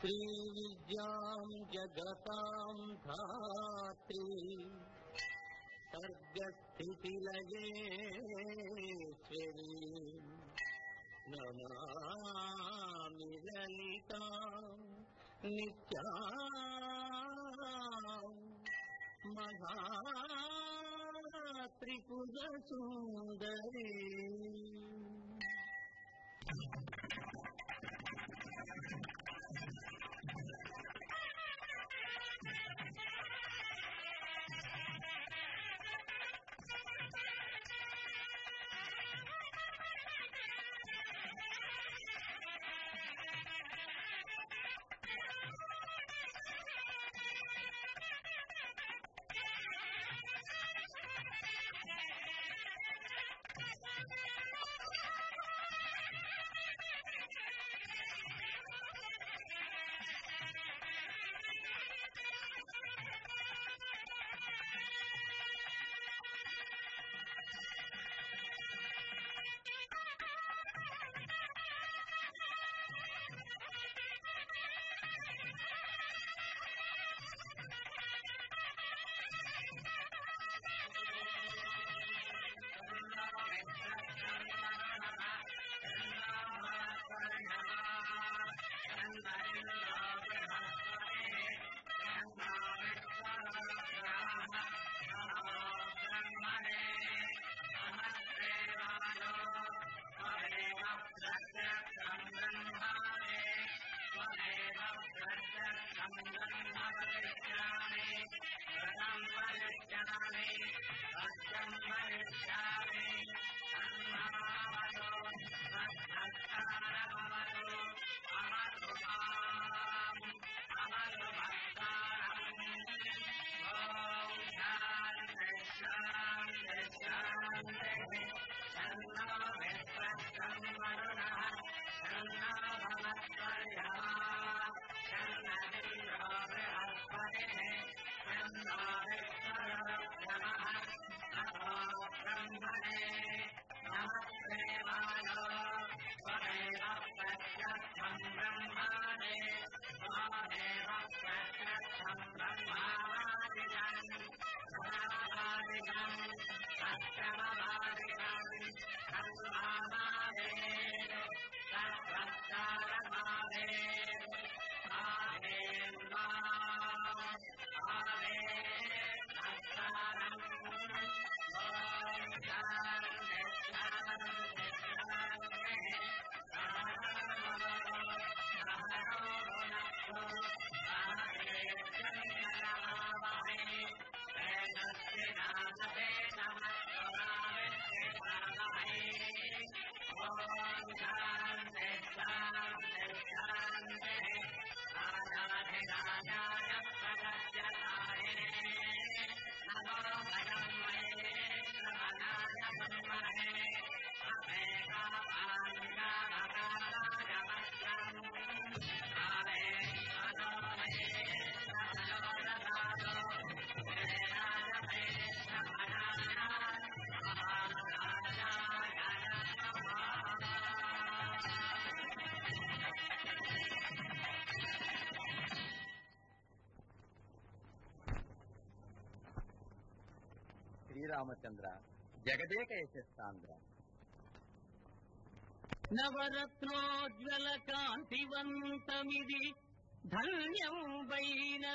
श्रीविद्याम् जगताम् धात्री सर्गस्थितिलयेश्वरी नमामि ललिताम् नित्याम् महात्रिपुरसुन्दरी శ్రీరామచంద్ర జగదేక యశస్సాంధ్ర నవరత్నోజ్వల కాంతివంతమిది ధన్యం వైన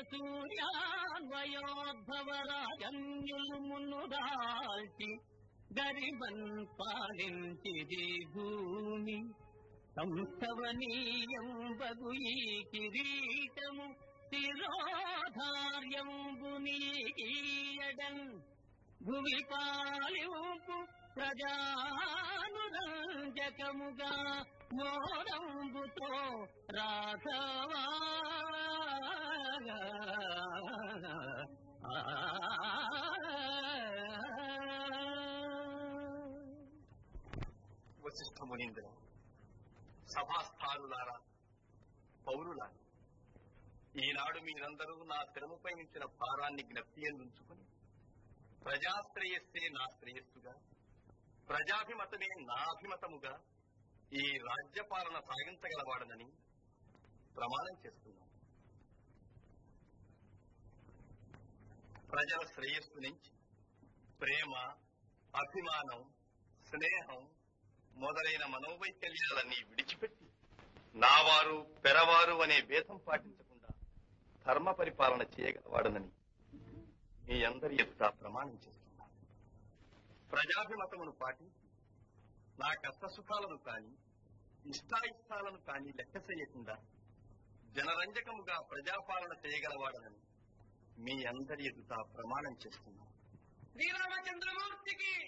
సూర్యాన్వయోద్భవరాజన్యులు మున్నుదాల్చి గరిబన్ పాలించిది భూమి సంస్థవనీయం బగు ఈ కిరీటము శిరోధార్యంబు నీయడన్ భువి పాలింపు ప్రజానురంజకముగా మోరంబుతో రాఘవా వశిష్ఠ మునీంద్ర సభాస్థానులారా పౌరులారా ఈనాడు మీరందరూ నా తెరముపై ఉంచిన భారాన్ని జ్ఞప్తి ఎందుంచుకుని ప్రజాశ్రేయస్సే నా శ్రేయస్సుగా ప్రజాభిమతమే నా అభిమతముగా ఈ రాజ్యపాలన సాగించగలవాడనని ప్రమాణం చేస్తున్నాం ప్రజల శ్రేయస్సు నుంచి ప్రేమ అభిమానం స్నేహం మొదలైన మనోవైకల్యాలన్నీ విడిచిపెట్టి నావారు పెరవారు అనే భేదం పాటించకుండా ధర్మ పరిపాలన చేయగలవాడనని మీ అందరి ఎదుట ప్రమాణం చేస్తున్నాను ప్రజాభిమతమును పాటించి నా కష్ట సుఖాలను కాని ఇష్టాయిష్టాలను కాని లెక్క చేయకుండా జనరంజకముగా ప్రజాపాలన చేయగలవాడనని మీ అందరి ఎదుట ప్రమాణం చేస్తున్నాను శ్రీరామచంద్రమూర్తికి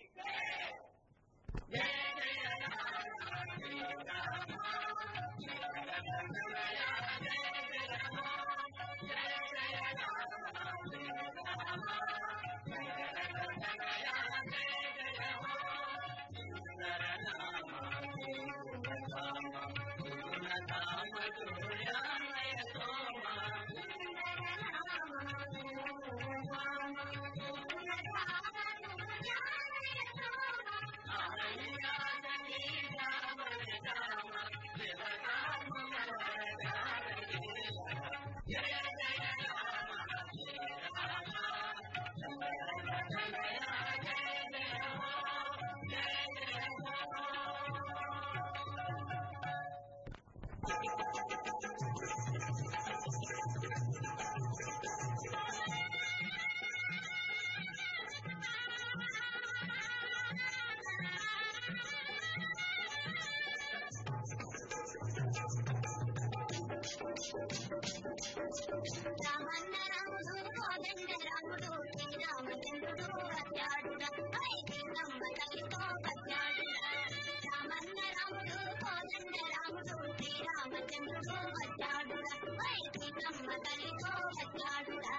రామన్న రాముడు కోదండ రాముడు శ్రీరామచంద్రుడు వచ్చాడురా హై సీతమ్మ తల్లితో వచ్చాడురా రామన్న రాముడు కోదండ రాముడు శ్రీరామచంద్రుడు వచ్చాడురా హై సీతమ్మ తల్లితో వచ్చాడురా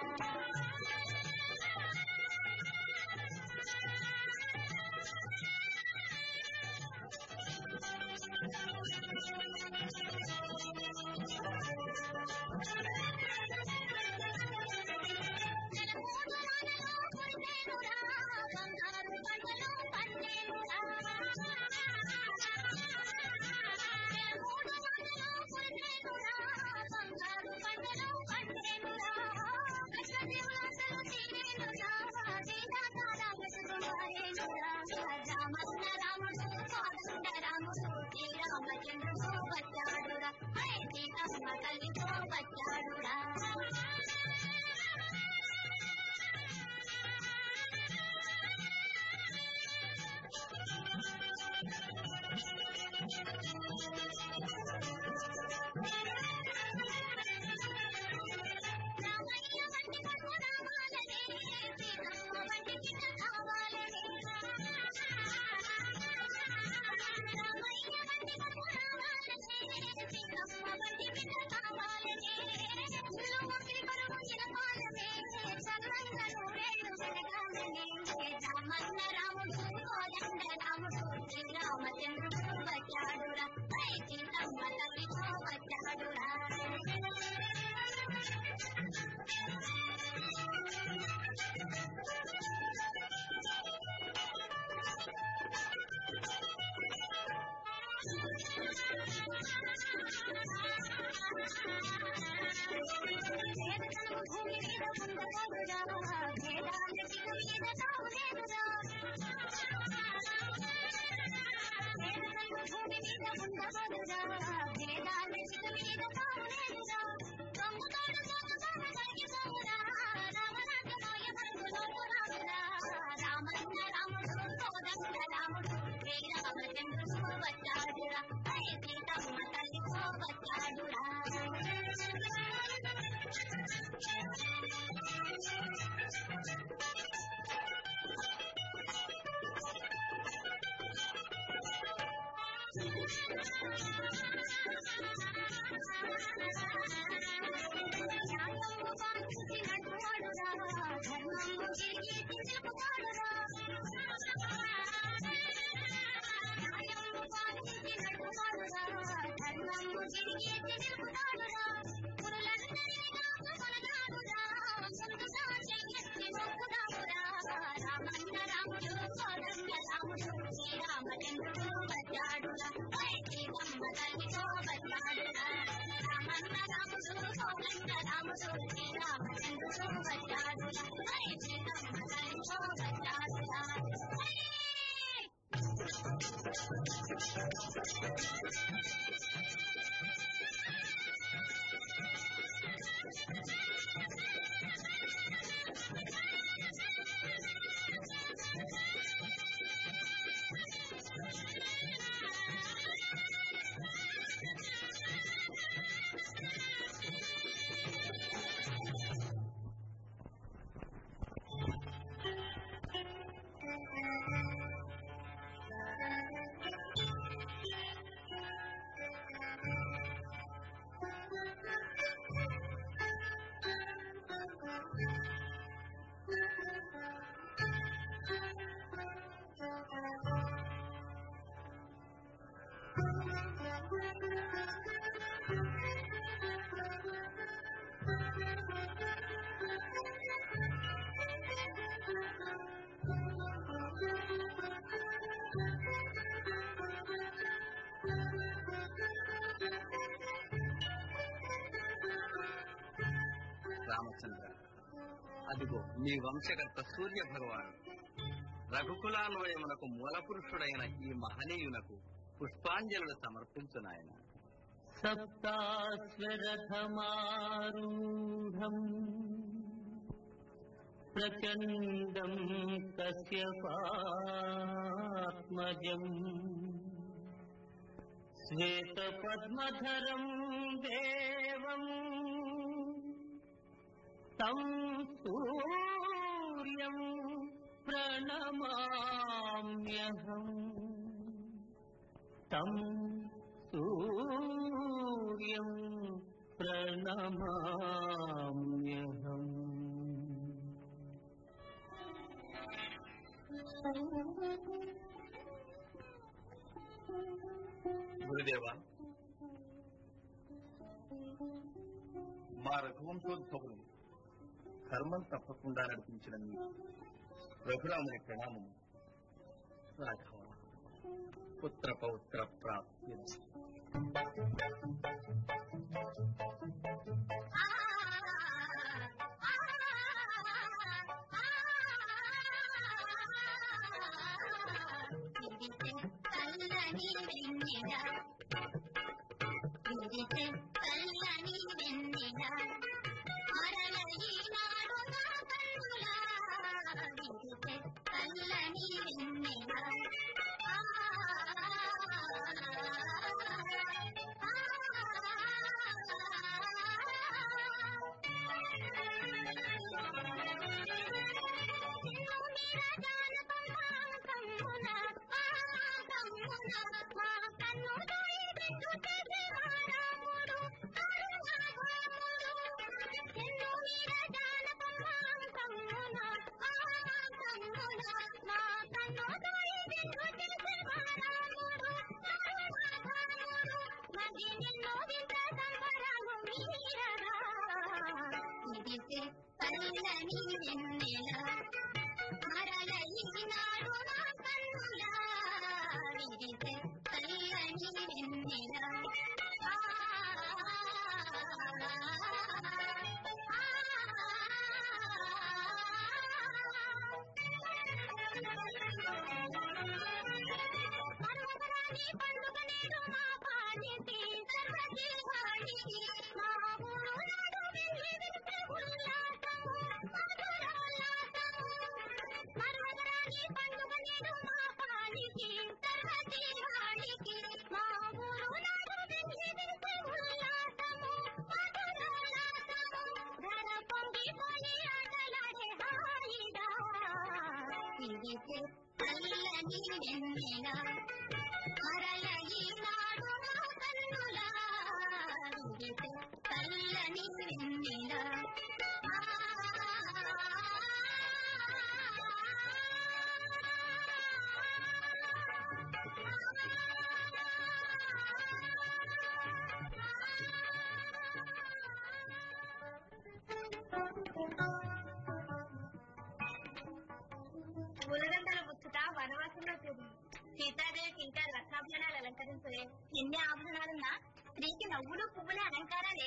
రామన్న రాముడు కోదండ రాముడు శ్రీరామచంద్రుడు వచ్చాడురా హై సీతమ్మ తల్లితో వచ్చాడురా రామయ్య వంటి కొడుకు రావాలనే సీతమ్మ వంటి బిడ్డ కావాలనే రామయ్య వంటి కొడుకు రావాలనే సీతమ్మ వంటి బిడ్డ కావాలనే ఇల్లు ముందు కొడుకు చిరపాలనే చల్లంగా నూరేళ్ళు వెలగాలనే రామన్న రాముడు కోదండ రాముడు శ్రీరామచంద్రుడు వచ్చాడురా హై సీతమ్మ తల్లితో వచ్చాడురా వేదనలు భూమి మీద ఉండకూడదా వేదాల చిన్న మీద తావులేదురా వేదనలు భూమి మీద ఉండకూడదా వేదాల చిన్న మీద తావులేదురా దొంగతోడు దొంగతోడు కలిగిపోవురా రామరాజమాయ బంధులోకు రామురా రామన్న రాముడు కోదండ రాముడు శ్రీరామచంద్రుడు వచ్చాడురా హై సీతమ్మ తల్లితో వచ్చాడురా న్యాయము పాటించినట్టు వాడురా ధర్మము తిరిగి తెలుపుతాడురా న్యాయము పాటించినట్టు వాడురా ధర్మము తిరిగి తెలుపుతాడురా పురులందరినీ కాపుకొనగాడురా ముందుగా చెయ్యెత్తి మొక్కుదామురా రామన్న రాముడు కోదండ రాముడు శ్రీరామచంద్రుడు వచ్చాడురా హై సీతమ్మ తల్లితో వచ్చాడురా రాముడు కోదండ రాముడు శ్రీరామచంద్రుడు వచ్చాడు హై సీతమ్మ తల్లితో వచ్చాడు రామచంద్ర అదిగో నీ వంశకర్త సూర్య భగవాను రఘుకులాన్వయమునకు మూలపురుషుడైన ఈ మహనీయునకు పుష్పాంజలులు సమర్పించు నాయన సప్తాశ్వరథమారూఢం ప్రచండం కశ్యపాత్మజం శ్వేతపద్మధరం దేవం తం సూర్యం ప్రణమామ్యహం తం సూర్యం ప్రణమామ్యహం గురుదేవ మా రఘువంశోద్భవులు కర్మం తప్పకుండా నడిపించిన మీకు రఘురాముని ప్రణామము రాఘవ పుత్ర పౌత్ర ప్రాప్తి చల్లని వెన్నెల విరిసే చల్లని వెన్నెల మరల ఈనాడు నా కన్నులా విరిసే చల్లని వెన్నెల ఆ చల్లని వెన్నెల మరల ఈనాడు నా కన్నులా విరిసే చల్లని వెన్నెల ఆ పర్వతరాణి పండుగ నేడు మా పాలిటి సర్వజీవానికి మా ఊరు నాడు వెళ్ళి విరిసే ఉల్లాసము మధురోల్లాసము పర్వతరాణి పండుగ నేడు మా పాలిటి సర్వజీవానికి మా ఊరు నాడు వెళ్ళి విరిసే ఉల్లాసము మధురోల్లాసము ధర పొంగిపోయి ఆటలాడే హాయిగా విరిసే చల్లని వెన్నెల మరల ఈనాడు నా కన్నులా విరిసే చల్లని వెన్నెల ఆ పూలదండల ముచ్చట వనవాసంలో తిరిగి సీతాదేవికి ఇంకా రథాభరణాలు అలంకరించలే ఎన్ని ఆభరణాలున్నా స్త్రీకి నవ్వులు పువ్వుల అలంకారాలే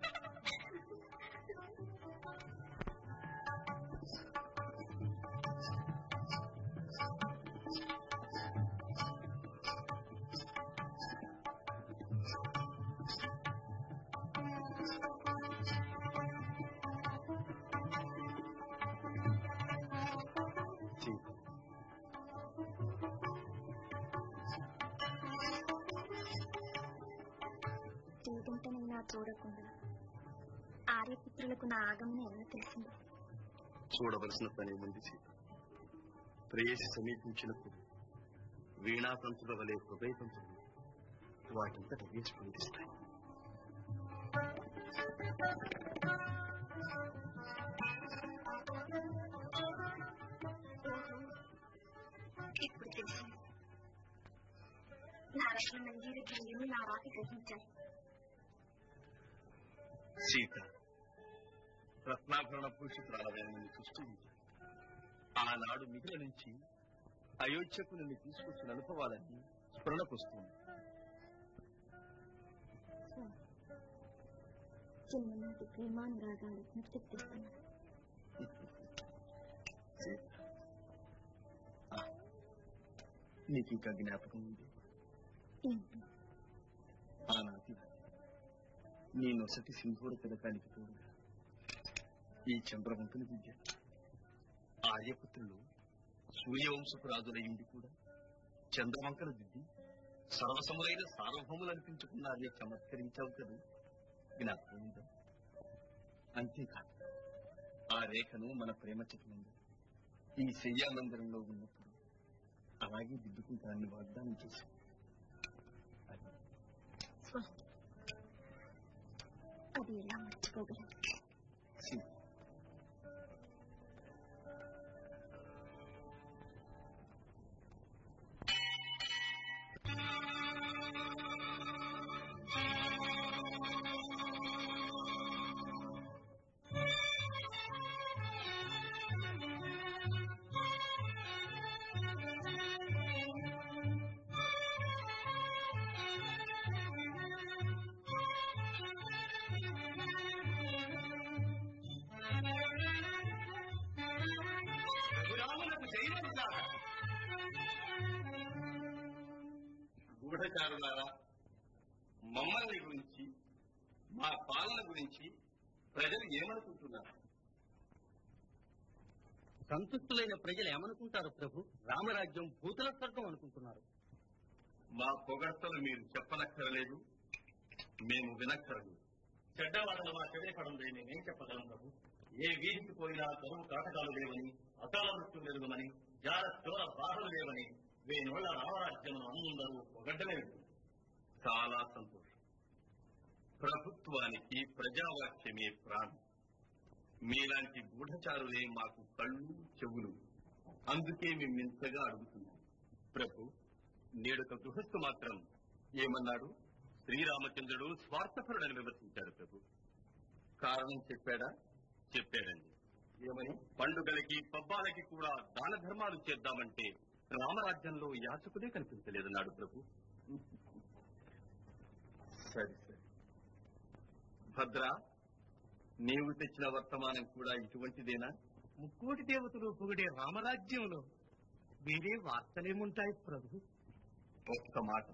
సీత చూడంటనైనా చూడకుండా ఆర్యపుత్రులకు నా ఆగమన ఎలా తెలిసింది చూడవలసిన పని ఉంది సీత ప్రేయసి సమీపించినప్పుడు వీణాతంతుల వలె హృదయతంతులు వాటింతట వేసి స్పందిస్తాయి ఇప్పుడు తెలిసింది నా రక్షణ నంజీరు ధ్వనిని నా వాకి గ్రహించాయి సీత రత్నాభరణ భూషితురాలమైన నిన్ను సృష్టించాను ఆనాడు మిగిల నుంచి అయోధ్యకు నిన్ను తీసుకొచ్చిన అనుభవాలన్నీ స్ఫురణకొస్తుంది చిన్ననాటి ప్రేమానురాగాలు గుర్తెప్పిస్తున్నాను సీత ఆ, నీకు ఇంకా జ్ఞాపకం ఉంది ఏంటి ఆనాటి నీ నొసటి సింధూర తిలకానికి తోడుగా ఈ చంద్రవంతుని విద్య ఆర్యపుత్రులు సూర్యవంశపు రాజులయ్యింది కూడా చంద్రవంకన దిద్ది సర్వసములైన సార్వభౌములు అనిపించుకున్నారని చమత్కరించావు కదా జ్ఞాపకం ఉందా అంతేకాదు ఆ రేఖను మన ప్రేమ చిత్రంలో ఈ శయ్యానందరంలో ఉన్నప్పుడు అలాగే దిద్దుకుంటానని వాగ్దానం చేశాను అది స్వస్తి అది ఎలా మర్చిపోగలను సీత రఘురాములకు జయమంటారా గూఢచారులారా మమ్మల్ని గురించి మా పాలన గురించి ప్రజలు ఏమనుకుంటున్నారు సంతుష్టులైన ప్రజలు ఏమనుకుంటారు ప్రభు రామరాజ్యం భూతల స్వర్గం అనుకుంటున్నారు మా పొగడ్తలు మీరు చెప్పనక్కరలేదు మేము వినక్కరలేదు చెడ్డవాడల మా చెవిపడం నేనేం చెప్పగలను ప్రభు ఏ వీధికి పోయినా కరువు కాటకాలు లేవని అకాల మృత్యు లేవని జార చోర బాధలు లేవని వేనోళ్ల రామరాజ్యం అందరూ పొగడ్డమే చాలా సంతోషం ప్రభుత్వానికి ప్రజావాక్యమే ప్రాణం మీలాంటి గూఢచారులే మాకు కళ్ళు చెవులు అందుకే మేము ఇంతగా అడుగుతున్నాం ప్రభు నేడొక గృహస్థు మాత్రం ఏమన్నాడు శ్రీరామచంద్రుడు స్వార్థపరుడని విమర్శించాడు ప్రభు కారణం చెప్పాడా చెప్పాడండి ఏమని పండుగలకి పబ్బాలకి కూడా దాన ధర్మాలు చేద్దామంటే రామరాజ్యంలో యాచకుడే కనిపించలేదన్నాడు ప్రభు సరి సరి భద్ర నీవు తెచ్చిన వర్తమానం కూడా ఇటువంటిదేనా ముక్కోటి దేవతలు పొగిడే రామరాజ్యంలో వేరే వార్తలేముంటాయి ప్రభు ఒక్క మాట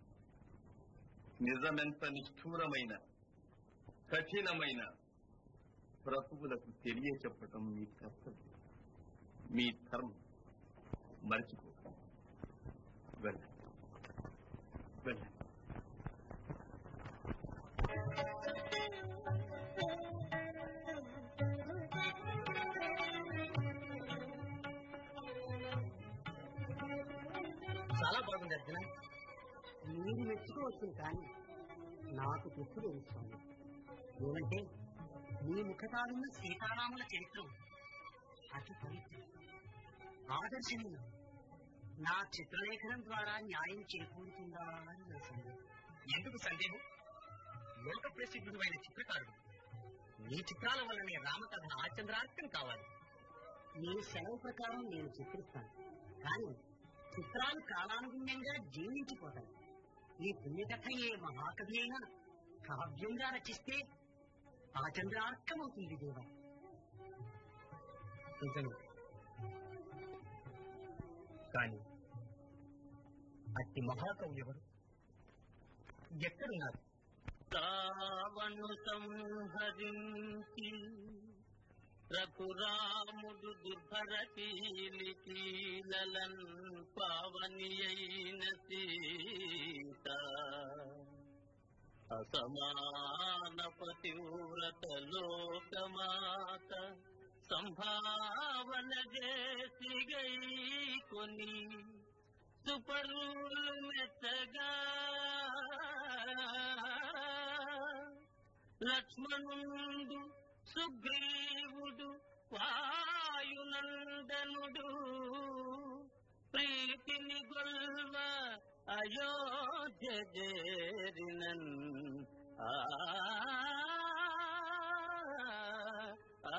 నిజమెంత నిష్ఠూరమైన కఠినమైన ప్రభువులకు తెలియచెప్పటం మీ కర్తవ్యం మీ ధర్మం మర్చిపోకండి వెళ్ళండి వెళ్ళండి చాలా బాగుంది అర్జున మీరు మెచ్చుకోవచ్చును కానీ నాకు తృప్తి స్వామి ఏమంటే మీ ముఖతాలున్న సీతారాముల చరిత్ర అతి పవిత్రం ఆదర్శనీయం నా చిత్రలేఖనం ద్వారా న్యాయం చేకూరుతుందా అని నా సందేహం ఎందుకు సందేహం లోక ప్రసిద్ధుడైన చిత్రకారుడు మీ చిత్రాల వల్లనే రామకథ ఆచంద్రార్థం కావాలి మీ సెలవు ప్రకారం నేను చిత్రిస్తాను కానీ చిత్రాలు కాలానుగుణ్యంగా జీవించిపోతాయి ఈ పుణ్యకథ ఏ మహాకవి అయినా కావ్యంగా రచిస్తే ఆ చంద్రార్కమవుతుంది దేవ నిజమే కానీ అట్టి మహాకవి ఎవరు ఎక్కడున్నారు రావణు సంహరించి రఘురాముడు దుర్భర కీలికీలన్ పావని అయిన సీత అసమాన పతివ్రత లోకమాత సంభావన చేసి గై కొని సుపరులు మెత్తగా లక్ష్మణుండు సుగ్రీవుడు వాయునందనుడు ప్రీతిని గొల్వ అయోధ్య చేరినన్ ఆ ఆ,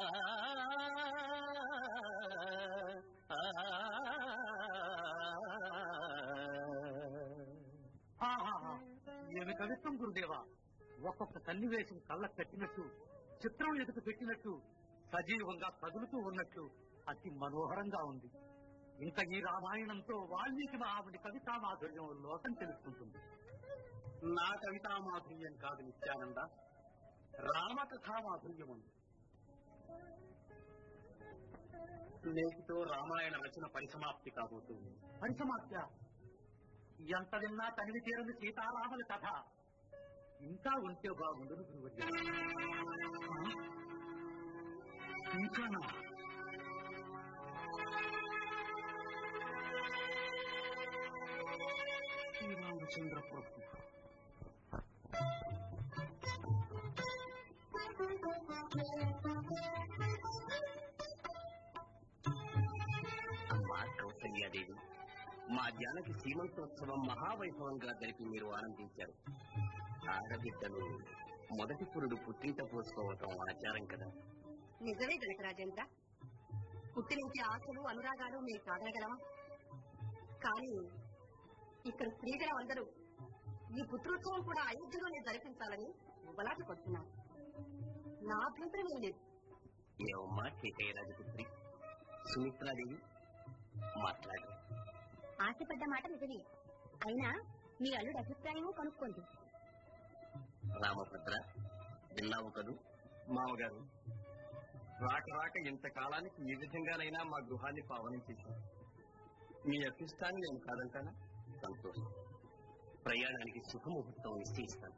ఆ, ఆహాహా, ఏమి కవిత్వం గురుదేవా ఒక్కొక్క సన్నివేశం కళ్ళకు కట్టినట్టు చిత్రం ఎదుకు పెట్టినట్టు సజీవంగా కదులుతూ ఉన్నట్టు అతి మనోహరంగా ఉంది ఇంకా ఈ రామాయణంతో వాల్మీకి మహాముని కవితా మాధుర్యం లోకం తెలుసుకుంటుంది నా కవితా మాధుర్యం కాదు నిత్యానంద రామకథా మాధుర్యం ఉంది నేటితో రామాయణ రచన పరిసమాప్తి కాబోతుంది పరిసమాప్య ఎంత విన్నా తనివి తీరని సీతారాముల కథ ఇంకా ఉంటే బాగుండును గురువర్య ఇంకానా శ్రీరామచంద్ర ప్రభు అమ్మా కౌసల్యాదేవి మా జానకి సీమంతోత్సవం మహావైభవంగా జరిపి మీరు ఆనందించారు ఆడబిడ్డను మొదటి పురుడు పుట్టింట పోసుకోవటం ఆచారం కదా నిజమే జనకరాజేంద్ర పుట్టి నుంచి ఆశలు అనురాగాలు మేము కాదనగలమా కానీ ఇక్కడ స్త్రీజనం అందరూ ఈ పుత్రోత్సవం కూడా అయోధ్యలోనే జరిపించాలని ఉబలాటి పడుతున్నారు నా అభ్యంతరం ఏం లేదు ఏమమ్మా కేకయ్య రాజపుత్రి సుమిత్రాదేవి మాట్లాడు ఆశపడ్డ మాట నిజమే అయినా మీ అల్లుడి అభిప్రాయము కనుక్కోండి రామభద్ర విన్నావు కదూ మామగారు రాక రాక ఇంతకాలానికి ఈ విధంగానైనా మా గృహాన్ని పావనం చేశారు మీ అభిష్టాన్ని నేను కాదంటానా సంతోషం ప్రయాణానికి శుభముహూర్తం నిశ్చయిస్తాను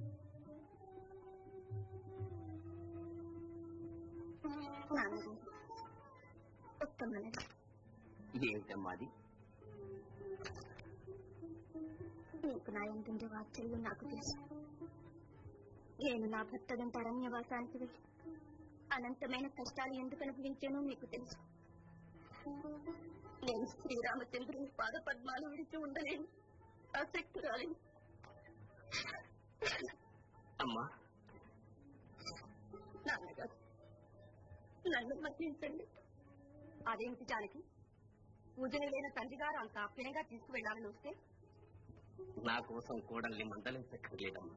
నాన్నగారు ఒక్క మనది ఏమిటమ్మాది నీకు నా ఎంతుండే వాత్సల్యం నాకు తెలుసు నేను నా భర్త వెంట అరణ్యవాసానికి వెళ్ళి అనంతమైన కష్టాలు ఎందుకు అనుభవించానో మీకు తెలుసు నేను శ్రీరామచంద్రుని పాద పద్మాలు విడిచి ఉండలేను ఆసక్తురాలిని అమ్మా నాన్నగారు నన్ను మన్నించండి అదేమిటి జానకి పూజని లేని తండ్రి గారు అంత ఆప్యాయంగా తీసుకువెళ్ళాలని వస్తే నా కోసం కోడల్ని మందలించక్కర్లేదమ్మా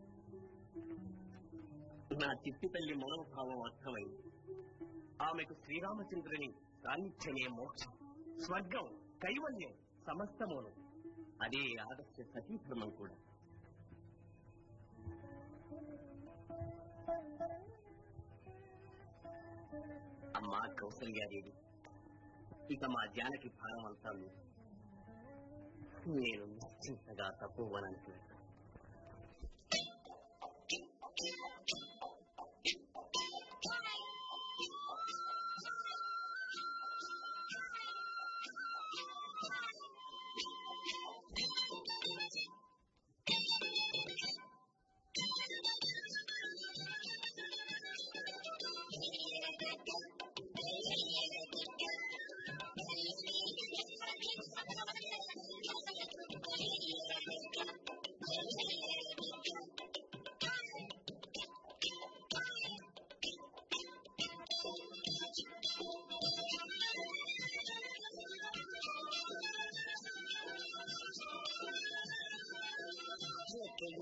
నా చిట్టి తల్లి మనోభావం అర్థమైంది ఆమెకు శ్రీరామచంద్రుని సాన్నిధ్యమే మోక్షం స్వర్గం కైవల్యం సమస్తమును అదే ఆదర్శ సతీధర్మం కూడా అమ్మా కౌసల్యాదేవి ఇక మా జానకి భారం అంతా మీది. నేను నిశ్చింతగా తపోవనానికి వెళ్తాను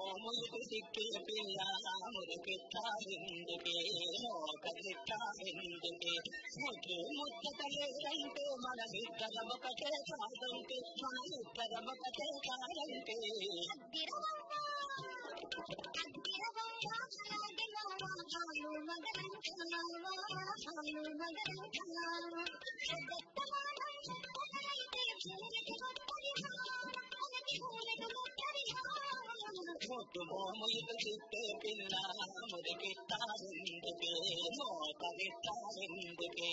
మోములకు సిక్కే పిల్ల మురికిట్టారిందుకే మోకరిట్టారిందుకే ముద్దు ముద్దతలేదంటే మన ఇద్దరం ఒకటే కాదంటే మన ఇద్దరం ఒకటే కాదంటే ముద్దు మోములకు సిక్కే పిల్ల మురికిట్టారిందుకే మోకరిట్టారిందుకే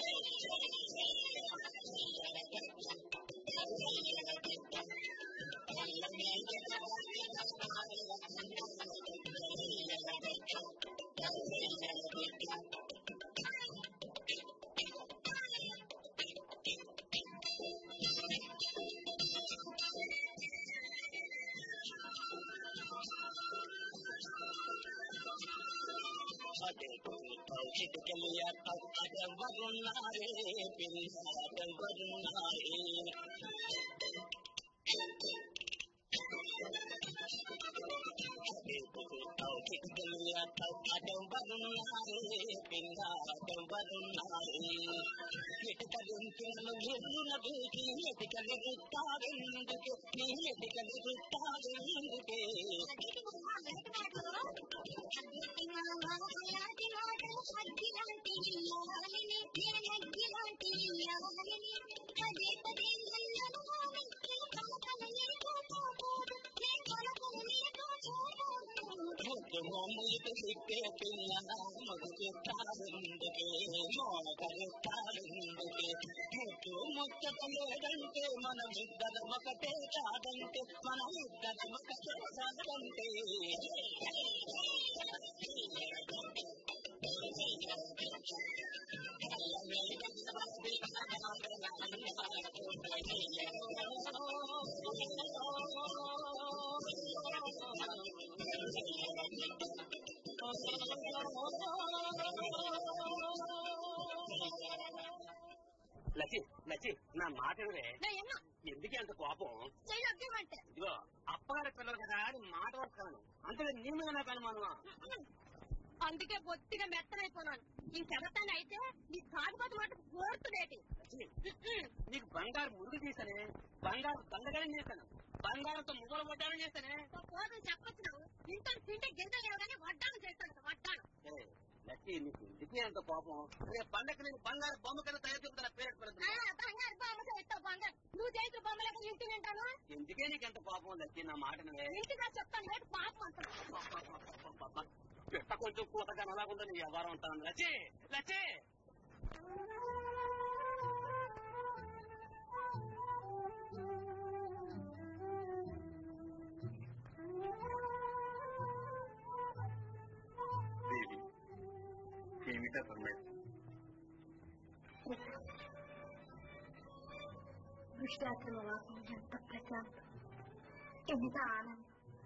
చిటికెళ్ళి అక్కడెవ్వరున్నారే పిల్లెవ్వరున్నారే చిటికెళ్ళి అక్కడెవ్వరున్నారే పిల్లెవ్వరున్నారే ఎటుకలింపులను ఎన్నుల దూకి ఎటుకలి వృత్తావెందుకే నీ ఎటుకలి వృత్తావెందుకే ముద్దు సిప్పే పిల్ల ముగ్గుతారుందుకే మోకరుతారుందుకే ముద్దు ముచ్చట లేదంటే మనం ఇద్దరం ఒకటే కాదంటే మనం ఇద్దరం ఒకటే కాదంటే లచ్చి లచ్చి నా మాట వినవే ఎందుకే అంత కోపం ఇదిగో అప్పగారి పిల్లలు కదా అని మాట వస్తాను అంతగా నీ మీద నాకు అనుమానమా అందుకే బొత్తిగా మెత్తనైపోయినాను ఇంకెవరితోనే అయితే నీ కాకపోతే మాట కోరుతులేటి నీకు బంగారు మురుగు తీసానే బంగారు బండగారం చేశాను బంగారంతో ముగ్గులు వడ్డానం చేశానే పోదు చెప్పచ్చు నువ్వు ఇంట్లో తింటే గింజలు లేవు కానీ వడ్డాను చేస్తాను వడ్డాను ఏ, లచ్చి నీకు ఎందుకే అంత కోపం రేపు పండగ నేను బంగారు బొమ్మ కింద తయారు చెప్తాను పేరు ఆ, పెడతాను బంగారు బొమ్మ చేస్తావు బంగారు నువ్వు చేసిన బొమ్మలకు ఇంటి వింటాను ఎందుకే నీకు ఎంత కోపం లచ్చి నా మాట వినవే? ఇంటిగా చెప్తాను రేపు పాపం అంటాను పెట్ట కొంచెం కూతగా అలాగుందా నీ వ్యవహారం ఉంటాను లచ్చి లచ్చి దేవి ఏమిటా పర్లేదు వృష్టాశ్రమ వాసం ఎంత ప్రశాంతం ఎంత ఆనందం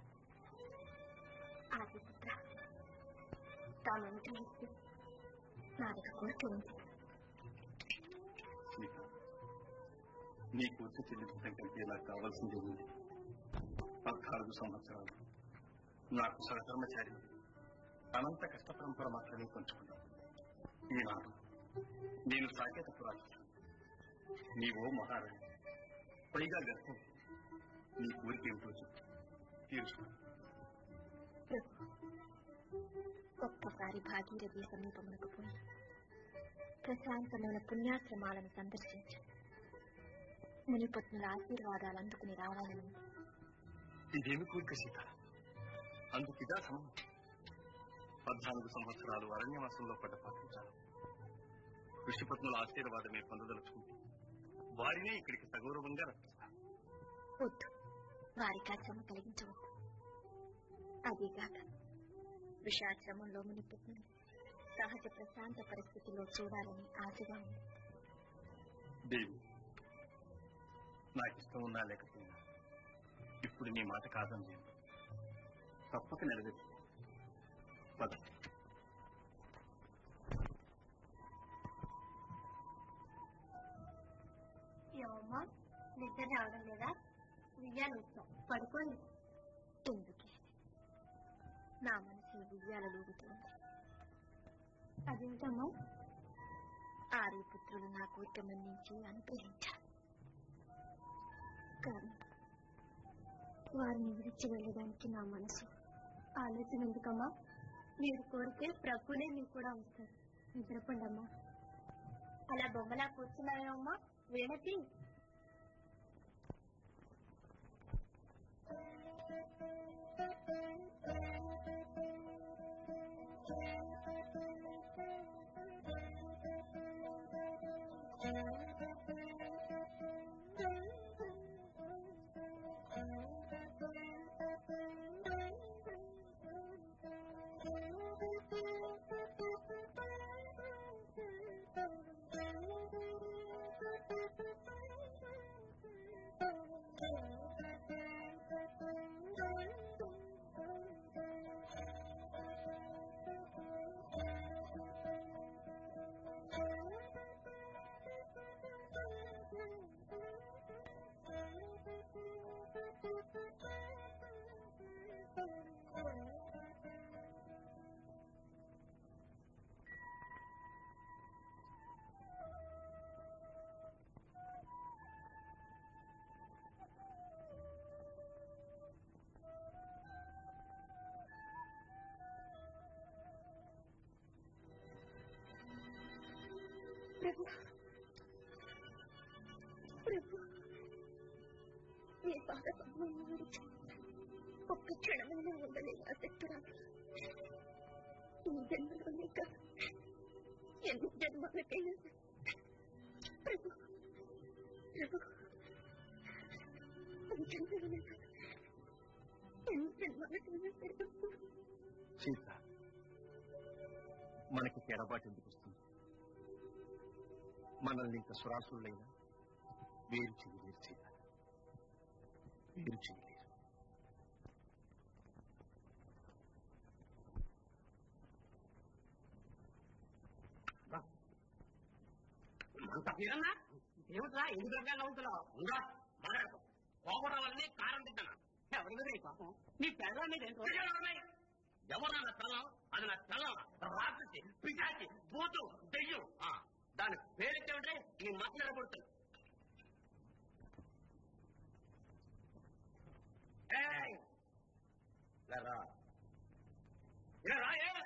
ఆదిపుత్ర తాను అనుగ్రహిస్తే నాదొక కోరిక ఉంది సీత నీ కూర్చు చెల్లించడం కంటే నాకు కావాల్సింది ఉంది పద్నాలుగు సంవత్సరాలు నాకు సహకర్మచారి అనంత కష్ట పరంపర మాత్రమే పంచుకున్నాం ఈనాడు నేను సాకేత పురాతన నీవో మహారాణి పైగా గర్భం నీ కోరిక ఏమిటో చెప్పు తీర్చుకో ప్రభు ఒక్కసారి భాగీరథి సమీపమునకు పోయి ప్రశాంతమైన పుణ్యాశ్రమాలను సందర్శించి మునిపత్నుల ఆశీర్వాదాలు అందుకుని రావాలని ఇదేమి కోరిక సీత అందుకు ఇదా సమం పద్నాలుగు సంవత్సరాలు అరణ్యవాసంలో పడ్డ పాటించాను ఋషిపత్నుల ఆశీర్వాదమే పొందదలుచుకుంటే వారినే ఇక్కడికి సగౌరవంగా రప్పిస్తాను వద్దు వారికి ఆ శ్రమ కలిగించవద్దు అదీగాక విషాశ్రమంలో మునిపుత్రులు సహజ ప్రశాంత పరిస్థితిలో చూడాలని ఆశగా ఉంది దేవి నాకు ఇష్టం ఉన్నా లేకపోయినా ఇప్పుడు నీ మాట కాదని నేను తప్పక నెరవేర్చు పద ఏమమ్మా నిద్ర రావడం లేదా ఉయ్యాలు వచ్చాం పడుకోండి ఎందుకే నా మనసు ఉయ్యాలలో ఊగుతుంది అదేమిటమ్మా ఆరు పుత్రులు నా కోరిక మన్నించి అనుగ్రహించారు కానీ వారిని విడిచి వెళ్ళడానికి నా మనసు ఆలోచన ఎందుకమ్మా మీరు కోరితే ప్రభునే మీకు కూడా వస్తారు నిద్రపోండి అమ్మా అలా బొమ్మలా కూర్చున్నావేమమ్మా వీణతి ప్రభు ప్రభు నీ పాద పద్మం విడిచి ఒక్క క్షణమైన ఉండలేని ఆసక్తురాలు ఈ జన్మలోనే కాదు ఎన్ని జన్మలకైనా ప్రభు ప్రభు ఈ జన్మలోనే కాదు ఎన్ని జన్మలకైనా ప్రభు సీత మనకి ఎడబాటు ఎందుకు వస్తుంది మనల్ని ఇంత సురాసులైనా వేరు చేయలేరు సీత వేరు చేయలేరు అంత తీరన్నా ఏమిట్రా ఎందుకు రకాలు నవ్వుతున్నావు ఉందా మాట్లాడుకో కోపడం వల్లనే కారం తింటాను ఎవరి మీద ఈ పాపం నీ పెళ్ళ మీద ఏంటో ఎవరా నా తలం అది నా తలం రాత్రి పిశాచి బూతు దెయ్యం ఆ, దాని పేరెట్టేమిటే నీ మాట్లాడబడుతుంది ఏయ్! ఇలా రా ఇలా రా ఏ?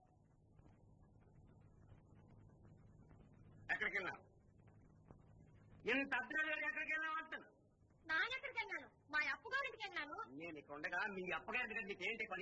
ఎక్కడికి వెళ్ళా ఇంత అద్దెలు ఎక్కడికి వెళ్ళావు అంటాను నానెక్కడికి వెళ్ళాను మా అప్పుగారింటికి వెళ్ళాను నేను ఇక్కడ ఉండగా మీ అప్పగారి దగ్గర నీకేంటి పని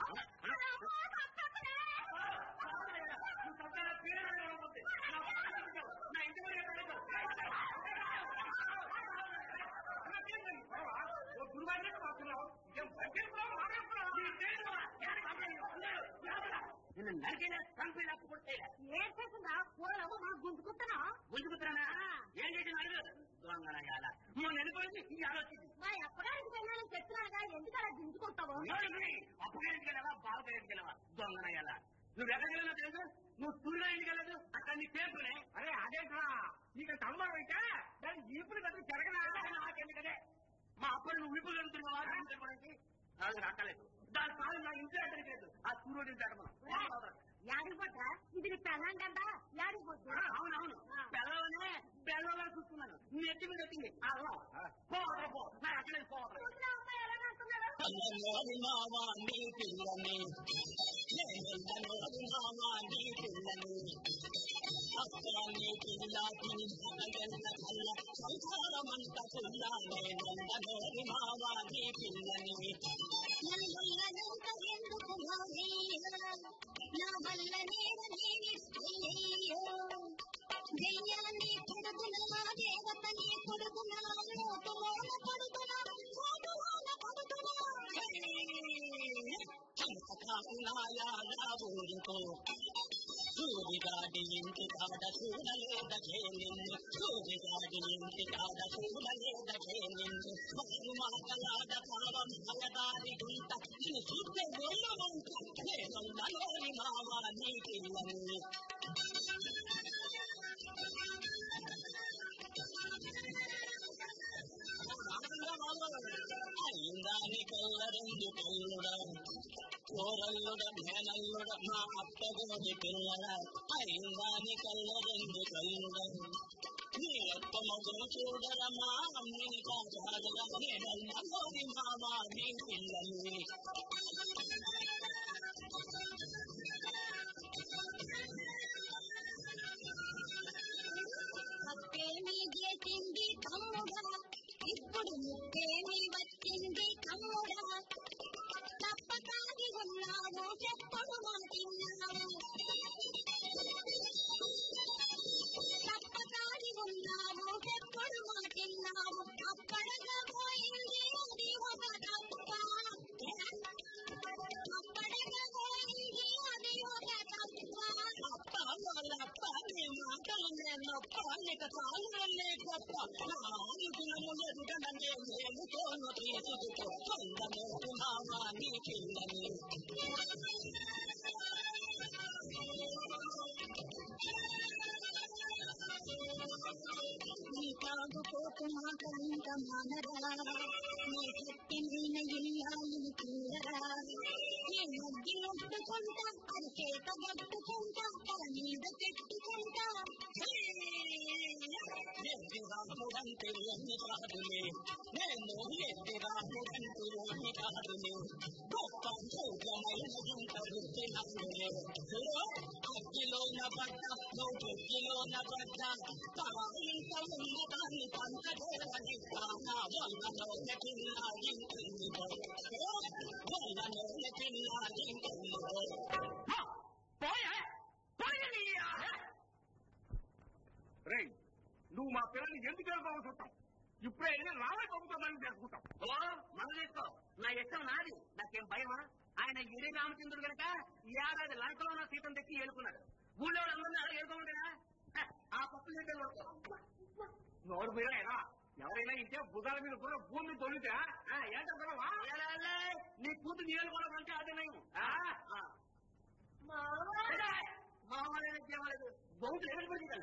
నిన్ను నరికిన చంపి లేకపోతే ఏం చేసిందా కూరలు మా గుంజుకుంటున్నా గుంజుకుతున్నానా ఏం చేసిన అడుగు దొంగనగాల మొన్న వెళ్ళిపోయింది ఈ ఆలోచించి మా అప్పగారింటికి వెళ్ళాలని చెప్తున్నానుగా ఎందుకు అలా గుంజుకుంటావు అప్పగారికి వెళ్ళవా బావగారికి వెళ్ళవా దొంగనగాల నువ్వు ఎక్కడికి వెళ్ళినా తెలుసు నువ్వు సూర్యుడు ఇంటికి వెళ్ళదు అక్కడ నీ పేరుకునే అరే అదేంట్రా నీకు తమ్మరం అయితే దాన్ని ఈపులు కట్టి జరగనా నాకెందుకనే మా అప్పుడు నువ్వు విపులు కడుతున్నావా నాకు అక్కలేదు దాని కాదు నా ఇంట్లో ఎక్కడికి లేదు ఆ సూర్యుడు ఇంటి అడగను యాడిపోతా ఇది నీ పెళ్ళాం కదా యాడిపోతా అవునవును బెల్లవనే బెల్లవా చూస్తున్నాను నెత్తి మీద ఎత్తింది అలా పోవరా పో నాకు అక్కడే పోవరా అమ్మాయి ఎలా అంటున్నాడు అన్నోరి మావా నీ పిల్లని నేనన్నోరి మావా నీ పిల్లని అక్కని పిల్లాకి అగల్ల కల్ల సంసారమంత పుల్ల నేనన్నోరి మావా నీ పిల్లని నల్లనంత ఎందుకు మావయ్య నా వల్ల నేర నేనిస్తయ్యో దెయ్యాన్ని కొడుకునా దేవతని కొడుకునా నోటులోన కొడుకునా చాటులోన కొడుకునా కాకులాయా నా ఊరుకో సూరిగాడి ఇంటి కాడ చూడలేదకే నిన్ను సూరిగాడి ఇంటి కాడ చూడలేదకే నిన్ను వారు మాటలాడ పావం భయదారి గుంట నిన్ను చూస్తే వెళ్ళమంట నేనున్నలోని మావా నీ పిల్లని అయిందాని కల్ల రెండు కల్లుడా కూరల్లో అత్తగోది పిల్లల అయిందాని కల్లరెందు కల్లుడ నీ అత్త మొదలు చూడరమా అమ్మిని కాజాగల నేనల్లోని మామ నీ పిల్లని అప్పేమి చేసింది కమ్ముడా ఇప్పుడు ముప్పేమి వచ్చింది కమ్ముడా తప్పకాగి ఉన్నావు చెప్పడు మాటిన్నావు తప్పకాగి ఉన్నావు చెప్పడు మాటిన్నావు అప్పడగా పోయింది అది ఒక తప్ప అప్పడగా పోయింది అది ఒక తప్ప అప్ప వాళ్ళప్ప నీ మాటలు నేనప్ప నీకు చాలులే గొప్ప నా అనుకులము ఎదుగననే మేలుకోను తీసుకుతో కొందమేటి మామ నీ పిల్లని నీ తాగుకోకు మాటంత మానరా నీ శక్తి మీద ఇల్లాలని తీరరా నీ మధ్య నొట్టుకుంటా అది చేత పట్టుకుంటా తల మీద పెట్టుకుంటా ఎద్ది రాముడంటే ఎన్ని కాదులే నేను ఎద్ది రాముడంటే ఎన్ని కాదులే గొప్ప చూడమైన ఇంత వృత్తి నాలులే అగ్గిలోన పడ్డ నువ్వు బుద్ధిలోన పడ్డ ఇంత ఉన్నదాన్ని పంచదేవని కానా వల్లలోనే పిల్లాడి వల్లలోనే పిల్లాడి పోయా పోయా రే నువ్వు మా పిల్లల్ని ఎందుకు వెళ్ళిపోతుంటావు ఇప్పుడే వెళ్ళి రావే పంపుతామని చేసుకుంటాం ఓ మనం చేసుకో నా ఇష్టం నాది నాకేం భయమా ఆయన ఇరి రామచంద్రుడు గనక ఈ ఏడాది లంకలో ఉన్న సీతం తెచ్చి ఏలుకున్నాడు ఊళ్ళో అందరినీ అలా ఏలుకోమంటేనా హ, ఆ పప్పులు తింటే నోరు మీరేనా ఎవరైనా ఇంటే భుజాల మీద కూడా భూమి తొలితే ఏంటా నీ కూతురు ఏలుకోవడం అదే నయం మావా మామూలు చేయలేదు బహుశా ఎక్కడ పడుతుంది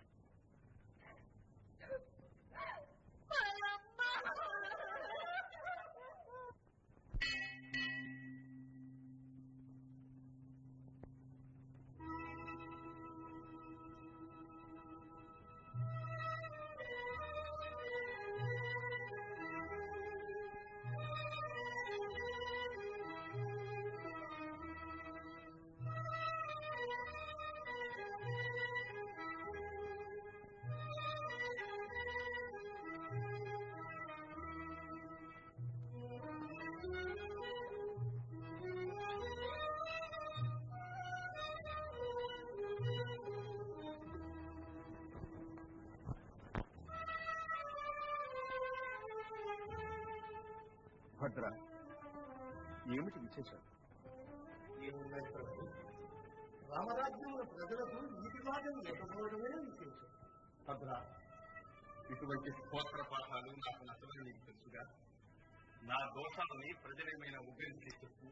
భద్ర ఏమిటి విశేషం రామరాజ్యంలో ప్రజలకు నీటి మార్గం లేకపోవడమే విశేషం భద్ర ఇటువంటి స్తోత్ర పాఠాలు నాకు నచ్చదని నీకు తెలుసుగా నా దోషాలని ప్రజలేమైనా ఉపయోగించి చెప్పు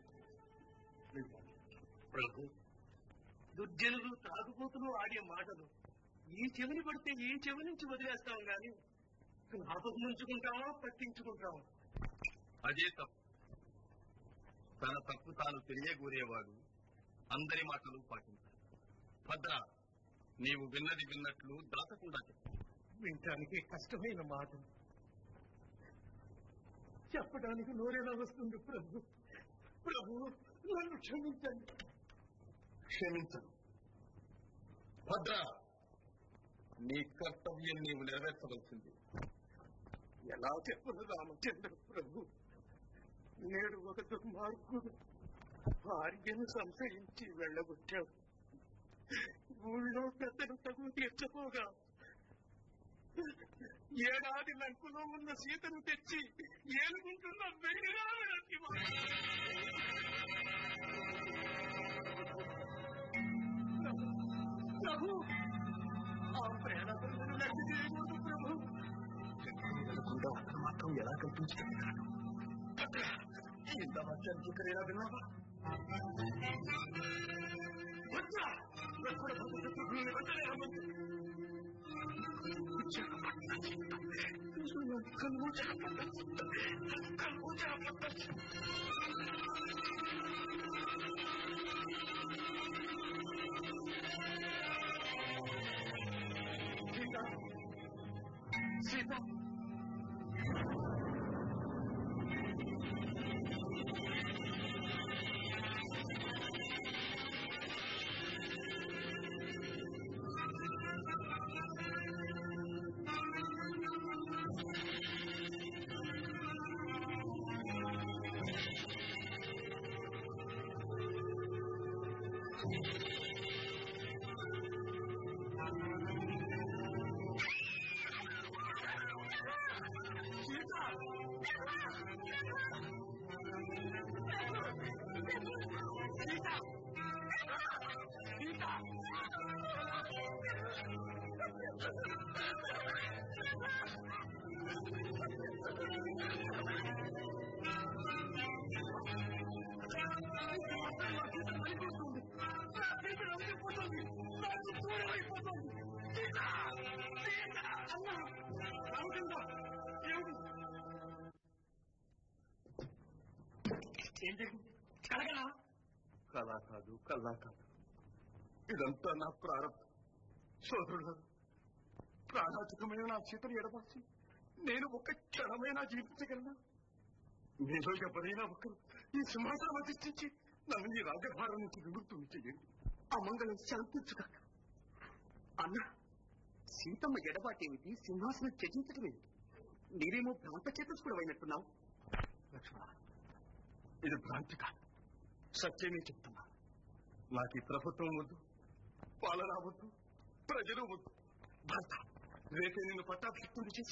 ప్రభు దుర్జనులు తాగుబోతులు ఆడే మాటలు ఈ చెవిని పడితే ఈ చెవి నుంచి వదిలేస్తాం గాని జ్ఞాపకం ఉంచుకుంటామా పట్టించుకుంటామా అదే తప్పు తన తప్పు తాను తెలియగూరేవాడు అందరి మాటలు పాటించాలి భద్ర నీవు విన్నది విన్నట్లు దాచకుండా చెప్పు వినటానికి కష్టమైన మాట చెప్పడానికి నోరేలా వస్తుంది ప్రభు ప్రభు నన్ను క్షమించండి క్షమించను భద్ర నీ కర్తవ్యం నీవు నెరవేర్చవలసింది ఎలా చెప్పను రామచంద్ర ప్రభు నేడు ఒక దుర్మార్గుడు భార్యను సంశయించి వెళ్ళగొట్టాడు ఊళ్ళో పెద్దలు తగు తీర్చపోగా ఏడాది లంకులో ఉన్న సీతను తెచ్చి ఏలుకుంటున్న వెళ్ళిరావడానికి ప్రభు ఆ ప్రేరణను లెక్క చేయకూడదు ప్రభు వెళ్లకుండా అతను మాత్రం ఎలా కల్పించుకుంటున్నాడు ఇంత మధ్యాహ్నం చూకరేలా విన్నావా వద్దా ఎక్కడ భగవంతుడు వెంటనే రమ్మంది కళ్ళు కళ్ళు సీత సీత ఏం జరిగింది కలగలా కళా కాదు కల్లా కాదు ఇదంతా నా ప్రారంభం సోదరుడు ప్రాణాధికమైన నా చేతను ఎడబాసి నేను ఒక క్షణమైనా జీవించగలనా మీలో ఎవరైనా ఒకరు ఈ సింహాసనం అధిష్ఠించి నన్ను ఈ రాజభారం నుంచి విముక్తుని చేయండి అమంగళం శాంతించుగాక అన్న సీతమ్మ ఎడబాటేమిటి సింహాసనం త్యజించటమేమిటి నీవేమో భ్రాంత చేతస్కుడు అయినట్టున్నావు లక్ష్మణ ఇది భ్రాంతి కాదు సత్యమే చెప్తున్నా నాకు ఈ ప్రభుత్వం వద్దు పాలన వద్దు ప్రజలు వద్దు భర్త రేపే నిన్ను పట్టాభిషిక్తుని చేసి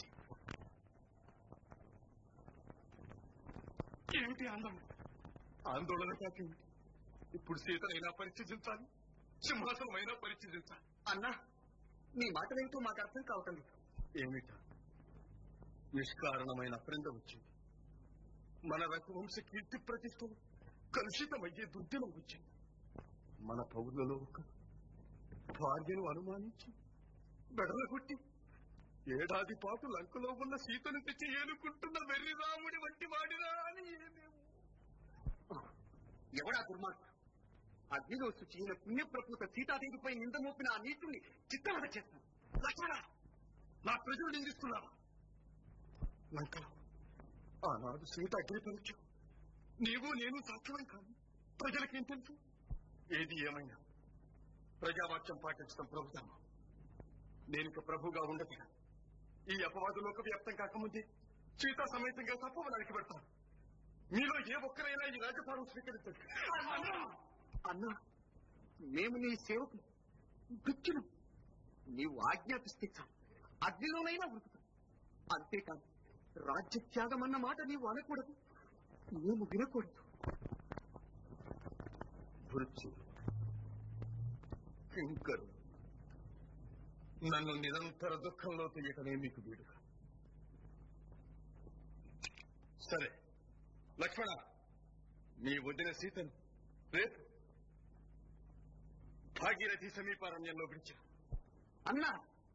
ఏమిటి ఆందోళన ఆందోళన కాకేమిటి ఇప్పుడు సీతనైనా పరిచయించాలి సింహాసనం అయినా పరిచయించాలి అన్నా నీ మాటలేంటో మాకు అర్థం కావటం లేదు ఏమిటా నిష్కారణమైన ప్రింద వచ్చింది మన రఘువంశ కీర్తి ప్రతిష్టలు కలుషితమయ్యే దుర్దినం వచ్చింది మన పౌరులలో ఒక భార్యను అనుమానించి బెడలగొట్టి ఏడాది పాటు లంకలో ఉన్న సీతను తెచ్చి ఏలుకుంటున్న వెర్రి రాముడి వంటి వాడిరా అని ఏమేమో ఎవడా దుర్మార్గుడు అగ్నిలో శుచిన పుణ్యప్రకృత సీతాదేవిపై నింద మోపిన ఆ నీచుని చిత్రవద చేస్తాను లక్ష్మణ నా ప్రజలు నిందిస్తున్నావా లంకలో ఆనాడు సీత అగ్ని పరీక్ష నీవు నేను సాక్ష్యమై కాదు ప్రజలకేం తెలుసు ఏది ఏమైనా ప్రజావాక్యం పాటించడం ప్రభుత్వం నేను ఇక ప్రభుగా ఉండగా ఈ అపవాదులోకి వ్యాప్తం కాకముందే సీతా సమేతంగా తప్పవడానికి పెడతాను మీలో ఏ ఒక్కరైనా ఈ రాజపాలన స్వీకరించండి అన్నా మేము నీ సేవకు దుఃఖులు నీవు ఆజ్ఞాపిస్తే చాలు అగ్నిలోనైనా ఉరుకుతాం అంతేకాదు రాజ్య త్యాగం అన్న మాట నీవు అనకూడదు మేము వినకూడదు వృత్తి కింకరు నన్ను నిరంతర దుఃఖంలో తీయటమే మీకు వీడుక సరే లక్ష్మణ మీ వదిన సీతను రేపు భాగీరథి సమీపారణ్యంలో విడిచారు అన్నా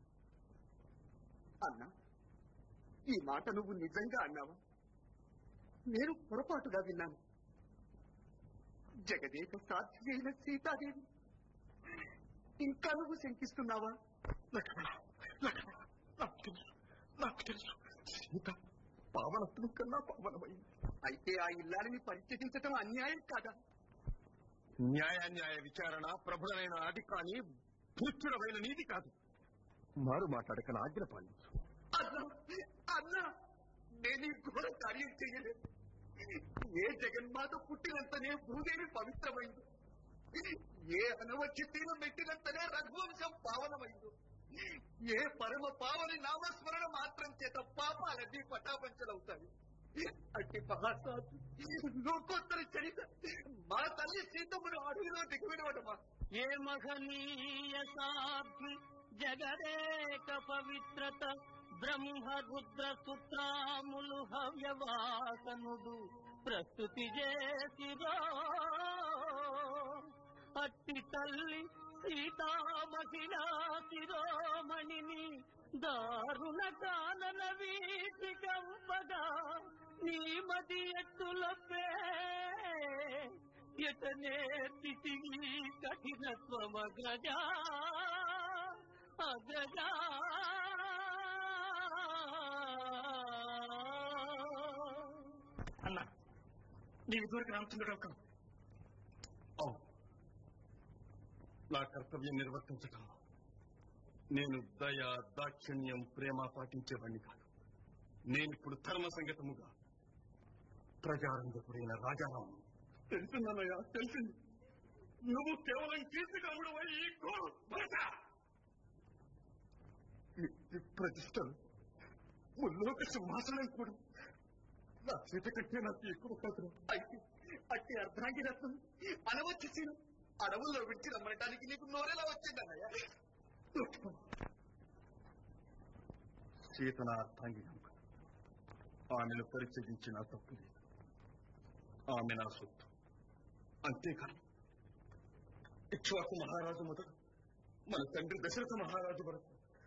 అన్నా ఈ మాట నువ్వు నిజంగా అన్నావా నేను పొరపాటుగా విన్నాను జగదేక సాధ్వి అయిన సీతాదేవి ఇంకా నువ్వు శంకిస్తున్నావా లక్ష్మణ లక్ష్మణ నాకు తెలుసు నాకు తెలుసు సీత పావనత్వం కన్నా పావనమైంది అయితే ఆ ఇల్లాలని పరిత్యజించటం అన్యాయం కాదా న్యాయాన్యాయ విచారణ ప్రభుడనైన ఆది కానీ భూచుడమైన నీతి కాదు మారు మాట్లాడక నా ఆజ్ఞ పాలించు అన్నా అన్నా నేను ఈ ఘోర కార్యం చేయలేదు ఏ జగన్మాత పుట్టినంతనే భూదేవి పవిత్రమైంది ఏ అనవచ్చి తీరం పెట్టినంతనే రఘువంశం పావనమైంది ఏ పరమ పావని నామస్మరణ మాత్రం చేత పాపాలన్నీ పటాపంచలవుతాయి అట్టి మహాసాధు లోకోత్తర చరిత మా తల్లి సీతమ్మను అడవిలో దిగువిడవటమా ఏ మహనీయ సాధ్వి జగదేక పవిత్రత బ్రహ్మ రుద్ర సుత్రాములు హవ్యవాసనుడు ప్రస్తుతి చేసిరో అట్టి తల్లి సీతా మహిళా శిరోమణిని దారుణ కానన వీటి కంపగా నీ మది ఎత్తులపే ఎటనే తిటివి కఠినత్వమగ్రజా అగ్రజా అన్నా నీ దూరికి రామచంద్రుడు ఒక అవును నా కర్తవ్యం నిర్వర్తించటం నేను దయ దాక్షిణ్యం ప్రేమ పాటించేవాడిని కాదు నేనిప్పుడు ధర్మ సంగతముగా ప్రజారంగపుడైన రాజారాం తెలుసున్నానయ్యా తెలిసింది నువ్వు కేవలం కీర్తికాముడు ఈ ఘోర భరత! ఈ- ఈ ప్రతిష్టలు ముల్లోక సింహాసనం కూడా నా చేత కంటే నాకు ఎక్కువ కాదు అయితే అట్టి అర్ధాంగి రత్నం అనవచ్చేసిన అడవుల్లో విడిచి రమ్మనటానికి నీకు నోరెలా వచ్చిందన్నయ్య సీత నా అర్థాంగి కనుక ఆమెను పరిచయించిన తప్పు లేదు ఆమె నా సొత్తు అంతేకాదు ఇక్ష్వాకు మహారాజు మొదలు మన తండ్రి దశరథ మహారాజు వరకు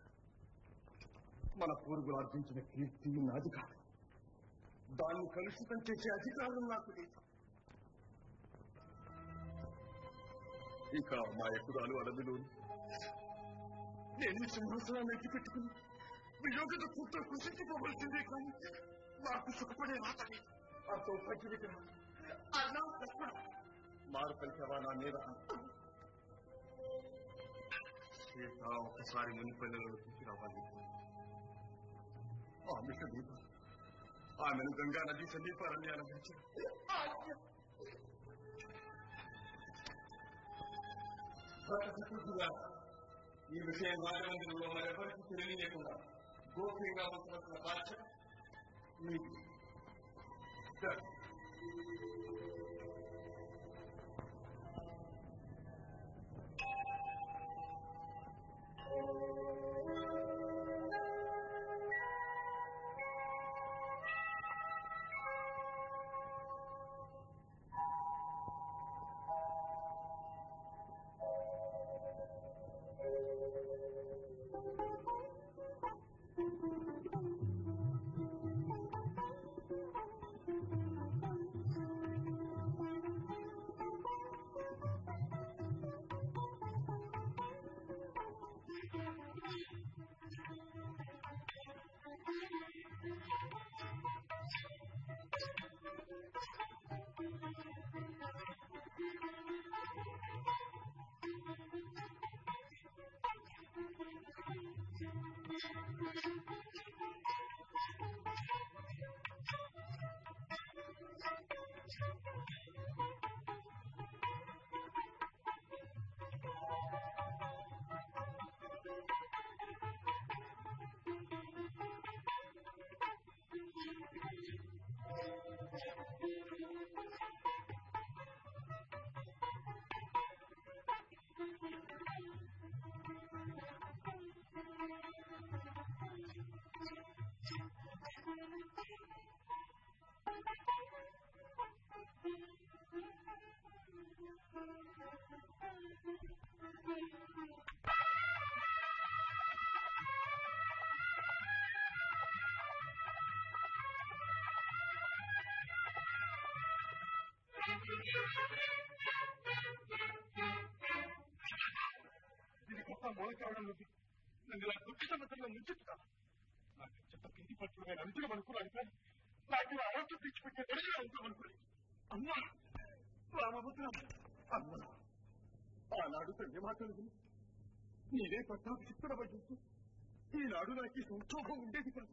మన పూర్వులు ఆర్జించిన కీర్తి నాది కాదు దాన్ని కలుషితం చేసే అధికారం నాకు లేదు ఇంకా మా ఎకురాలు అడవిలో నేను ఈ సింహాసనాన్ని ఎత్తి పెట్టుకుని వియోగ దుఃఖంతో కృషించిపోవలసిందే కానీ నాకు సుఖపడే రాత లేదు ఆ సౌభాగ్య విగ్రహం అన్నా తప్ప మారు కలిసావా నా మీద సీత ఒకసారి మునిపల్లెలలో తీసుకురావాలి ఆమె సమీప ఆమెను గంగా నది సమీపారణ్యాల నుంచి ఈ విషయం రాజమందిరంలో మరెవరికి తెలియలేకుండా గోప్యంగా ఉంచవలసిన బాధ్యత మీకు ఇది గొప్ప మూల కావడం ఉంది నన్ను ఇలా దుఃఖ సముద్రంలో ముంచెత్తుతా నాకు చెత్త కింది పట్టుకుని నేను అంతుగా అనుకున్నాను కానీ నాకు ఇలా అరవత్తు తెచ్చిపెట్టే దొరికిగా ఉంటాం అనుకోలేదు అమ్మా రామభద్ర అమ్మా ఆనాడు తండ్రి మాటలు విని నీరే పట్టాకు చిత్తడబడ్డు ఈనాడు నాకు ఈ సంక్షోభం ఉండేది కాదు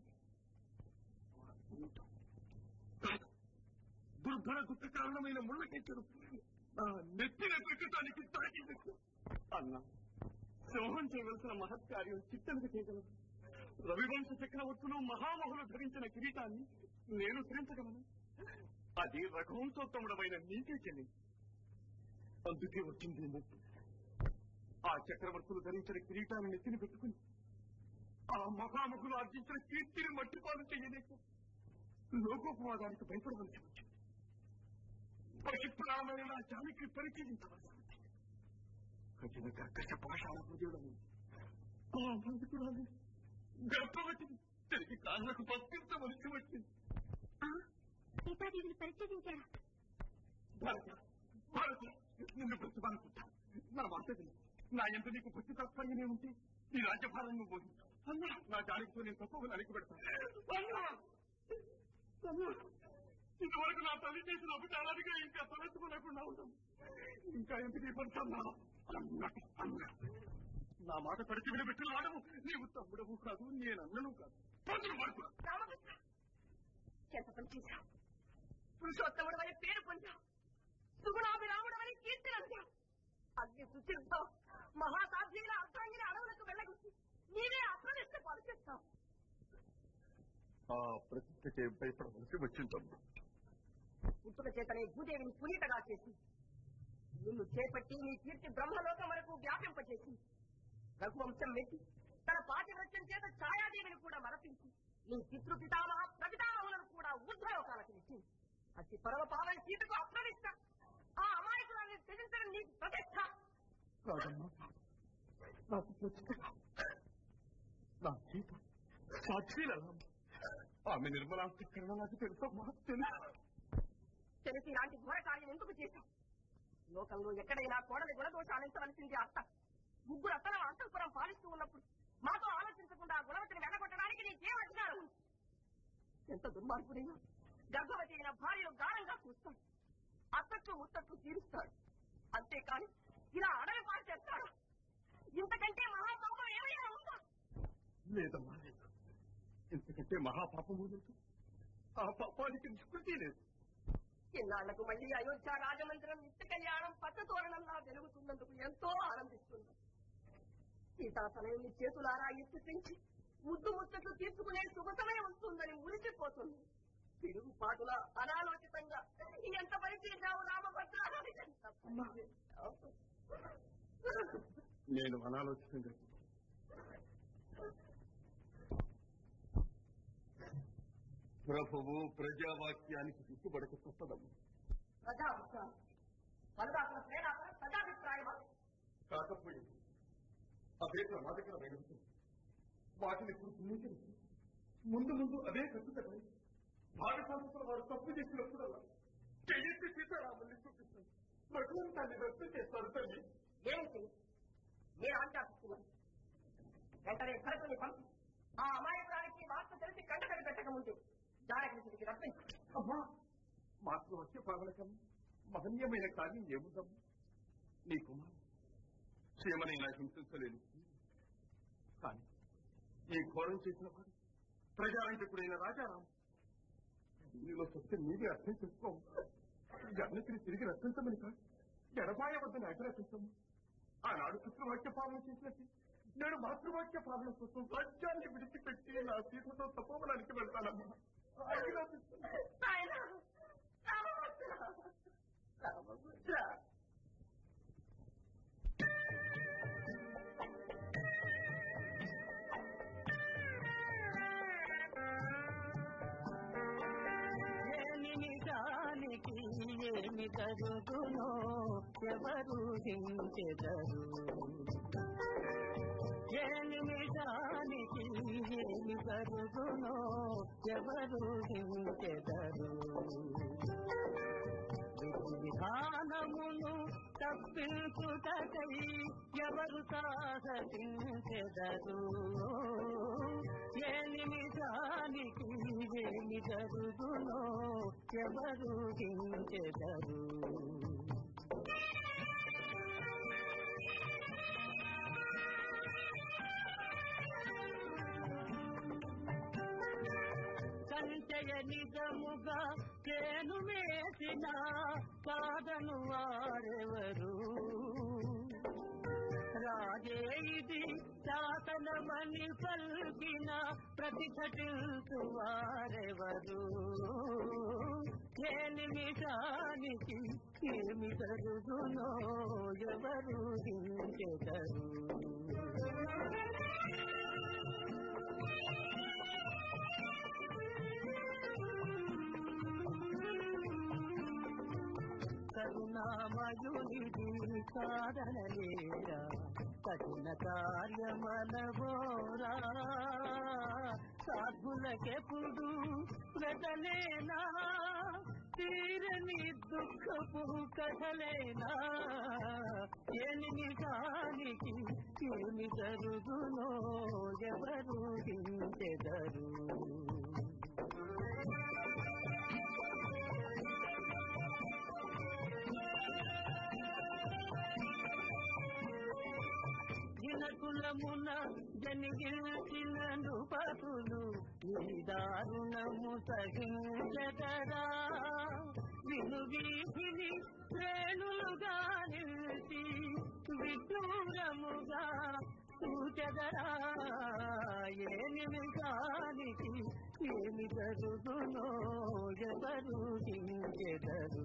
కాదు. దుర్భర దుఃఖ కారణమైన ముళ్ళకెచ్చరు నా నెత్తిన పెట్టడానికి తాకింది అన్నా సింహం చేయవలసిన మహత్కార్యం చిత్తలకు చేయగలను రవివంశ చక్రవర్తులు మహామహులు ధరించిన కిరీటాన్ని నేను ధరించగలను అది రఘువంశోత్తముడమైన నీకే చెల్లి అందుకే వచ్చింది ముప్పు ఆ చక్రవర్తులు ధరించిన కిరీటాన్ని నెత్తిని పెట్టుకుని ఆ మహామహులు ఆర్జించిన కీర్తిని మట్టిపాలు చేయలేక లోకోపవాదానికి భయపడవలసి వచ్చింది పశుప్రాణమైన నా జానికి పరిచయించవలసి వచ్చింది కఠిన కర్కశ పాషాణ పూజలను ఆ మందుకురాలు గర్భవతిని తిరిగి కాళ్ళకు పంపించవలసి వచ్చింది సీతాదేవిని పరిచయించారా భరత భారతి నిన్ను బ్రతుకుతానుకుంటా నా మాట విను. నా ఎంత నీకు భక్తి తత్పర్యమే ఉంటే నీ రాజ్యభారం నువ్వు వహించు. అన్నా నా జాలితో నేను తక్కువ నలికి పెడతాను అన్నా! అన్నా! ఇంతవరకు నా తల్లి చేసిన ఉపచారాలుగా ఇంకా తలెత్తుకోలేకుండా ఉంటాం ఇంకా ఎందుకు ఈ పని అన్నా అన్నట్టు అన్నా నా మాట పడిచి వినబెట్టిన వాడము నీవు తమ్ముడవు కాదు నేను అన్నను కాదు పందులు పడుకున్నా రామకృష్ణ ఎంత పని చేశావు పురుషోత్తముడు అని పేరు పొందావు సుగుణాభిరాముడు అని కీర్తినందావు అగ్ని సుచిద్దాం మహాసాధ్యుల అర్థంగిన అడవులకు వెళ్ళగొచ్చి నీవే అప్రదిష్ట పాలు చేస్తావు ఆ ప్రతిష్టకే భయపడవలసి వచ్చిందమ్మా పుట్టుక చేతనే భూదేవిని పునీతగా చేసి నిన్ను చేపట్టి నీ కీర్తి బ్రహ్మలోకం వరకు వ్యాపింపచేసి రఘువంశం మెచ్చి తన పాతివ్రత్యం చేత ఛాయాదేవిని కూడా మరపించి నీ పితృ పితామహ ప్రపితామహులను కూడా ఊర్ధ్వలోకాలకు ఇచ్చి అతి పరమ పావని సీతకు అప్రవిష్ట ఆ అమాయకురాన్ని త్యజించడం నీకు ప్రతిష్ట కాదమ్మా నాకు ప్రతిష్టగా నా సీత సాక్షిలమ్మా ఆమె నిర్మలాంతకరణ నాకు తెలుసమ్మా తెలుసు తెలిసి ఇలాంటి ఘోర కార్యం ఎందుకు చేశావు లోకంలో ఎక్కడైనా కోడలి గుణదోషాలించవలసింది అత్త ముగ్గురు అత్తల అంతఃపురం పాలిస్తూ ఉన్నప్పుడు మాతో ఆలోచించకుండా ఆ గుణవతిని వెళ్ళగొట్టడానికి నీకేం అధికారం ఉంది ఎంత దుర్మార్గుడైనా గర్భవతి అయిన భార్యను గాఢంగా చూస్తాడు అత్తకు ముత్తకు తీరుస్తాడు అంతేకాని ఇలా అడవి పాలు చేస్తాడు ఇంతకంటే మహాపాపం ఏమైనా ఉందా లేదమ్మా లేదు ఇంతకంటే మహాపాపము లేదు ఆ పాపానికి నిష్కృతి లేదు ఇన్నాళ్లకు మళ్ళీ అయోధ్య రాజమందిరం నిత్య కళ్యాణం పచ్చ తోరణంలా వెలుగుతున్నందుకు ఎంతో ఆనందిస్తుంది సీతాతనయుని చేతులారా ఎత్తి పెంచి ముద్దు ముచ్చట్లు తీసుకునే శుభ సమయం వస్తుందని మురిసిపోతుంది తిరుగుపాటుల అనాలోచితంగా ఎంత పని చేశావు రామభద్ర ఎంత పని చేశావు? నేను అనాలోచితంగా ప్రభువు ప్రజావాక్యానికి దిక్కుబడక తప్పదమ్మా ప్రజాభిప్రాయం వనదాసుల ప్రేరాపర ప్రజాభిప్రాయమా కాకపోయింది అదే ప్రమాదకరమైనది వాటిని ఇప్పుడు పుణ్యకరించి ముందు ముందు అదే కట్టుకటై భాగస్వామ్యుల వారు తప్పు చేసినప్పుడల్లా చెయ్యెత్తి సీతారాముల్ని చూపిస్తాను భగవంతాన్ని రద్దు చేస్తారు తల్లి ఏమిటి మీరు ఆజ్ఞాపిస్తున్నారు వెంటనే భరతుని పంపి ఆ అమాయకురానికి వార్త తెలిసి కంటకడి పెట్టకముందు జానకి రప్పించు అమ్మా మాకు వచ్చే పాలనకం మహనీయమైన కార్యం ఏముందమ్మా నీ కుమారు క్షేమనైనా హింసించలేదు కానీ ఈ ఘోరం చేసిన వాడు ప్రజారంజకుడైన రాజారాం దీనిలో సత్యం మీరే అర్థం చేసుకో జానకిని తిరిగి రక్షించమని కాదు ఎడబాయ వద్దని అగ్రహించము ఆనాడు పితృవాక్య పాలన చేసినట్టు నేను మాతృవాక్య పాలన కోసం రాజ్యాన్ని విడిచిపెట్టి నా సీతతో తపోవడానికి వెళ్తానమ్మా ఆజ్ఞాపిస్తున్నాను. నాయనా, రామభద్ర, రామభద్ర. ఏ నిమిషానికి ఏమి జరుగునో ఎవరు హించెదరు ఏ నిమిషానికి ఏమి జరుగునో ఎవరు హించెదరు విధి విధానమును తప్పించుటకై ఎవరు సాహసించెదరు ఏ నిమిషానికి ఏమి జరుగునో ఎవరు హించెదరు సంచయ నిజముగా చేను వేసిన కాదను వారెవరు రాజే ఇది శాసనమని పల్కిన ప్రతిఘటించు వారెవరు ఏ నిమిషానికి ఏమి జరుగునో ఎవరు హించెదరు కరుణామయునిది కాదనలేరా కఠిన కార్యమనబోరా సాధులకెప్పుడు ప్రజలేనా తీరని దుఃఖపు కథలేనా ఏ నిమిషానికి ఏమి జరుగునో ఎవరు హించెదరు దినకులమున జనిగిల్చిన నృపతులు ఈ దారుణము సహించదరా విను వీధిని శ్రేణులుగా నిలిచి విదూరముగా చూచెదరా ఏ నిమిషానికి ఏమి జరుగునో ఎవరు హించెదరు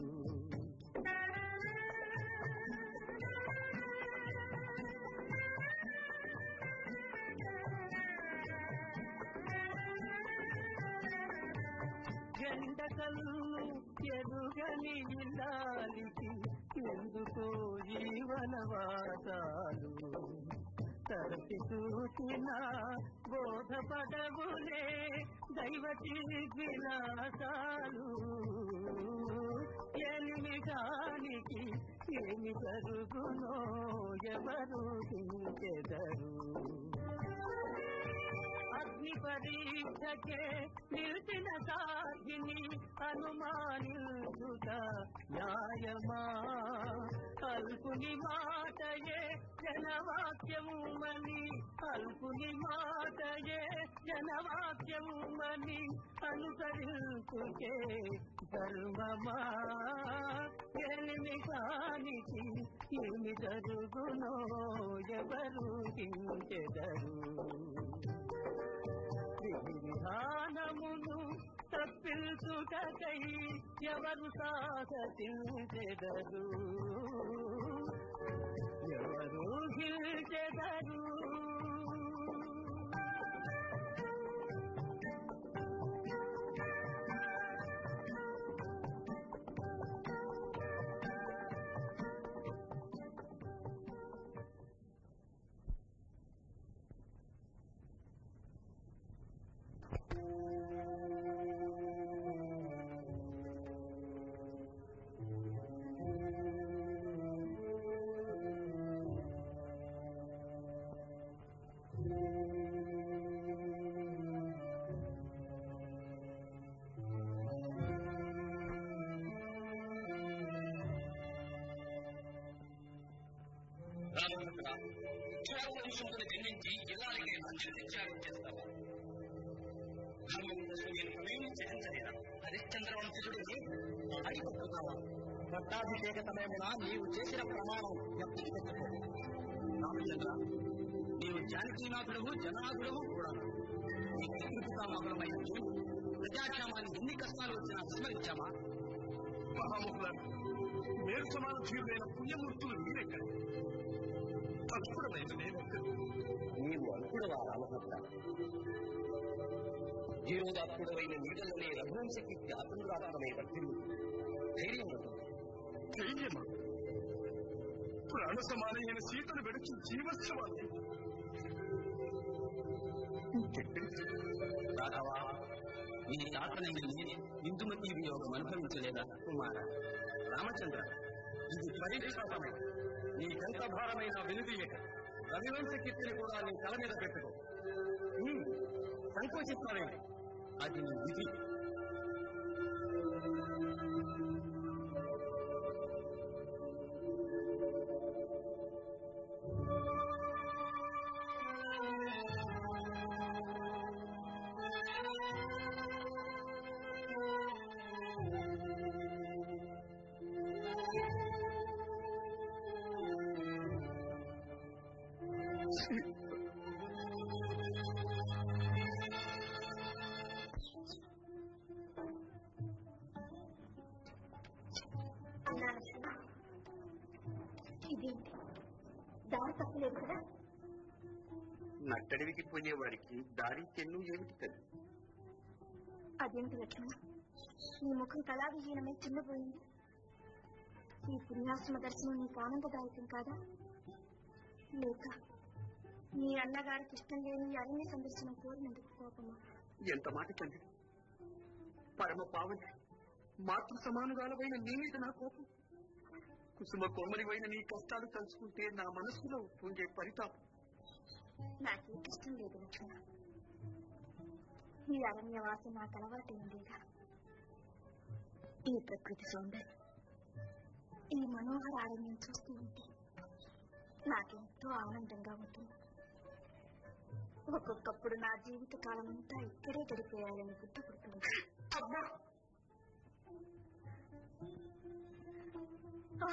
ఎండకల్లు ఎరుగని ఇల్లాలికి ఎందుకో జీవనవాసాలు తరచి చూసిన బోధపడవులే దైవతి విలాసాలు ఎనిమిదానికి ఏమి జరుగునో ఎవరు హించెదరు అగ్ని పరీక్షకే నిలిచిన సాధిని అనుమానించుట న్యాయమా అల్పుని మాటయే జనవాక్యముమని అల్పుని మాటయే జనవాక్యముమని అనుసరించుకే ధర్మమా ఎనిమిదానికి ఏమి జరుగునో ఎవరు హించెదరు విధానమును తప్పించుటకై ఎవరు సాహసించెదరు ఎవరు హిల్చెదరు రామచంద్ర క్షేత్రవంశంతుని జన్మించి ఇలాగే నన్ను విచారం చేస్తావా ధర్మం కోసం నేను ప్రమేయం చేయించలేదా హరిశ్చంద్ర వంశజుడిని అడిగొట్టుతావా పట్టాభిషేక సమయమున నీవు చేసిన ప్రమాణం ఎప్పటికి తెచ్చుకో రామచంద్ర నీవు జానకీనాథుడము జనాథుడము కూడా నీ కృతికామహులమైన నీవు ప్రజాక్షేమాన్ని ఎన్ని కష్టాలు వచ్చినా విస్మరించామా మహాముఖులను మేరు సమాన జీవులైన పుణ్యమూర్తులు మీరెక్కడ తత్పురమైన నేనెక్కడ నీవు అనుకుడవా రామభద్ర జీరోదాత్ముడవైన నీడలోనే రఘువంశకి ఆతంద్రాత్మమే వర్తిల్లు ధైర్యం ఉంటుంది ధైర్యమా ప్రాణ సమానమైన సీతను వెడిచి జీవస్యవాన్ని రాఘవా నీ తాతనైన నేనే ఇందుమతి వియోగం అనుభవించలేదా కుమార రామచంద్ర ఇది పరీక్షాపమే నీ కంఠభారమైన వెనుదీయక రవివంశ కీర్తిని కూడా నీ తల మీద పెట్టుకో హ్మ్, సంకోచిస్తావే అది నీ విధి అన్నా లక్ష్మణ ఇదేంటి దారి తప్పలేదు కదా నట్టడివికి పోయేవాడికి దారి చెన్ను ఏమిటి తల్లి అదేంటి లక్ష్మణ నీ ముఖం కళావిహీనమై చిన్నపోయింది ఈ పుణ్యాశ్రమ దర్శనం నీకు ఆనందదాయకం కాదా లేక నీ అన్నగారికి ఇష్టం లేని ఈ అరణ్య సందర్శనం కోరినందుకు కోపమా ఎంత మాట తండ్రి పరమ పావని మాతృ సమానురాలమైన నీ మీద నా కోపం కుసుమ కోమలివైన నీ కష్టాలు తలుచుకుంటే నా మనస్సులో పొంగే పరితాపం నాకేం ఇష్టం లేదు లక్ష్మణ ఈ అరణ్యవాసం నాకు అలవాటైందిగా ఈ ప్రకృతి సౌందర్యం ఈ మనోహర అరణ్యం చూస్తూ ఉంటే నాకెంతో ఆనందంగా ఉంటుంది ఒక్కొక్కప్పుడు నా జీవిత కాలం అంతా ఇక్కడే గడిపేయాలని గుర్తుపడుతుంది అమ్మా ఆ!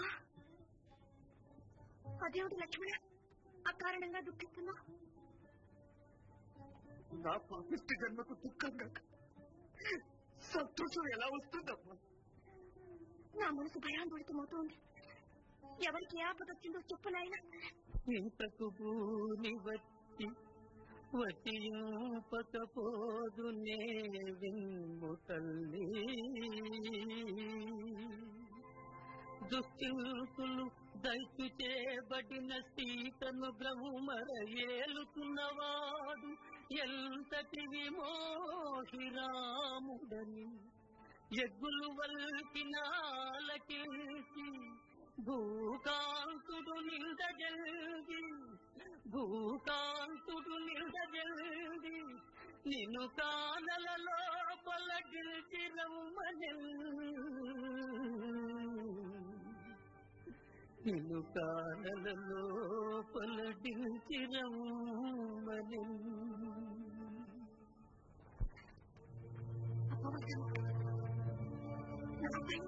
అదేమిటి లక్ష్మణ అకారణంగా దుఃఖిస్తున్నా నా పాపిష్టి జన్మకు దుఃఖం కాక సంతోషం ఎలా వస్తుందమ్మా నా మనసు భయాందోళితమవుతోంది ఎవరికి ఏ ఆపద వచ్చిందో చెప్పు నాయన ఇంతకు భూని వచ్చి వసియోపకపోదు నే విమ్ము తల్లి దుశ్చింతులు దయచు చేయబడిన సీతను బ్రహ్మర ఏలుతున్నవాడు ఎంతటి విమోహిరాముడని ఎగ్గులు వల్కినాలకేసి భూకాంతుడు నిందజల్ది భూకాంతుడు నిందజల్ది నిన్ను కానల లోపల గిల్చి రమ్మనెల్ నిన్ను కానల లోపల గిల్చి రమ్మనెల్ అపవాదం నా భయం.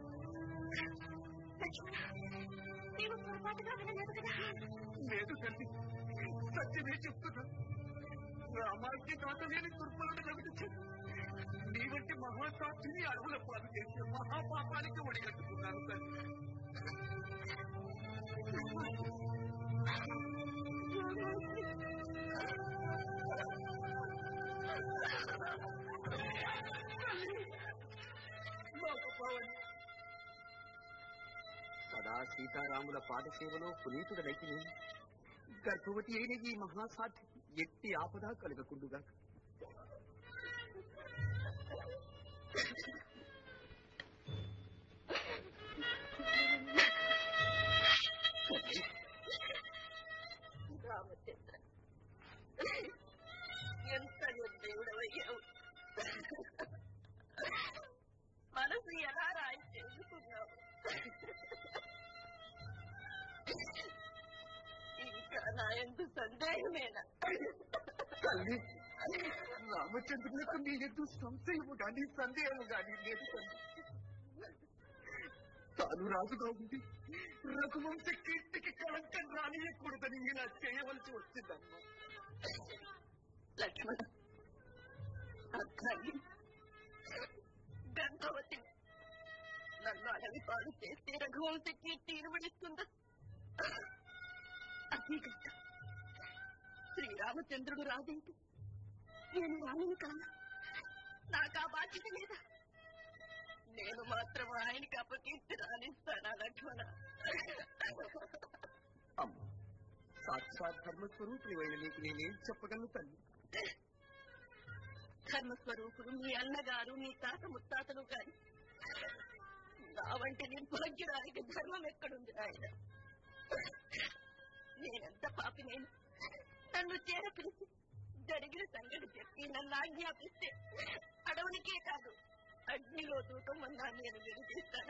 లక్ష్మణ నీవు పొరపాటుగా వినలేదు కదా లేదు తల్లి సత్యమే చెప్తున్నా రామానికి దాటలేని దుర్బలుడు కవిత నీ వంటి మహాసాక్షిని అడవుల పాలు చేసి మహాపాపానికి ఒడిగట్టుకున్నాను తల్లి లోకపావని సదా సీతారాముల పాదసేవలో పునీతుడనైతే గర్భవతి అయిన ఈ మహాసాధ్యం ఎట్టి ఆపద కలగకుండుగా రామచంద్ర ఎంత నిర్దయుడవయ్యావు మనసు ఎలా రాయి చేసుకున్నావు ఇంకా నా ఎందు సందేహమేనా తల్లి రామచంద్రులకు నీ ఎద్దు సంశయము గాని సందేహము గాని లేదు తల్లి తాను రాజుగా ఉంది రఘువంశ కీర్తికి కళంకం రానియకూడదని ఇలా చేయవలసి వచ్చిందమ్మా లక్ష్మణ అర్థాన్ని గర్భవతి నన్ను అడవి పాడు చేస్తే రఘువంశ కీర్తి ఇరువడిస్తుందా అది గట్ట శ్రీరామచంద్రుడు రాదేంటి నేను రాణిని కానా నాకు ఆ బాధ్యత లేదా నేను మాత్రం ఆయనకి అపకీర్తి రాణిస్తానా లక్ష్మణ అమ్మ సాక్షాత్ ధర్మస్వరూపుడైన నీకు నేనేం చెప్పగలను తల్లి ధర్మస్వరూపుడు మీ అన్నగారు మీ తాత ముత్తాతలు కాని నా వంటి నిర్భాగ్యురానికి ధర్మం ఎక్కడుంది ఆయన నేనెంత పాపి నేను నన్ను చేర పిలిచి జరిగిన సంగతి చెప్పి నన్ను ఆజ్ఞాపిస్తే అడవునికే కాదు అగ్నిలో దూకమన్నా నేను వినిపిస్తానా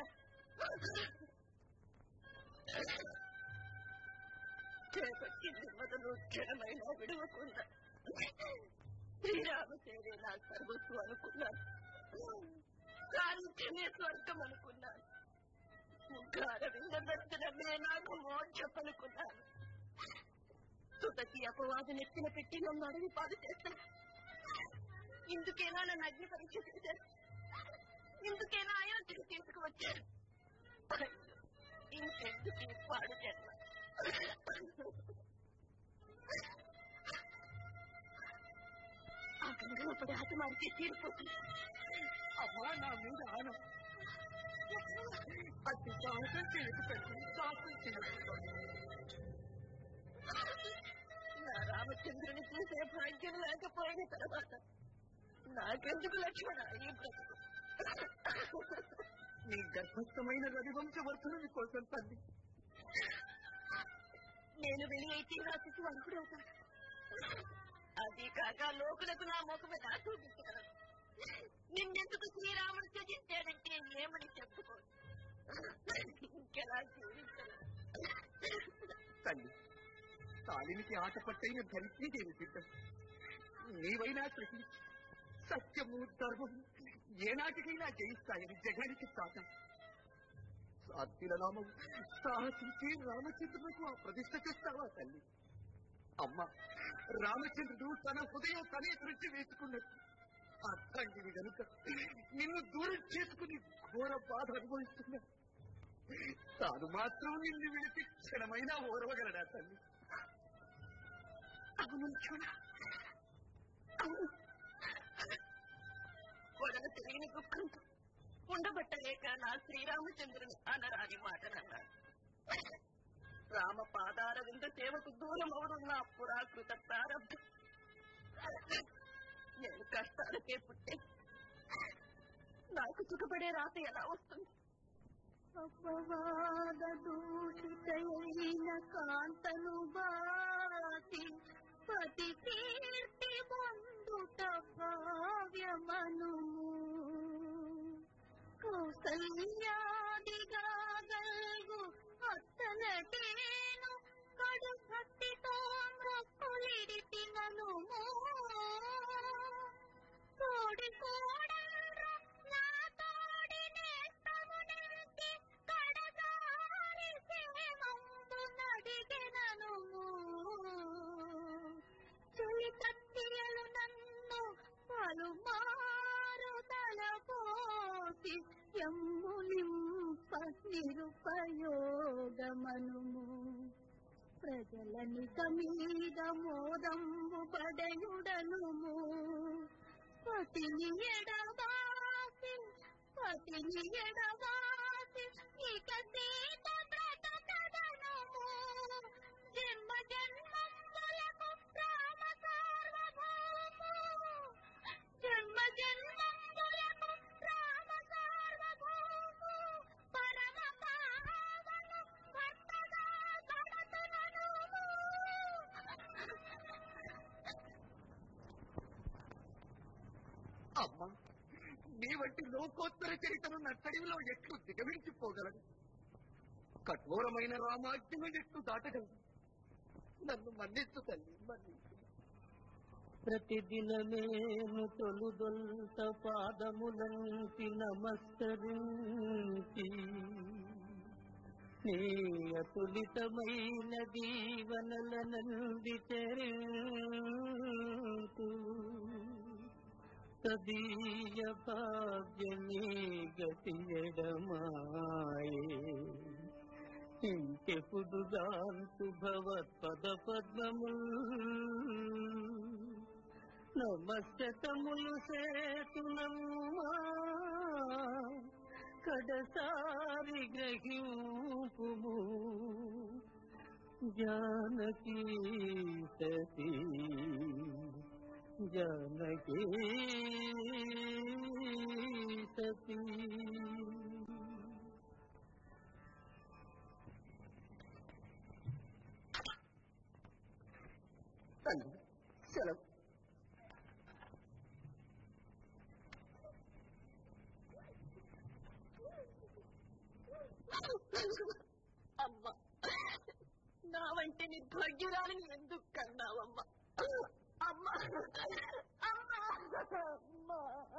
చేపట్టింది మొదలు క్షణమైనా విడవకుండా శ్రీరామచేరే నా సర్వస్వం అనుకున్నాను సాధించనే స్వర్గం అనుకున్నాను ముఖార విందర్శనమే నాకు మోక్షం అనుకున్నాను సుతకి అపవాదు నెత్తిన పెట్టి నన్ను అడవి పాడు చేస్తాను ఇందుకేనా నన్ను అగ్ని పరీక్ష చేశారు ఇందుకేనా అయోధ్యకు తీసుకువచ్చారు ఇంకెందుకు ఈ పాడు జన్మ ఆ గంగపడి హతమారితే తీరిపోతుంది అమ్మా నా మీద ఆన అతి సాహసం చేయకు తల్లి సాహసం చేయకు నా రామచంద్రుని చూసే భాగ్యం లేకపోయిన తర్వాత నాకెందుకు లక్ష్మణ ఈ బ్రతుకు నీ గర్భస్థమైన రవివంశవర్ధనుని కోసం తల్లి నేను వెళ్ళి అయితే నా శిశువు అనుకుడవుతాను అది కాక లోకులకు నా ముఖం మీద చూపించగలను నిన్నెందుకు శ్రీరాముడు త్యజించాడంటే ఏమని చెప్పుకో ఇంకెలా జీవించను తల్లి తాలినికి ఆట పట్టైన ధరిత్రీదేవి బిడ్డ నీవైనా ప్రశ్నించి సత్యము ధర్మము ఏనాటికైనా జయిస్తాయని జగానికి సాధం సాధ్యుల నామం సాహసించి రామచంద్రులకు ఆ ప్రతిష్ట చేస్తావా తల్లి అమ్మ రామచంద్రుడు తన హృదయం తనే త్రుంచి వేసుకున్నట్టు అర్థంగివి గనుక నిన్ను దూరం చేసుకుని ఘోర బాధ అనుభవిస్తున్నా తాను మాత్రం నిన్ను విడిచి క్షణమైనా ఓర్వగలడా తల్లి అవును చూడ అవును వదల తెలియని దుఃఖంతో ఉండబట్టలేక నా శ్రీరామచంద్రుని అనరాని మాటనన్నాడు రామ పాదార వింద సేవకు దూరం అవడం నా పురాకృత ప్రారంభం నేను కష్టాలకే పుట్టే నాకు సుఖపడే రాత ఎలా వస్తుంది అపవాద దూషితైన కాంతను బాసి పతి కీర్తి పొందుట భావ్యమను కౌసల్యాదిగా గల్గు అత్తలటేను కడు భక్తితో మొక్కులిడితినను తోడి కోడలు నా తోడి నేస్తము నిలిచి కడదారి సేవంబు నడిగెనను చెలి కత్తియలు నన్ను పలుమారు తలపోసి ఎమ్ములింప నిరుపయోగమనుము ప్రజలనిక మీద మోదంబు పడయుడనుము పతిని ఎడబాసి పతిని ఎడబాసి ఇక సీత బ్రతకదనుము జన్మ జన్మములకు రామ సార్వభౌము జన్మ జన్మములకు రామ సార్వభౌము పరమ పావను భర్తగా అమ్మ నీ వంటి లోకోత్తర చరిత్రను నట్టడిలో ఎట్లు దిగమించిపోగలడు కఠోరమైన రామాజ్ఞను ఎట్లు దాటగలదు నన్ను మన్నించు తల్లి మన్నించు ప్రతిదినమేము తొలుదొల్త పాదములంటి నమస్కరించి నీ అతులితమైన దీవనల నంది చరింతు తదీయ భాగ్యనీ గతి ఎడమాయే ఇంకెప్పుడు గాంతు భవత్పద పద్మము నమస్తములు సేతునమ్మా కడసారి గ్రహింపుము జానకీ సతీ జానకీ సతీ తల్లి సెలవు అమ్మ నా వంటి నిర్భాగ్యురాలిని ఎందుకు కన్నావమ్మ అమ్మ అమ్మ అమ్మ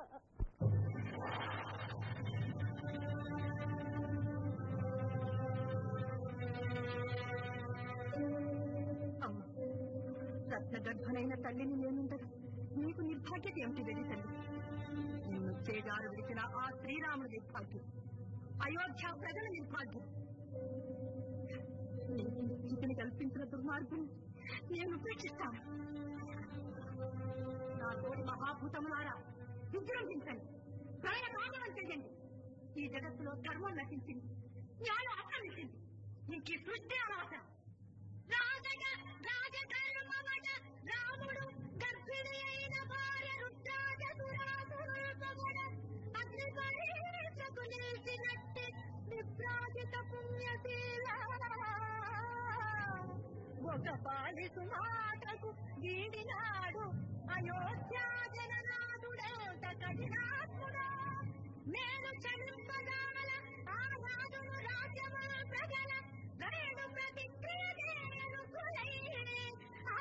అమ్మ రత్నగర్భనైన తల్లిని నేనుండగా నీకు నిర్భాగ్యత ఏమిటి వెళ్ళి తల్లి నిన్ను చేజారు విడిచిన ఆ శ్రీరాముడి నిర్భాగ్యం అయోధ్య ప్రజల నిర్భాగ్యం నీకు ఈ స్థితిని కల్పించిన దుర్మార్గం నేను ఉపేక్షిస్తాను నా తోటి మహాభూతములారా విజృంభించండి ప్రాణ కారణం చేయండి ఈ జగత్తులో ధర్మం నశించింది న్యాయం అక్కర్నించింది ఇంక ఈ సృష్టి అనవసరం రాజగ రాజధర్మమట రాముడు గర్భిణి అయిన భార్య రుద్రాజ సురాసురుల అగ్నిపై పూజిత పుణ్యశీల ఒక బాలిసు మాటకు వీడినాడు అయోధ్యా జననాథుడేత కఠినాత్ముడా నేను క్షమింపజాల ఆ రాజును రాజ్యము ప్రజల వేణు ప్రతిక్రియ నేను కులై ఆ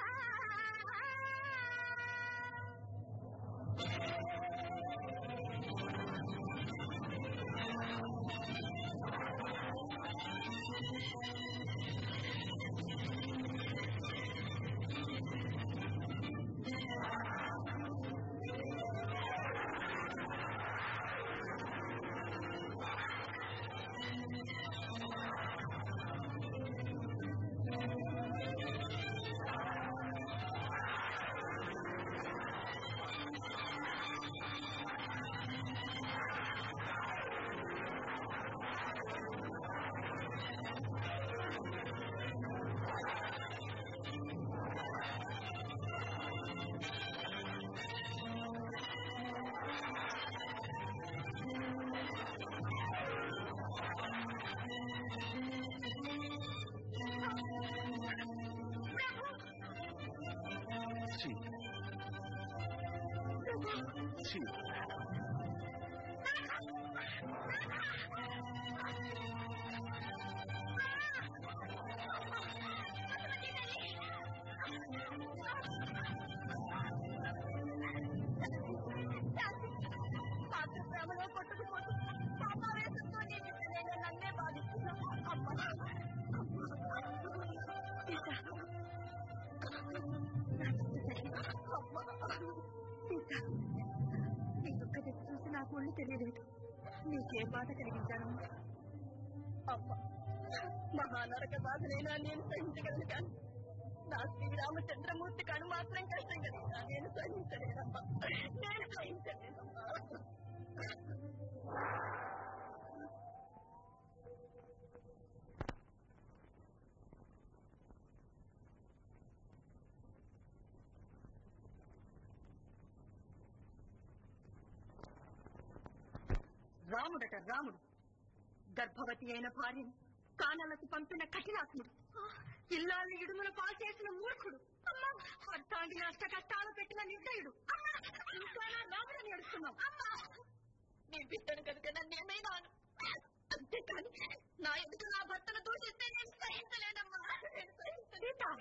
పాత్రప్రేమలో కొట్టుకుపోతూ పాపావేశంతో నేను నన్నే బాధిస్తున్నాను అమ్మా సీత సీత నీ దుఃఖది చూసి నాకు ఒళ్ళు తెలియలేదు నీకే బాధ కలిగించానమ్మా అమ్మ మహానరక బాధనైనా నేను సహించగలను కానీ నా శ్రీరామచంద్రమూర్తి కను మాత్రం కష్టం కలిగినా నేను సహించలేనమ్మా నేను సహించలేనమ్మా రాముడట రాముడు గర్భవతి అయిన భార్యను కానలకు పంపిన కఠినాత్ముడు ఇల్లాన్ని ఇడుముల పాలు చేసిన మూర్ఖుడు అర్థాంగి అష్ట కష్టాలు పెట్టిన నిర్దయుడు ఇంకా నా రాముడని ఏడుస్తున్నాం నీ బిడ్డను కనుక నన్ను ఏమైనాను అంతేకాని నా ఎదుట నా భర్తను దూషిస్తే నేను సహించలేనమ్మా నేను సహించలేను.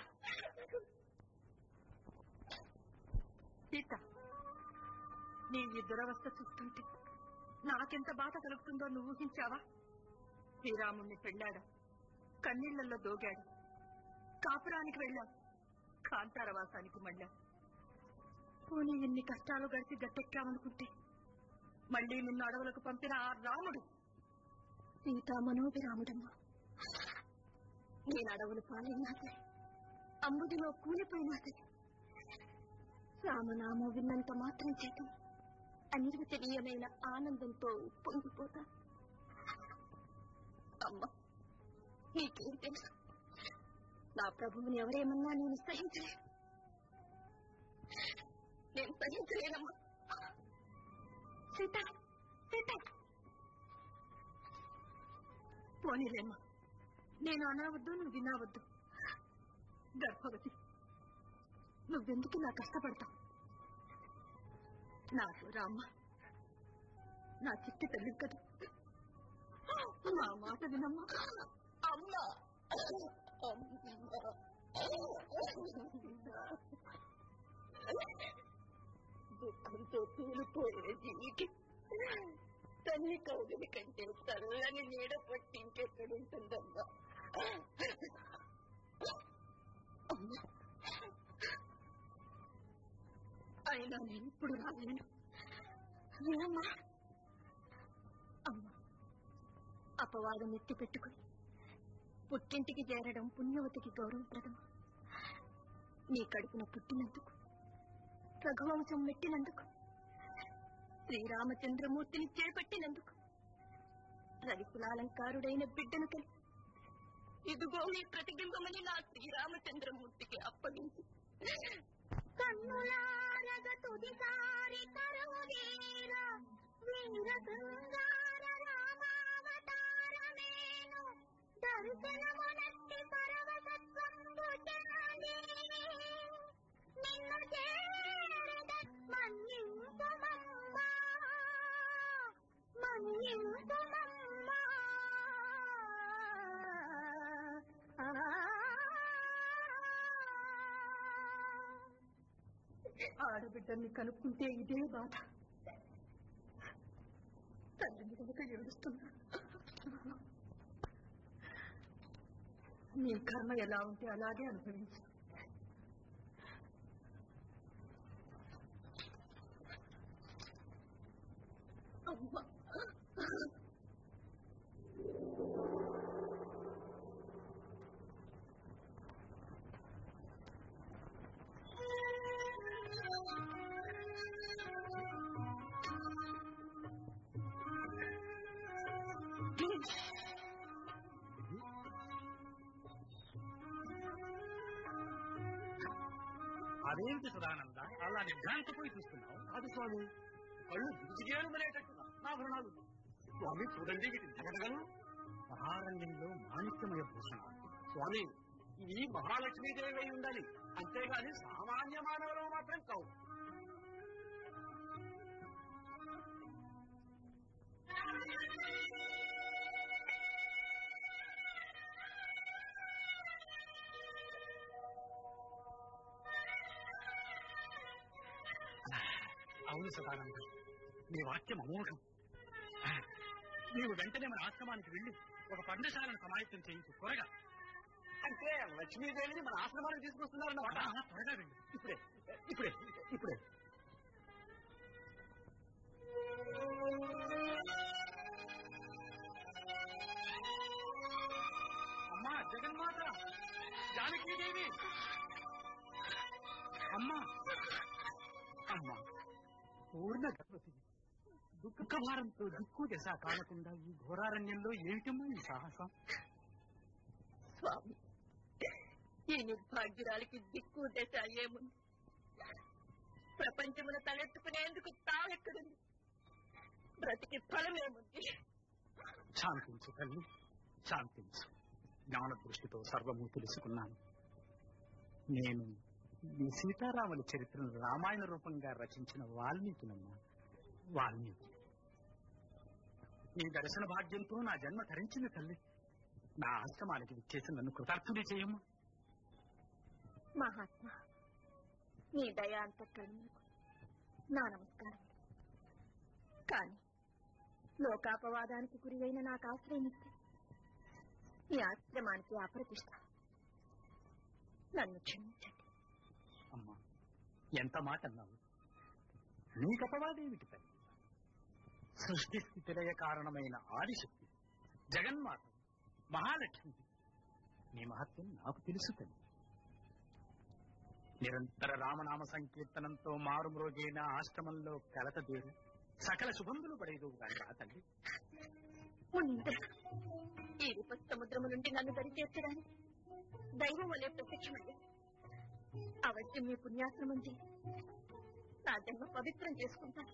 సీత నీ ఈ దురవస్థ చూస్తుంటే నాకెంత బాధ కలుగుతుందో నువ్వు ఊహించావా శ్రీరాముణ్ణి పెళ్ళాడు కన్నీళ్లలో దోగాడు కాపురానికి వెళ్ళాం కాంతారవాసానికి మళ్ళా పోనీ ఎన్ని కష్టాలు గడిచి గట్టెక్కామనుకుంటే మళ్ళీ నిన్ను అడవులకు పంపిన ఆ రాముడు సీతా మనోభిరాముడమ్మా నేను అడవులు పాలైనా సరే అంబుదిలో కూలిపోయినా సరే రామనామం విన్నంత మాత్రం చేత అనిర్వచనీయమైన ఆనందంతో పొంగిపోతా అమ్మా నీకేం తెలుసు నా ప్రభువుని ఎవరేమన్నా నేను సహించలేను నేను సహించలేనమ్మా సీత సీత పోనీలేమ్మా నేను అనవద్దు నువ్వు వినవద్దు గర్భవతి నువ్వెందుకు నా కష్టపడతావు నాకు రామ్మ నా చిట్టి తల్లి కదా నా మాట వినమ్మా అమ్మా దుఃఖంతో తూలిపోయే జీవికి తల్లి కౌగిలి కంటే చల్లని నీడ పట్టి ఇంకెక్కడుంటుందమ్మా అమ్మా అయినా నేను ఇప్పుడు రాలేను ఏమమ్మా అమ్మా అపవాదం ఎత్తి పెట్టుకుని పుట్టింటికి చేరడం పుణ్యవతికి గౌరవప్రదం నీ కడుపున పుట్టినందుకు రఘువంశం మెట్టినందుకు శ్రీరామచంద్రమూర్తిని చేపట్టినందుకు రవికులాలంకారుడైన బిడ్డను కలి ఇదిగో మీ ప్రతిబింబమని నా శ్రీరామచంద్రమూర్తికి అప్పగించి కన్నులారగ తుదిసారి కరువుదీర వీర శృంగార రామావతారమేను దర్శనమునట్టి పరవశత్వంబు చెంది నిన్ను చేరద మన్నింపుమమ్మా మన్నింపుమమ్మా ఆడబిడ్డల్ని కనుక్కుంటే ఇదే బాధ తల్లిని కనుక ఏడుస్తున్నా నీ కర్మ ఎలా ఉంటే అలాగే అనుభవించు అమ్మా అదేంటి సదానంద అలా నిర్ఘాంతపోయి చూస్తున్నావు కాదు స్వామి కళ్ళు దిగిజేరుమనేటట్టుగా ఆభరణాలు స్వామి చూడండి వీటిని తగదగను మహారంగంలో మాణిక్యమయ భూషణ స్వామి ఇవి మహాలక్ష్మీదేవి అయి ఉండాలి అంతేగాని సామాన్య మానవులు మాత్రం కావు అవును సదానంద నీ వాక్యం అమోఘం నీవు వెంటనే మన ఆశ్రమానికి వెళ్ళి ఒక పర్ణశాలను సమాయత్తం చేయించు త్వరగా అంటే లక్ష్మీదేవిని మన ఆశ్రమానికి తీసుకొస్తున్నారన్నమాట ఆ, త్వరగా వెళ్ళు ఇప్పుడే ఇప్పుడే ఇప్పుడే అమ్మా జగన్మాత జానకీదేవి అమ్మా అమ్మా పూర్ణ గర్భవతి దుఃఖభారంతో దిక్కు దశ కానకుండా ఈ ఘోరారణ్యంలో ఏమిటమ్మా ఈ సాహసం స్వామి ఈ నిర్భాగ్యురాలికి దిక్కు దశ ఏముంది ప్రపంచమును తలెత్తుకునేందుకు తావెక్కడుంది బ్రతికి ఫలమేముంది శాంతించు తల్లి శాంతించు జ్ఞాన దృష్టితో సర్వము తెలుసుకున్నాను నేను ఈ సీతారాముల చరిత్రను రామాయణ రూపంగా రచించిన వాల్మీకినమ్మా వాల్మీకి నీ దర్శన భాగ్యంతో నా జన్మ ధరించింది తల్లి నా ఆశ్రమానికి విచ్చేసి నన్ను కృతార్థుని చేయమ్మా మహాత్మా నీ దయా అంతఃకరణకు నా నమస్కారం కాని లోకాపవాదానికి గురి అయిన నాకు ఆశ్రయమిస్తే ఈ ఆశ్రమానికి అప్రతిష్ట నన్ను క్షమించండి అమ్మా ఎంత మాట అన్నావు నీకు అపవాదేమిటి తల్లి సృష్టి స్థితిలయ కారణమైన ఆదిశక్తి జగన్మాత మహాలక్ష్మి నీ మహత్యం నాకు తెలుసు తల్లి నిరంతర రామనామ సంకీర్తనంతో మారుమ్రోగైన ఆశ్రమంలో కలత దేరు సకల శుభందులు పడేదు గాని రా తల్లి మునీంద్ర ఈ విపత్ సముద్రము నుండి నన్ను దరిచేర్చడానికి దైవం వలె ప్రత్యక్షమయ్యా అవశ్యం మీ పుణ్యాశ్రమం చేయి నా జన్మ పవిత్రం చేసుకుంటాను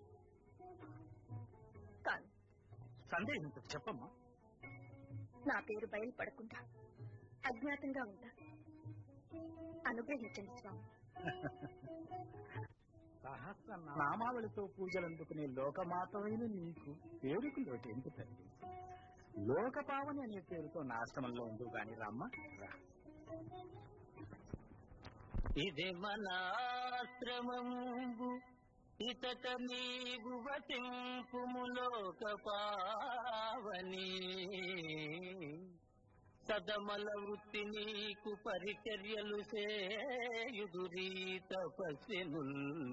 కానీ సందేహించదు చెప్పమ్మా నా పేరు బయలుపడకుండా అజ్ఞాతంగా ఉంటా అనుగ్రహించండి స్వామి సహస్ర నామావళితో పూజలు అందుకునే లోకమాతమైన నీకు పేరుకు లోటేంటి తల్లి లోకపావని అనే పేరుతో నా ఆశ్రమంలో ఉండు గాని రామ్మ రా ఇది మనాశ్రమంబు ఇతట నీవు వసింపుము లోకపావని సదమల వృత్తి నీకు పరిచర్యలు సేయుదురీ తపస్సును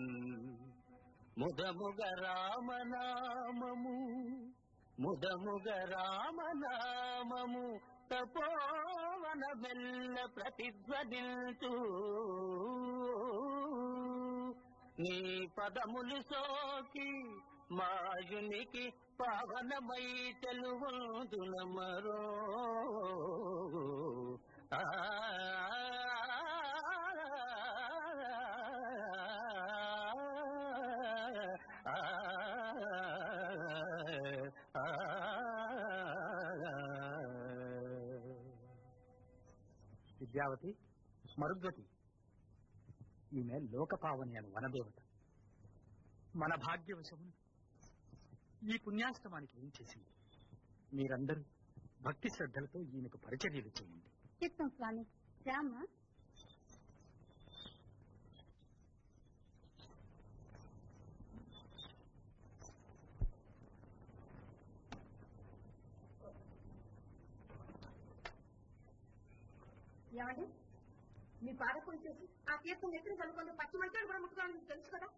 ముదముగ రామనామము ముదముగ రామనామము తపోవన మెల్ల ప్రతిధ్వనిల్తూ నీ పదములు సోకి మాయునికి పావనమై తెలువుదున మరో ఆ విద్యావతి మరుద్వతి ఈమె లోకపావని అని వనదేవత మన భాగ్యవశమును ఈ పుణ్యాశ్రమానికి ఏం చేసింది మీరందరూ భక్తి శ్రద్ధలతో ఈమెకు పరిచర్యలు చేయండి చెప్తాం స్వామి రామ్మా ఏమండి మీ పాదకులు చేసి ఆ తీర్థం ఎక్కడ కలుగుతుంది పచ్చి మంచాలు కూడా ముట్టుకోవాలని మీకు తెలుసు కదా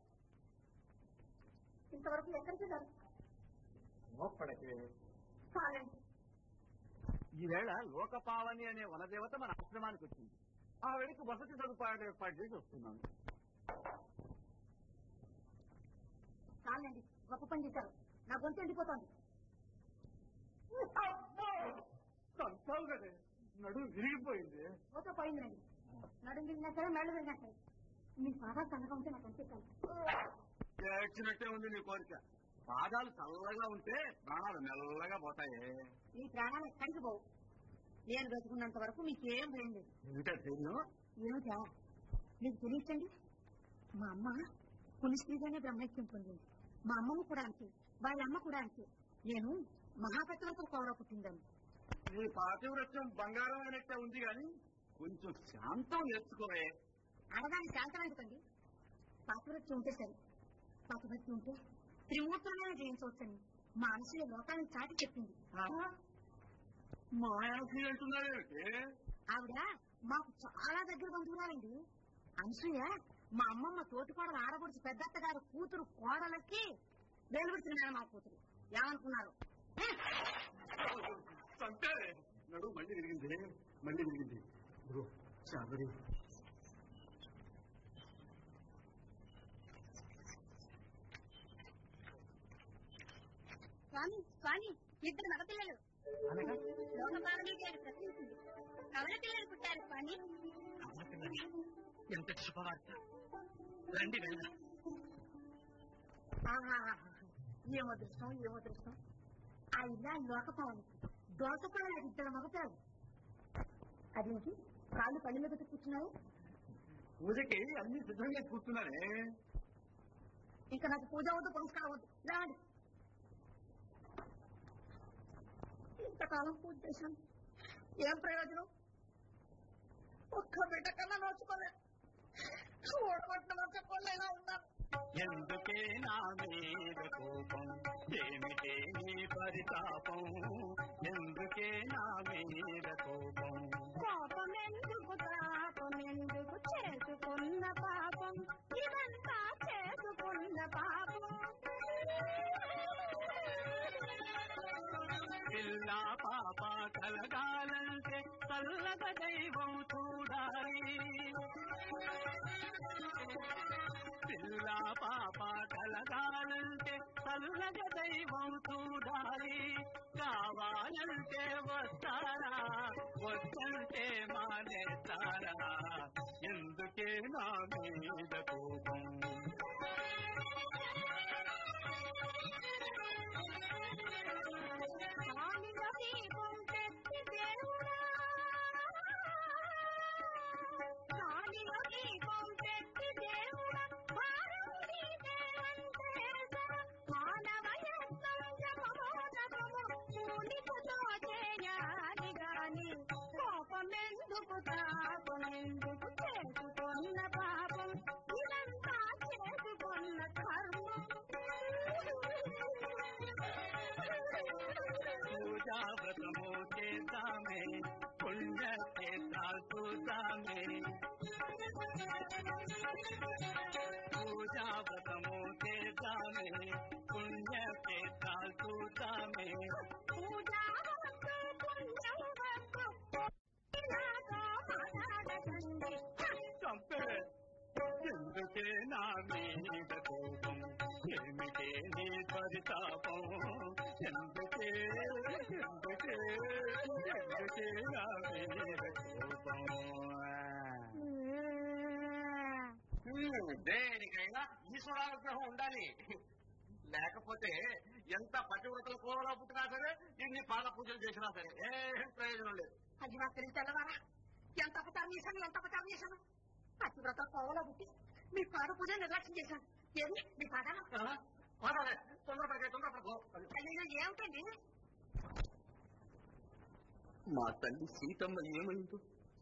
ఇంతవరకు ఎక్కడికి కాదు గొప్పడకే చాలండి ఈవేళ లోకపావని అనే వనదేవత మన ఆశ్రమానికి వచ్చింది ఆ వేళకి వసతి సదుపాయాలు ఏర్పాటు చేసి వస్తున్నాను చాలండి గొప్ప పని చేశారు నా గొంతు ఎండిపోతుంది సంతావు కదే నడుము విరిగిపోయింది పోతే పోయిందండి నడుము విరిగినా సరే మెళ్ళు విరిగినా సరే మీ పాదాలు చల్లగా ఉంటే నాకు అనిపిస్తాను ఏడ్చినట్టే ఉంది నీ కోరిక పాదాలు చల్లగా ఉంటే ప్రాణాలు మెల్లగా పోతాయి మీ ప్రాణాలు ఎక్కడికి పోవు నేను బ్రతుకున్నంత వరకు మీకేం భయం లేదు ఏమిటా ధైర్యం ఏమిటా మీకు తెలియచండి మా అమ్మ పునిశ్రీగానే బ్రహ్మైక్యం పొందింది మా అమ్మమ్మ కూడా అంతే వాళ్ళ అమ్మ కూడా అంతే నేను మహాపతివతో కౌర పుట్టిందాను నీ పాతివృత్యం బంగారం అయినట్టే ఉంది కానీ కొంచెం శాంతం నేర్చుకోవే అనగానే శాంతం ఎందుకండి పాతివృత్యం ఉంటే సరే పాతివృత్యం ఉంటే త్రిమూర్తులనే జయించవచ్చని మా అనసూయ లోకానికి చాటి చెప్పింది మాయాసి అంటున్నారేమిటి ఆవిడ మాకు చాలా దగ్గర బంధువురాలండి అనసూయ మా అమ్మమ్మ తోటికోడలు ఆడబడుచు పెద్దత్త గారు కూతురు కోడలకి వెలువడుతున్నాను మా కూతురు ఏమనుకున్నారు అంటే నడు మళ్ళీ విరిగింది మళ్ళీ విరిగింది ఇదిగో, చాదరి స్వామి స్వామి ఇద్దరు మగపిల్లలు అనగా లోకపాలని గారు ప్రశ్నించింది కవల పిల్లలు పుట్టారు స్వామి ఎంతటి శుభవార్త రండి వెళ్దాం ఆహాహాహా. ఏమో దృష్టం ఏమో దృష్టం ఆ ఇలా లోకపోవాలి దోసపడాలి ఇద్దరు మగతారు అదేంటి కాళ్ళు కళ్ళు మీద కూర్చున్నారు పూజకి అన్ని సిద్ధంగా కూర్చున్నారే ఇంకా నాకు పూజ వద్దు పురస్కారం వద్దు రాండి ఇంతకాలం పూజ చేశాను ఏం ప్రయోజనం ఒక్క బిడ్డ కన్నా నోచుకోలేదు ఓడగొట్టిన చెప్పలేగా ఉన్నాను ఎందుకే నా మీద కోపం ఏమిటే నీ పరితాపం ఎందుకే నా మీద కోపం కోపమెందుకు తాపమెందుకు చేసుకున్న పాపం ఇదంతా చేసుకున్న పాపం పిల్ల పాప కలగాలంటే చల్లగ దైవం చూడాలి పిల్ల పాప కలగాలంటే చల్లగ దైవం చూడాలి కావాలంటే వస్తారా వద్దంటే మానేస్తారా ఎందుకే నా మీద కోపం స్వామిలో దీపం పెట్టి దేవుడా స్వామిలో దీపం పెట్టి దేవుడా భారం నీదే వంచేసా. మానవ యత్నం జపమో తపమో కూలికతో చేయాలి గాని కోపమెందుకు తాపమెందుకు చేసుకున్న పాపం ఇదంతా చేసుకున్న కర్మం పూజా వ్రతము చేద్దామే పుణ్యక్షేత్రాలు చూద్దామే పూజా వ్రతము చేద్దామే పుణ్యక్షేత్రాలు చూద్దామే పూజా వస్తు పుణ్యం వస్తు ఇలాగా మాట్లాడకండి చంపే ఎందుకే నా మీద కోపం ఏమిటే నీ పరితాపం ఎందుకే ఎందుకే ఎందుకే నా మీద కోపం దేనికైనా ఈశ్వరానుగ్రహం ఉండాలి లేకపోతే ఎంత పతివ్రతల కోవలో పుట్టినా సరే ఇన్ని పాద పూజలు చేసినా సరే ఏం ప్రయోజనం లేదు అది మాత్రం తెల్లవారా ఎంత అపచారం చేశాను ఎంత అపచారం చేశాను పతివ్రత కోవలో పుట్టి మీ పాద పూజ నిర్లక్ష్యం చేశాను ఏది మీ పాదాలు తొందరపడక తొందరపడకు అయ్యో ఏమిటండి మా తల్లి సీతమ్మ ఏమైందో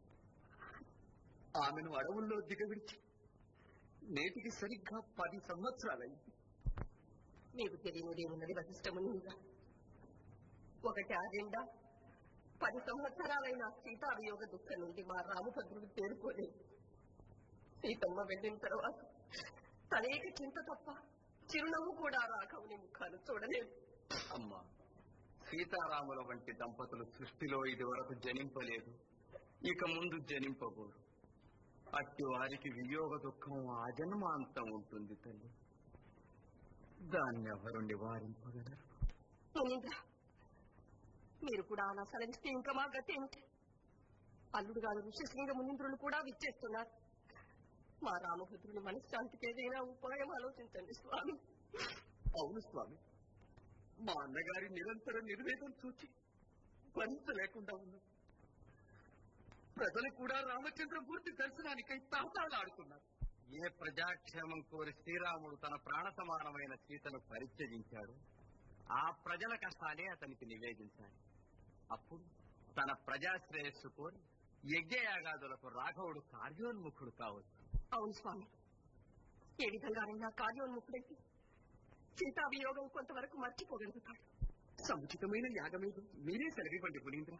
ఆమెను అడవుల్లో దిగవిడిచి నేటికి సరిగ్గా పది సంవత్సరాలైంది మీకు తెలియనిదేమున్నది వశిష్టముని ఒకటి ఆరిండా పది సంవత్సరాలైన సీతావియోగ దుఃఖం నుండి మా రామభద్రుడు తేరుకోలేదు సీతమ్మ వెళ్ళిన తర్వాత తనేక చింత తప్ప చిరునవ్వు కూడా రాఘవుని ముఖాలు చూడలేదు అమ్మా సీతారాముల వంటి దంపతులు సృష్టిలో ఇదివరకు జనింపలేదు ఇక ముందు జనింపబోరు అట్టి వారికి వియోగ దుఃఖం ఆజన్మాంతం ఉంటుంది తల్లి దాన్ని ఎవరు నివారింపగలరు మునీంద్ర మీరు కూడా అలా సలహిస్తే ఇంకా మా గతి ఏమిటి అల్లుడు గారు ఋషిశృంగ మునీంద్రులు కూడా విచ్చేస్తున్నారు మా రామభద్రుని మనశ్శాంతికి ఏదైనా ఉపాయం ఆలోచించండి స్వామి అవును స్వామి మా అన్నగారి నిరంతర నిర్వేదం చూచి భరించలేకుండా ఉన్నాం ప్రజలు కూడా రామచంద్రమూర్తి దర్శనానికై తాతాలాడుతున్నారు ఏ ప్రజాక్షేమం కోరి శ్రీరాముడు తన ప్రాణ సమానమైన సీతను పరిత్యజించాడు ఆ ప్రజల కష్టాలే అతనికి నివేదించాలి అప్పుడు తన ప్రజాశ్రేయస్సు కోరి యజ్ఞయాగాదులకు రాఘవుడు కార్యోన్ముఖుడు కావచ్చు అవును స్వామి ఏ విధంగానైనా కార్యోన్ముఖుడైతే సీతాభియోగం కొంతవరకు మర్చిపోగలుగుతాడు సముచితమైన యాగమేదు మీరే సెలవివ్వండి పునీంద్ర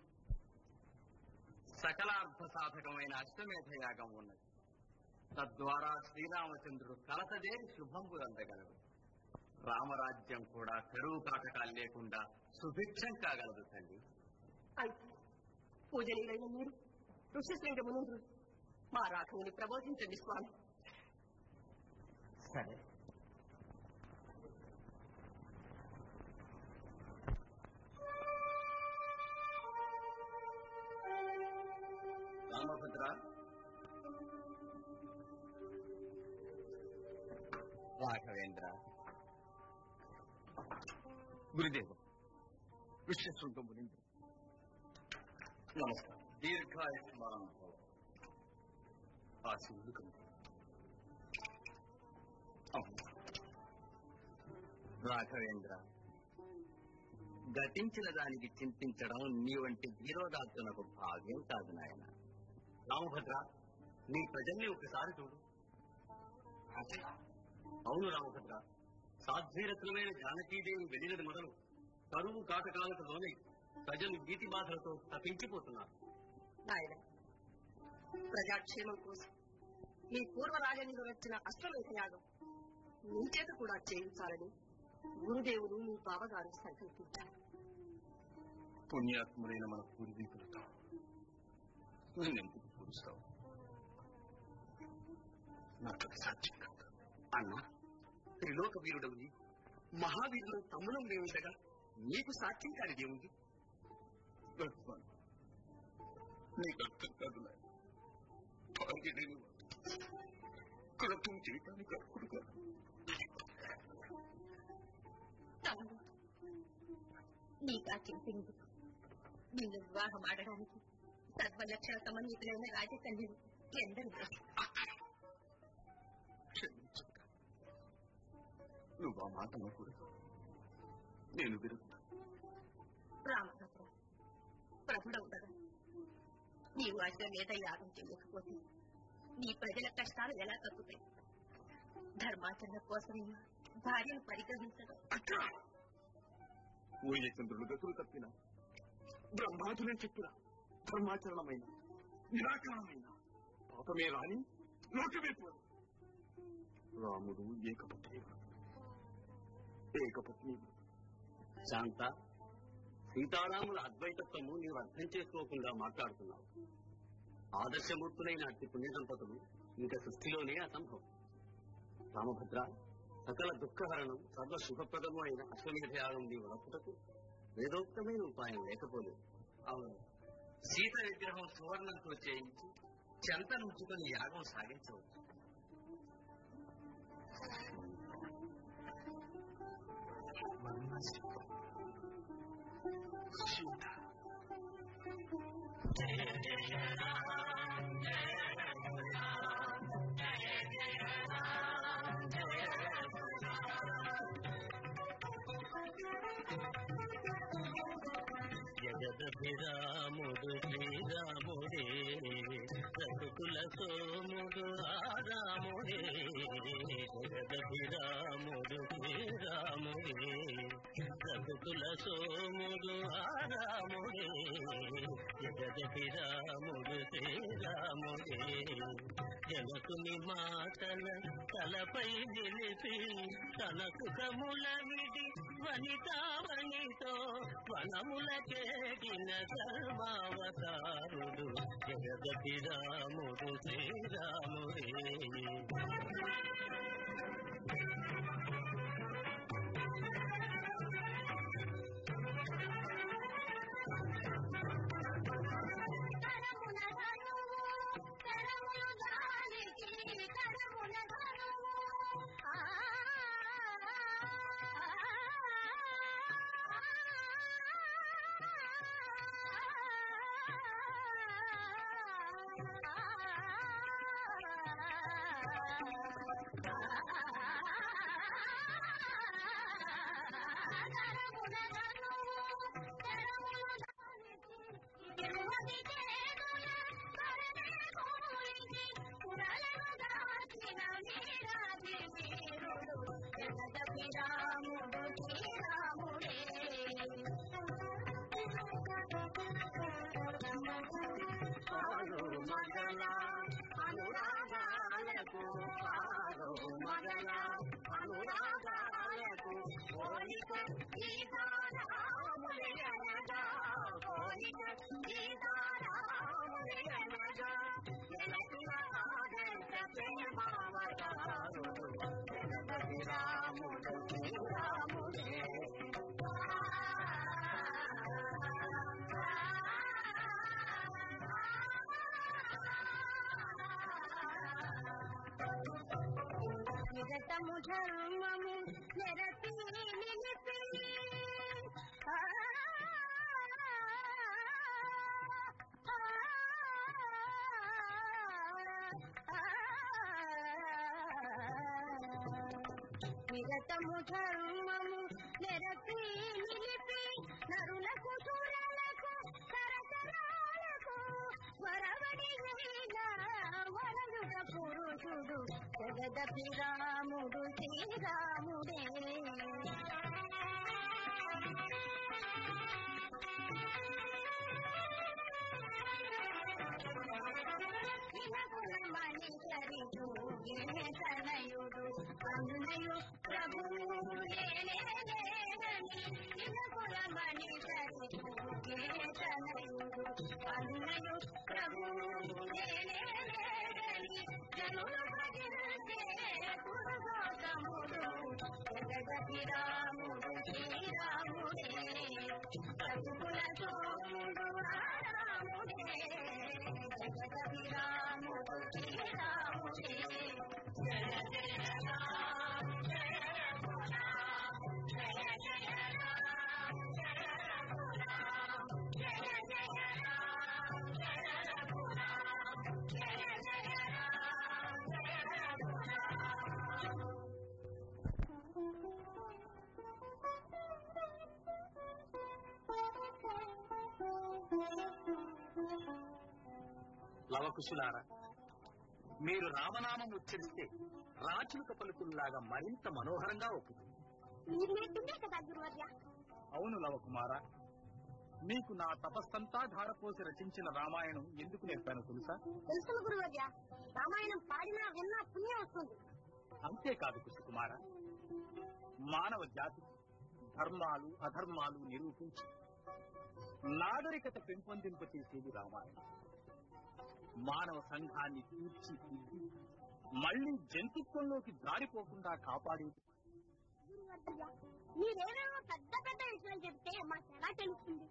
సకలార్థ సాధకమైన అష్టమేధ యాగం ఉన్నది తద్వారా శ్రీరామచంద్రుడు కలతదే శుభంబు అందగలడు రామరాజ్యం కూడా కరువు కాటకాలు లేకుండా సుభిక్షం కాగలదు తల్లి అయితే పూజనీయులైన మీరు ఋషిశృంగ మునీంద్రులు మా రాఘవుని ప్రబోధించండి స్వామి సరే రామభద్ర రాఘవేంద్ర గురుదేవ విశ్వశృంగ మునింద్ర నమస్కారం దీర్ఘాయుష్మాన్ భవ ఆశీర్వదు కలుగు అవును. రాఘవేంద్ర గతించిన దానికి చింతించడం నీ వంటి ధీరోదాత్తునకు భాగ్యం కాదు నాయన రామభద్ర నీ ప్రజల్ని ఒకసారి చూడు అవును రామభద్ర సాధ్వీరత్నమైన జానకీదేవి వెళ్ళినది మొదలు కరువు కాటకాలకు లోనై ప్రజలు వీటి బాధలతో తప్పించిపోతున్నారు నాయన ప్రజాక్షేమం కోసం మీ పూర్వరాజనిలో వచ్చిన అశ్వమేధ యాగం మీ చేత కూడా చేయించాలని గురుదేవుడు మీ బావగారు సంకల్పించారు పుణ్యాత్ములైన మన పూర్వీకులతో నన్నెందుకు పూరుస్తావు నాకు అది సాధ్యం కాదు అన్న త్రిలోక వీరుడవి మహావీరులు తమ్ములం ఉండగా నీకు సాధ్యం కానిదేముంది లక్ష్మణ్, నీకు అర్థం కాదు నాయన. భార్య లేని వాడు. కులతం చేయటానికి అర్హుడుగా తమ్ముడు నీకా చెప్పింది నిన్ను వివాహం ఆడడానికి సర్వలక్షణ సమన్వితులైన రాజకన్యలు ఎందరు క్షమించక నువ్వు ఆ మాట అనకూడదు నేను విరుద్ధ రామభద్ర ప్రభుడవుతాడు నీవు అశ్వమేధ యాగం చేయకపోతే నీ ప్రజల కష్టాలు ఎలా తగ్గుతాయి ధర్మాచరణ కోసమైనా భార్యను పరిగ్రహించడం ఊయచంద్రులు గతులు తప్పిన బ్రహ్మాదులే చెప్పిన ధర్మాచరణమైన నిరాకరణమైన పాపమే రాని లోకమే పోదు రాముడు ఏకపత్ని ఏకపత్ని శాంత సీతారాముల అద్వైతత్వము నీవు అర్థం చేసుకోకుండా మాట్లాడుతున్నావు ఆదర్శమూర్తులైన అతి పుణ్య దంపతులు ఇంకా సృష్టిలోనే అసంభవం రామభద్ర సకల దుఃఖహరణం సర్వ శుభప్రదము అయిన అశ్వమేధ యాగం నీ వలపుటకు వేదోక్తమైన ఉపాయం లేకపోలేదు అవును సీత విగ్రహం సువర్ణంతో చేయించి చెంత నుంచుకొని యాగం సాగించవచ్చు సీత జయ జయ రామ జగదభిరాముడు శ్రీరాముడే రఘుకుల సోముడు ఆరాముడే జగదభిరాముడు శ్రీరాముడే రఘుకుల సోముడు ఆరాముడే జగదభిరాముడు శ్రీరాముడే జనకుని మాటల తలపై నిలిపి తనకు కముల విడి వనితావనితో వనముల చేటిన ధర్మావతారుడు జగదపి రాముడు శ్రీరాముడే కరమున ధనువు కరములు గాలికి కరమున ధనువు ఆ కరమున ధనువు కరములు గాలికి తిరుమతి చేతుల కరమే కోరించి కురలను దాచిన వీరాది వీరుడు జగదపి రాముడు శ్రీరాముడే ఆరు మగల అనురాగాలకు ఆరు మగల అనురాగాలకు పోలిక సీతారాములే అనగా పోలిక సీతారాములే అనగా జనకుల ఆదర్శ ప్రేమావతారుడు జగదపి రాముడు శ్రీరాముడే నిరతము ధర్మము నిరతి నిలిపి ఆ, ఆ, ఆ, నిరతము ధర్మము నిరతి నిలిపి నరులకు సురలకు సరసరాలకు వరవడి వరదుట పురుషుడు జగదపి రాముడు శ్రీరాముడే మణికరి తనయుడు అన్నయు ప్రభువు ఇలకుల మణికరి తనయుడు అన్నయు ప్రభువు జనుల భజనకే పురుషోత్తముడు జగదపి రాముడు శ్రీరాముడే బతుకుల సోముడు రాముడే జగదపి రాముడు శ్రీరాముడే జయ జయ రామ జయ రఘురామ జయ జయ రామ జయ రఘురామ జయ జయ రామ జయ రఘురామ జయ జయ రామ జయ రఘురామ లవకుశులారా మీరు రామనామం ఉచ్చరిస్తే రాచులక పలుకుల్లాగా మరింత మనోహరంగా అవుతుంది మీరు నేర్చుందే కదా గురువర్య అవును లవకుమార నీకు నా తపస్సంతా ధారపోసి రచించిన రామాయణం ఎందుకు నేర్పాను తెలుసా తెలుసును గురువర్య రామాయణం పాడినా విన్నా పుణ్యం వస్తుంది అంతేకాదు కుసుకుమార మానవ జాతి ధర్మాలు అధర్మాలు నిరూపించి నాగరికత పెంపొందింప చేసేది రామాయణం మానవ సంఘాన్ని తీర్చిదిద్ది మళ్ళీ జంతుత్వంలోకి జారిపోకుండా కాపాడేది గురువర్య మీరేమేమో పెద్ద పెద్ద విషయాలు చెప్తే మాకు ఎలా తెలుస్తుంది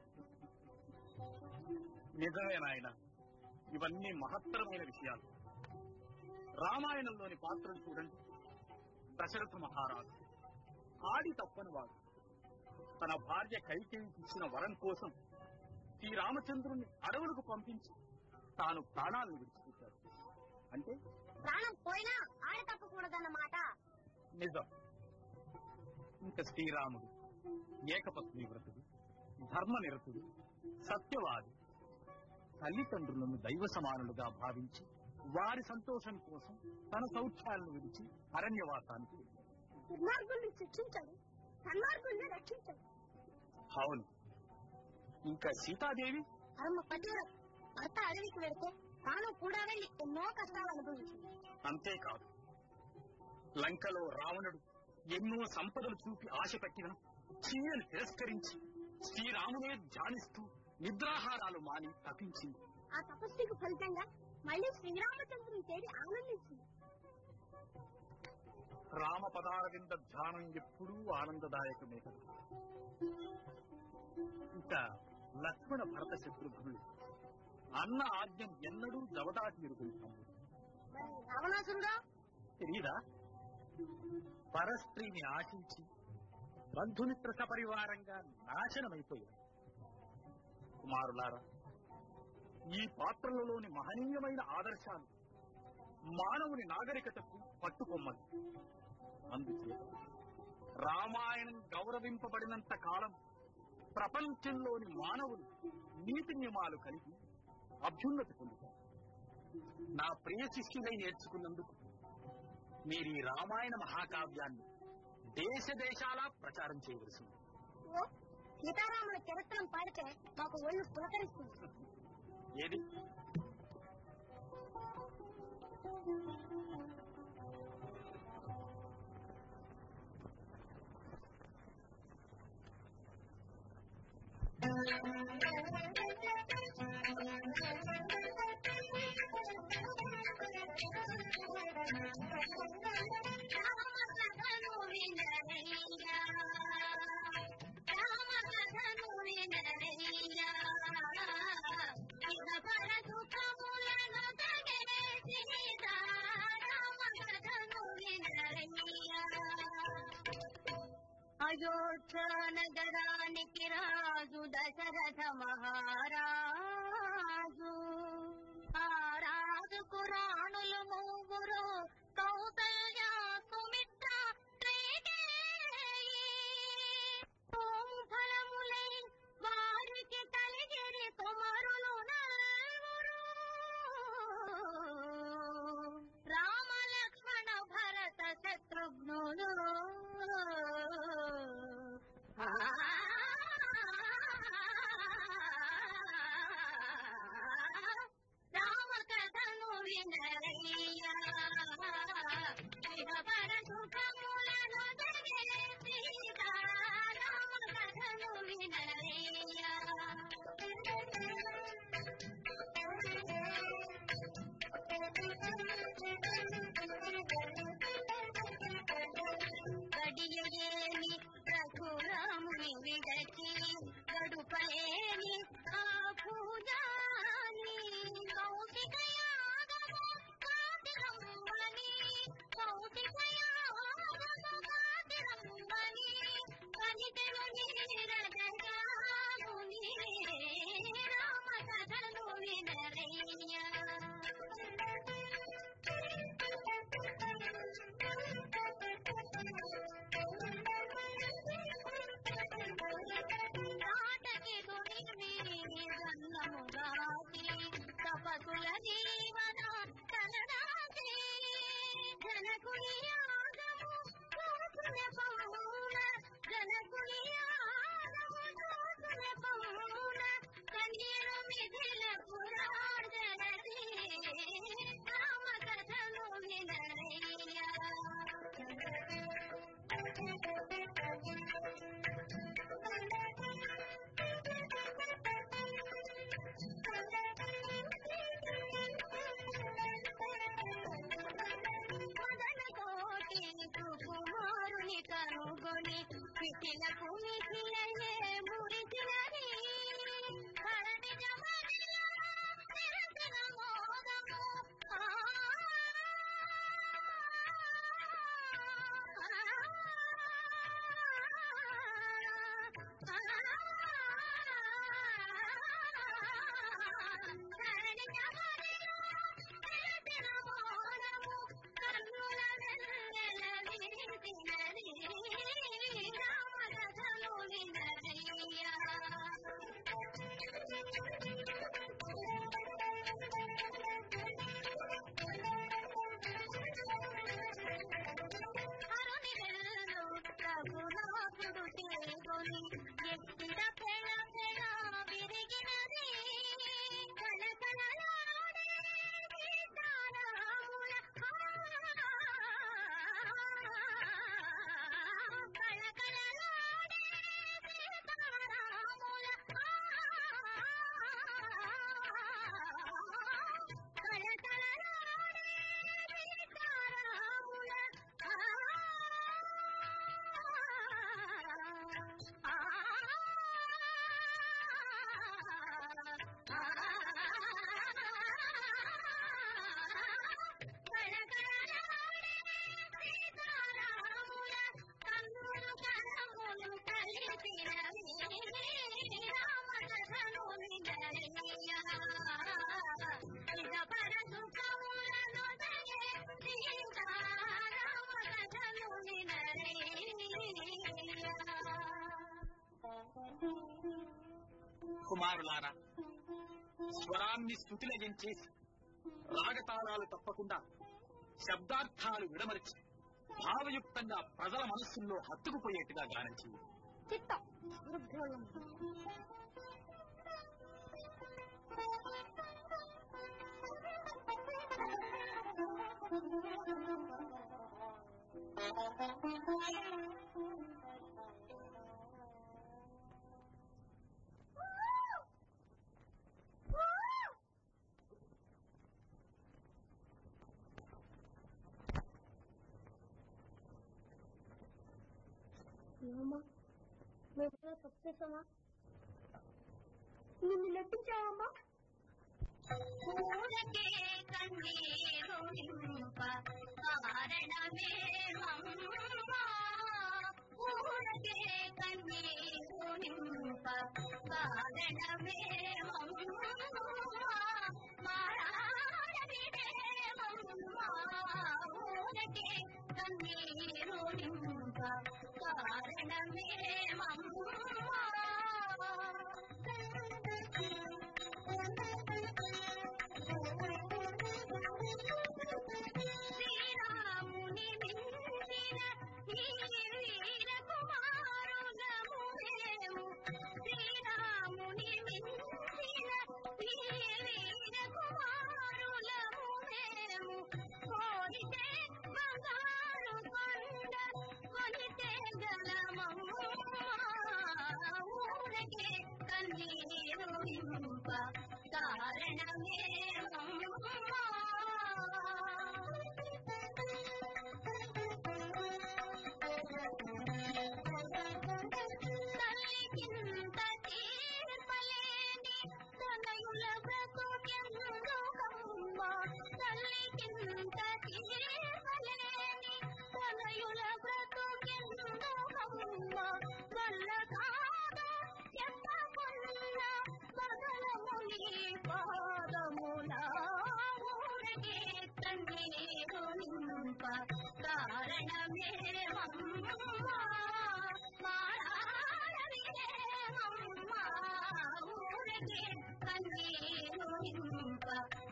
నిజమే నాయన ఇవన్నీ మహత్తరమైన విషయాలు రామాయణంలోని పాత్రలు చూడండి దశరథ మహారాజు ఆడి తప్పని వాడు తన భార్య కైకేయికి ఇచ్చిన వరం కోసం శ్రీరామచంద్రుణ్ణి అడవులకు పంపించి తాను ప్రాణాలను విడిచిపెట్టాడు అంటే ప్రాణం పోయినా ఆడ తప్పకూడదన్నమాట నిజం ఇంకా శ్రీరాముడు ఏకపత్ని వ్రతుడు ధర్మ నిరతుడు సత్యవాది తల్లిదండ్రులను దైవ సమానులుగా భావించి వారి సంతోషం కోసం తన సౌఖ్యాలను విడిచి అరణ్యవాసానికి వెళ్ళాడు. దుర్మార్గుల్ని శిక్షించాడు సన్మార్గుల్ని రక్షించాడు అవును ఇంకా సీతాదేవి పరమ పతివ్రత భర్త అడవికి వెళితే తాను కూడా వెళ్ళి ఎన్నో కష్టాలు అనుభవించింది అంతేకాదు లంకలో రావణుడు ఎన్నో సంపదలు చూపి ఆశ పెట్టిన చీయను తిరస్కరించి శ్రీరామునే ధ్యానిస్తూ నిద్రాహారాలు మాని తప్పించింది ఆ తపస్సుకు ఫలితంగా మళ్ళీ శ్రీరామచంద్రుని చేరి ఆనందించింది రామ పదారవింద ధ్యానం ఎప్పుడూ ఆనందదాయకమే కదా ఇంకా లక్ష్మణ భరత శత్రుఘ్నులు అన్న ఆజ్ఞం ఎన్నడూ జవదాటి ఎరుగుతాము మరి రావణాసురుడా తెలీదా పరస్త్రీని ఆశించి బంధుమిత్ర సపరివారంగా నాశనమైపోయాడు కుమారులారా ఈ పాత్రలలోని మహనీయమైన ఆదర్శాలు మానవుని నాగరికతకు పట్టుకొమ్మలు అందుచేత రామాయణం గౌరవింపబడినంత కాలం ప్రపంచంలోని మానవులు నీతి నియమాలు కలిగి అభ్యున్నతి పొందుతారు నా ప్రియ శిష్యులై నేర్చుకున్నందుకు మీరు ఈ రామాయణ మహాకావ్యాన్ని దేశ దేశాలా ప్రచారం చేయవలసింది ఓ సీతారాముల చరిత్రను పాడితే మాకు ఒళ్ళు పులకరిస్తుంది ఏది రామకథను వినరయ్యా రామకథను వినరయ్యా ఇక పర సుఖములను తగే సీతా రామకథను వినరయ్యా అయోధ్య నగరానికి రాజు దశరథ మహారాజు ఆ రాజుకు రాణులు ముగ్గురు కౌసల్య సుమిత్ర కైకేయి. ఓం ఫలములై వారికి కలిగిరి కుమారులు నలుగురు రామ లక్ష్మణ భరత శత్రుఘ్నులు ఆ రామ కథను వినరయ్యా పర సుఖములను జగే సీతా రామ కథను వినరయ్యా గడియలేని రఘురాముని విడచి గడుపలేని ఆ పూజాని కౌశిక యాగము కాతిరమ్మని కౌశిక యాగము కాతిరమ్మని కనితెను నీరజరాముని రామ కథను వినరయ్యా నాటకి గుడిని గన్నముగాసి తపకుల జీవన తలరాసి జనకుని యాగము కోసుల పౌన జనకుని యాగము కోసుల పౌన కన్నీరు మిథిల పురాజనది రామ కథను వినరయ్యా మదన కోటి కుమారుని కనుగొని పిటిలకు మిథిలయే మురిసినది కరణి జమనిలో నిరసన మోదము ఆ కరణి జమనిలో నిరసన మోదము కన్నుల వెన్నెల విరిసినది రామ కథను కుమారులారా స్వరాన్ని స్థుతిలయం చేసి రాగతాళాలు తప్పకుండా శబ్దార్థాలు విడమరిచి భావయుక్తంగా ప్రజల మనస్సుల్లో హత్తుకుపోయేట్టుగా గానం చేయండి చిత్తం గురుభ్యోళం ఏమమ్మా మేము తప్పు చేసామా నిన్ను నెట్టించావమ్మా ఊరకే కన్నీరు నింప కారణమేమమ్మా ఊరకే కన్నీరు నింప కారణమేమమ్మా మారాడమిదేమమ్మా ఊరకే కన్నీరు నింప శ్రీరాముని మించిన ఈ వీర కుమారులము మేము శ్రీరాముని మించిన ఈ వీర కుమారులము మేము కోరితే బంగారు కొండ కొనితే గలమమ్మా ఊరకే కన్నీరు ఇంప కారణమేమమ్మా తల్లికింత తీర్పలేని తనయుల బ్రతుకెందుకమ్మా తల్లికింత తీర్పలేని తనయుల బ్రతుకెందుకమ్మా వల్ల కాదు చెప్పకున్న బదలముని పాదముల ఊరకే కన్నీరు నింప కారణమేమమ్మా మారాడమిదేమమ్మా ఊరకే కన్నీరు నింప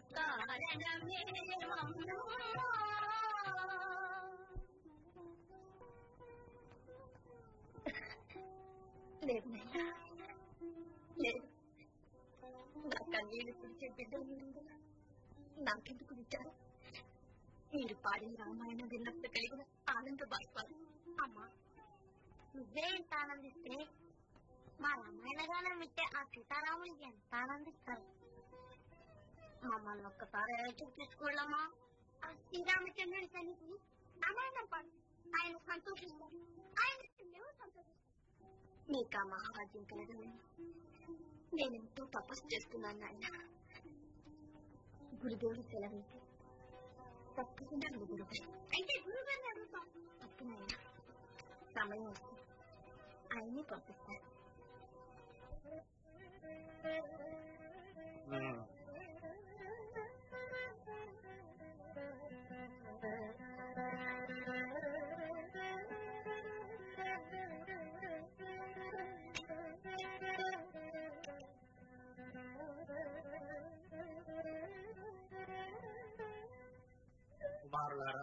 లేదు నాయనా లేదు నా కన్నీళ్లు పిలిచే బిడ్డలు ఉందా నాకెందుకు విచ్చారు మీరు పాడిన రామాయణం విన్నప్పుడు కలిగిన ఆనంద బాష్పాలు అమ్మా నువ్వే ఎంత ఆనందిస్తే మా రామాయణ గానం వింటే ఆ సీతారాములకి ఎంత ఆనందిస్తారు మమ్మల్ని ఒక్కసారి అయోధ్యకు తీసుకువెళ్ళమ్మా ఆ శ్రీరామచంద్రుడి సన్నిధి రామాయణం పాడు ఆయన సంతోషిస్తారు ఆయన మేము సంతోషిస్తాం మీకు ఆ మహాభాగ్యం కలగలేదు నేనెంతో తపస్సు చేస్తున్నాను నాయన గురుదేవుడు సెలవించి తప్పకుండా నువ్వు గురువు అయితే గురువు గారిని అడుగుతాం తప్పు నాయన సమయం వస్తే ఆయనే పంపిస్తారు కుమారులారా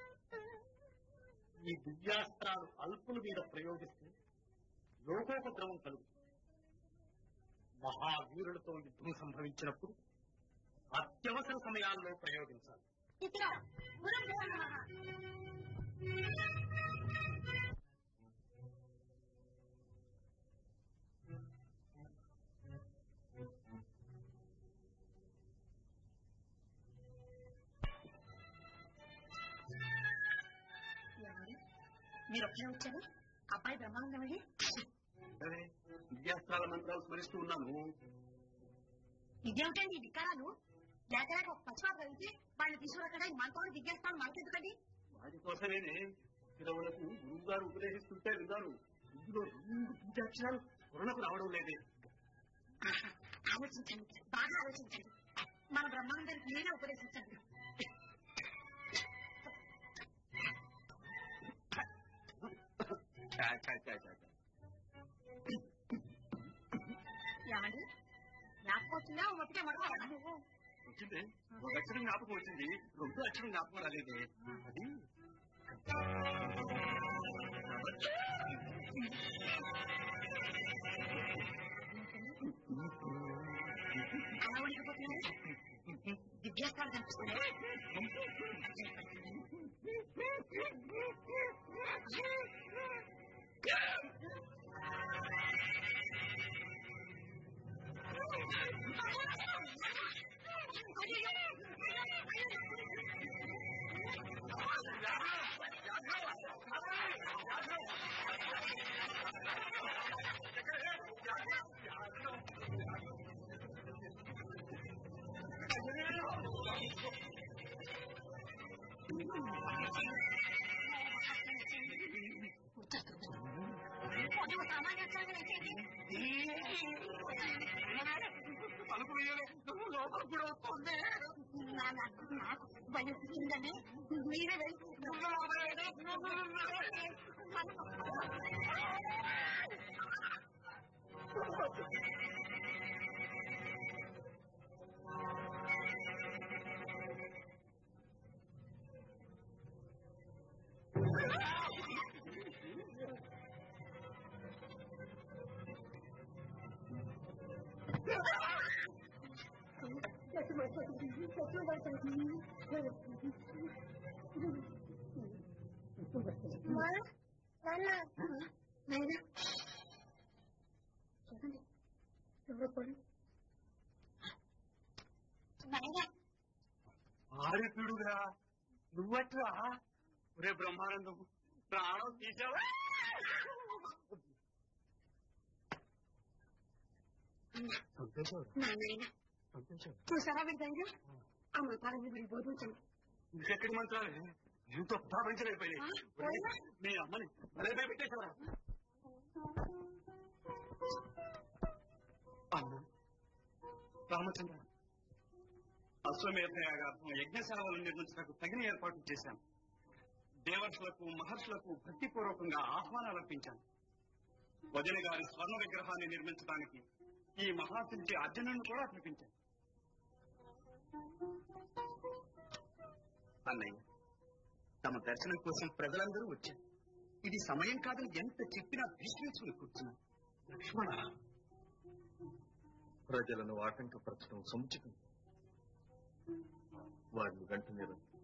ఈ దివ్యాస్త్రాలు అల్పుల మీద ప్రయోగిస్తే లోకోపద్రవం కలుగుతుంది మహావీరులతో యుద్ధం సంభవించినప్పుడు అత్యవసర సమయాల్లో ప్రయోగించాలి ఇదిగో గురుదేవ నమః. ఎవరు? మీరు ఒక్కరే వచ్చారు అబ్బాయి బ్రహ్మానందం వెళ్ళి దివ్యాస్త్రాల మంత్రాలు స్మరిస్తూ ఉన్నాను ఇదేమిటండి ఈ వికారాలు లేక లేక ఒక పచ్చివాడు కలిగితే వాళ్ళని తీసుకురక్కడ మనతో దిగ్గేస్తాను మనకెందుకండి వాటి కోసమేనే పిలవలకు గురువు గారు ఉపదేశిస్తుంటే విన్నాను ఇందులో రెండు బీజాక్షరాలు స్మరణకు రావడం లేదే ఆహా, ఆలోచించండి బాగా ఆలోచించండి మన బ్రహ్మాండానికి నేనే ఉపదేశించండి చా, చా, చా, చా, చా. ఏమండి వచ్చిందా మొట్టకే మడవాలి వచ్చింది ఒక అక్షరం జ్ఞాపకం వచ్చింది రెండు అక్షరం జ్ఞాపకం రాలేదే అది అలా ఉండిపోతున్నారు దివ్యాస్తాలు కనిపిస్తున్నాయి తలుపు వేయలే లోపల కూడా వస్తుంది నాకు భయం ఉందండి మీరే వెళ్ళి ఆరిపిడుగా నువ్వట్రా ఒరే బ్రహ్మానందం ప్రాణం తీసావా సంతోషం సంతోషం చూసారా వీడి ధైర్యం ఆ మంత్రాలను వీడి బోధించండి ఇంకెక్కడి మంత్రాలు ఎంతో ప్రాపంచలేకపోయినాయి ఒరే, మీ అమ్మని అదే పెట్టేశారా అమ్మ రామచంద్ర అశ్వమేధ యాగార్థం యజ్ఞశాలను నిర్మించడానికి తగిన ఏర్పాట్లు చేశాను దేవర్షులకు మహర్షులకు భక్తిపూర్వకంగా ఆహ్వానాలు అర్పించాను వదిన గారి స్వర్ణ విగ్రహాన్ని నిర్మించడానికి ఈ మహాశిల్పి అర్జునుడిని కూడా పిలిపించాను అన్నయ్య తమ దర్శనం కోసం ప్రజలందరూ వచ్చారు ఇది సమయం కాదని ఎంత చెప్పినా భీష్మించుకుని కూర్చున్నాం లక్ష్మణ ప్రజలను ఆటంకపరచడం సముచితం వారిని వెంటనే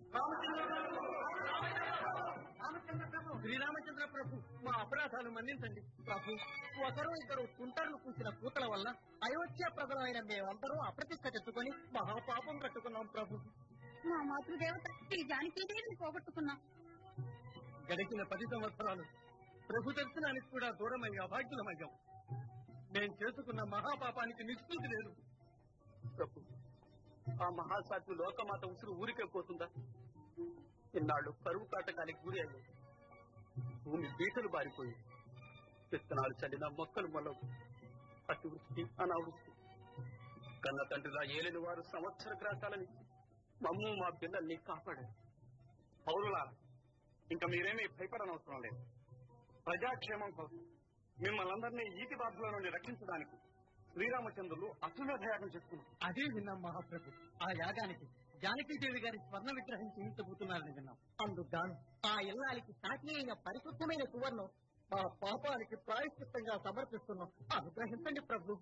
శ్రీరామచంద్ర ప్రభు మా అపరాధాలు మన్నించండి ప్రభు ఒకరు ఇద్దరు తుంటర్లు కూసిన కూతల వల్ల అయోధ్య ప్రజలైన మేమందరూ అప్రతిష్ట తెచ్చుకొని మహాపాపం కట్టుకున్నాం ప్రభు మా మాతృదేవత ఈ జానకీదేవిని పోగొట్టుకున్నాం గడిచిన పది సంవత్సరాలు ప్రభు దర్శనానికి కూడా దూరమై అభాగ్యులమయ్యాం మేం చేసుకున్న మహాపాపానికి నిష్కృతి లేదు ప్రభు ఆ మహాసాధ్వి లోకమాత ఉసురు ఊరికే పోతుందా ఇన్నాళ్ళు కరువు కాటకానికి గురి అయ్యాయి భూమి బీటలు బారిపోయి విత్తనాలు చల్లిన మొక్కలు మొలవు అతివృష్టి అనావృష్టి కన్న తండ్రిలా ఏలిన వారు సంవత్సర గ్రాసాలని మమ్ము మా పిల్లల్ని కాపాడారు పౌరులారా ఇంకా మీరేమీ భయపడనవసరం లేదు ప్రజాక్షేమం కోసం మిమ్మల్ని అందరినీ ఈతి బాధల నుండి రక్షించడానికి శ్రీరామచంద్రులు అశ్వమేధ యాగం చేస్తున్నారు అదే విన్నాం మహాప్రభు ఆ యాగానికి జానకీదేవి గారి స్వర్ణ విగ్రహం చేయించబోతున్నారని విన్నాం అందుకు ఆ ఇల్లాలికి సాటి అయిన పరిశుద్ధమైన సువర్ణం ఆ పాపానికి ప్రాయశ్చిత్తంగా సమర్పిస్తున్నాం అనుగ్రహించండి ప్రభు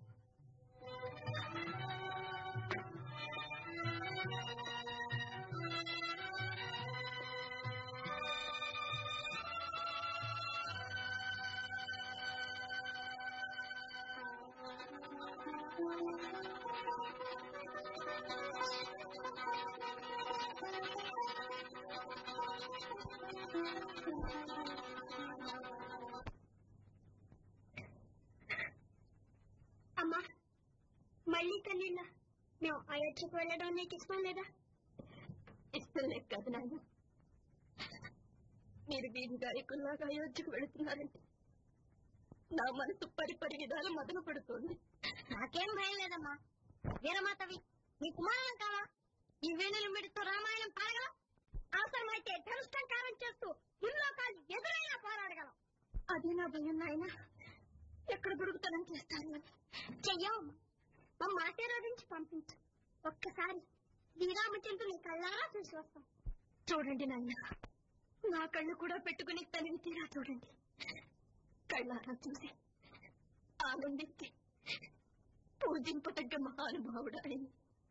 అమ్మా మళ్ళీ కన్నీళ్ళ మేము అయోధ్యకు వెళ్ళడం నీకు ఇష్టం లేదా ఇష్టం లేదు కదా నాయన మీరు వీధి గాయకుల్లాగా అయోధ్యకు వెళుతున్నారంటే నా మనసు పరిపరి విధాలు మొదలు పెడుతోంది నాకేం భయం లేదమ్మా వీరమాతవి నీ కుమారులం కావా ఈ వేణులు మిడితో రామాయణం పాడగలం అవసరమైతే ధనుష్టంకారం చేస్తూ ముల్లోకాలు ఎదురైనా పోరాడగలం అది నా భయం నాయన ఎక్కడ దొరుకుతానని చేస్తాను చెయ్యమ్మా మమ్మ ఆశీర్వదించి పంపించు ఒక్కసారి శ్రీరామచంద్రుని కళ్ళారా చూసి వస్తాం చూడండి నాయన నా కళ్ళు కూడా పెట్టుకుని తనివి తీరా చూడండి కళ్ళారా చూసి ఆనందించి పూజింపతగ్గ మహానుభావుడు ఆయన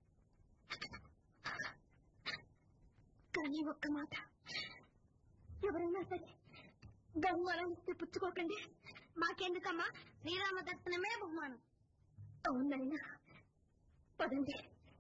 కానీ ఒక్క మాట ఎవరైనా సరే బహుమానం ఇస్తే పుచ్చుకోకండి మాకెందుకమ్మా శ్రీరామ దర్శనమే బహుమానం అవునైనా పదండి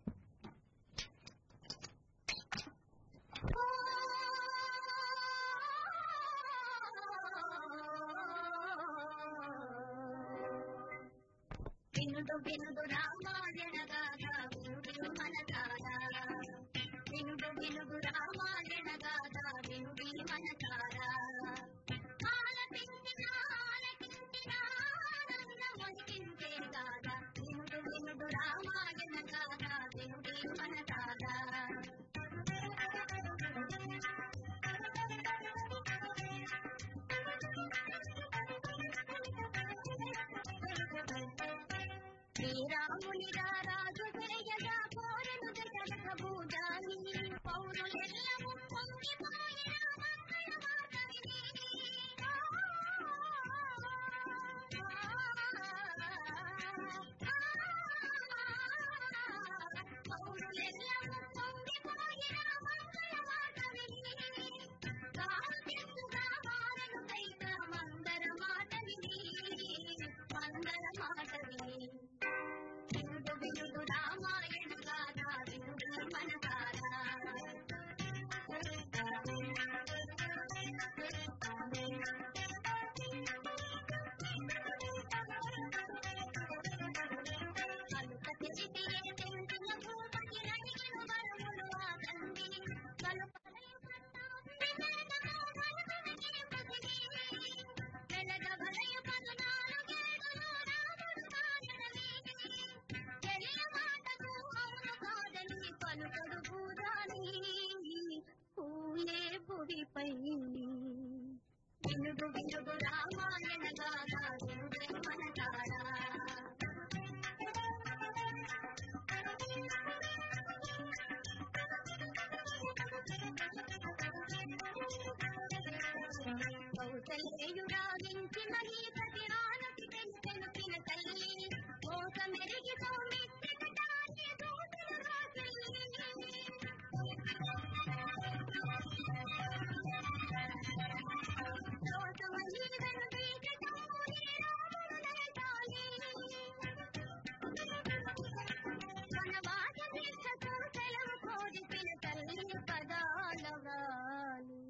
వినుడు వినుడు రామాయణ గాథ వినుడు మన తారా వినుడు వినుడు రామాయణ గాథ వినుడి మన తారా ఆలపించిన ఆలకించిన ఆనందమొలికించే గాథ వినుడు వినుడు రామాయణ గాథ వినుడి మన తారా శ్రీరాముని రాజు చేయగా కోరను దశరథ భూజాని పౌరులెల్లము పొంగిపోయిన మంగళమాట పౌరులెల్లము పొంగిపోయిన మంగళమాట కావ్యంగా మారను కైక మందర మాట విని మందర మాట విని వినుడు వినుడు రామాయణ గాథ వినుడు మన తారా అలుక తిరిగి తెంచిన భూపతి నడిగిన వరములు ఆ తండ్రి కలుపలయు వెలగ భలయు పదునాలుగేడులో రాముడు కాగడవి తెలియ మాటకు అవును కాదని పలుకడు పూజాని పూలే భువిపై వినుడు వినుడు రామాయణ గాథ వినుడే మన తారా కౌసల్యురాగించి మహీపతి ఆనతి పెంచెను పిన తల్లి మోసమెరిగి సౌమిత్రికటాన్ని దూతలు రాసిల్లి దోషమహీరను దీకటమూలి రాముడు దయచాలి వనవాస దీక్ష కౌశలము కోరి పిన తల్లి పదాలవాలి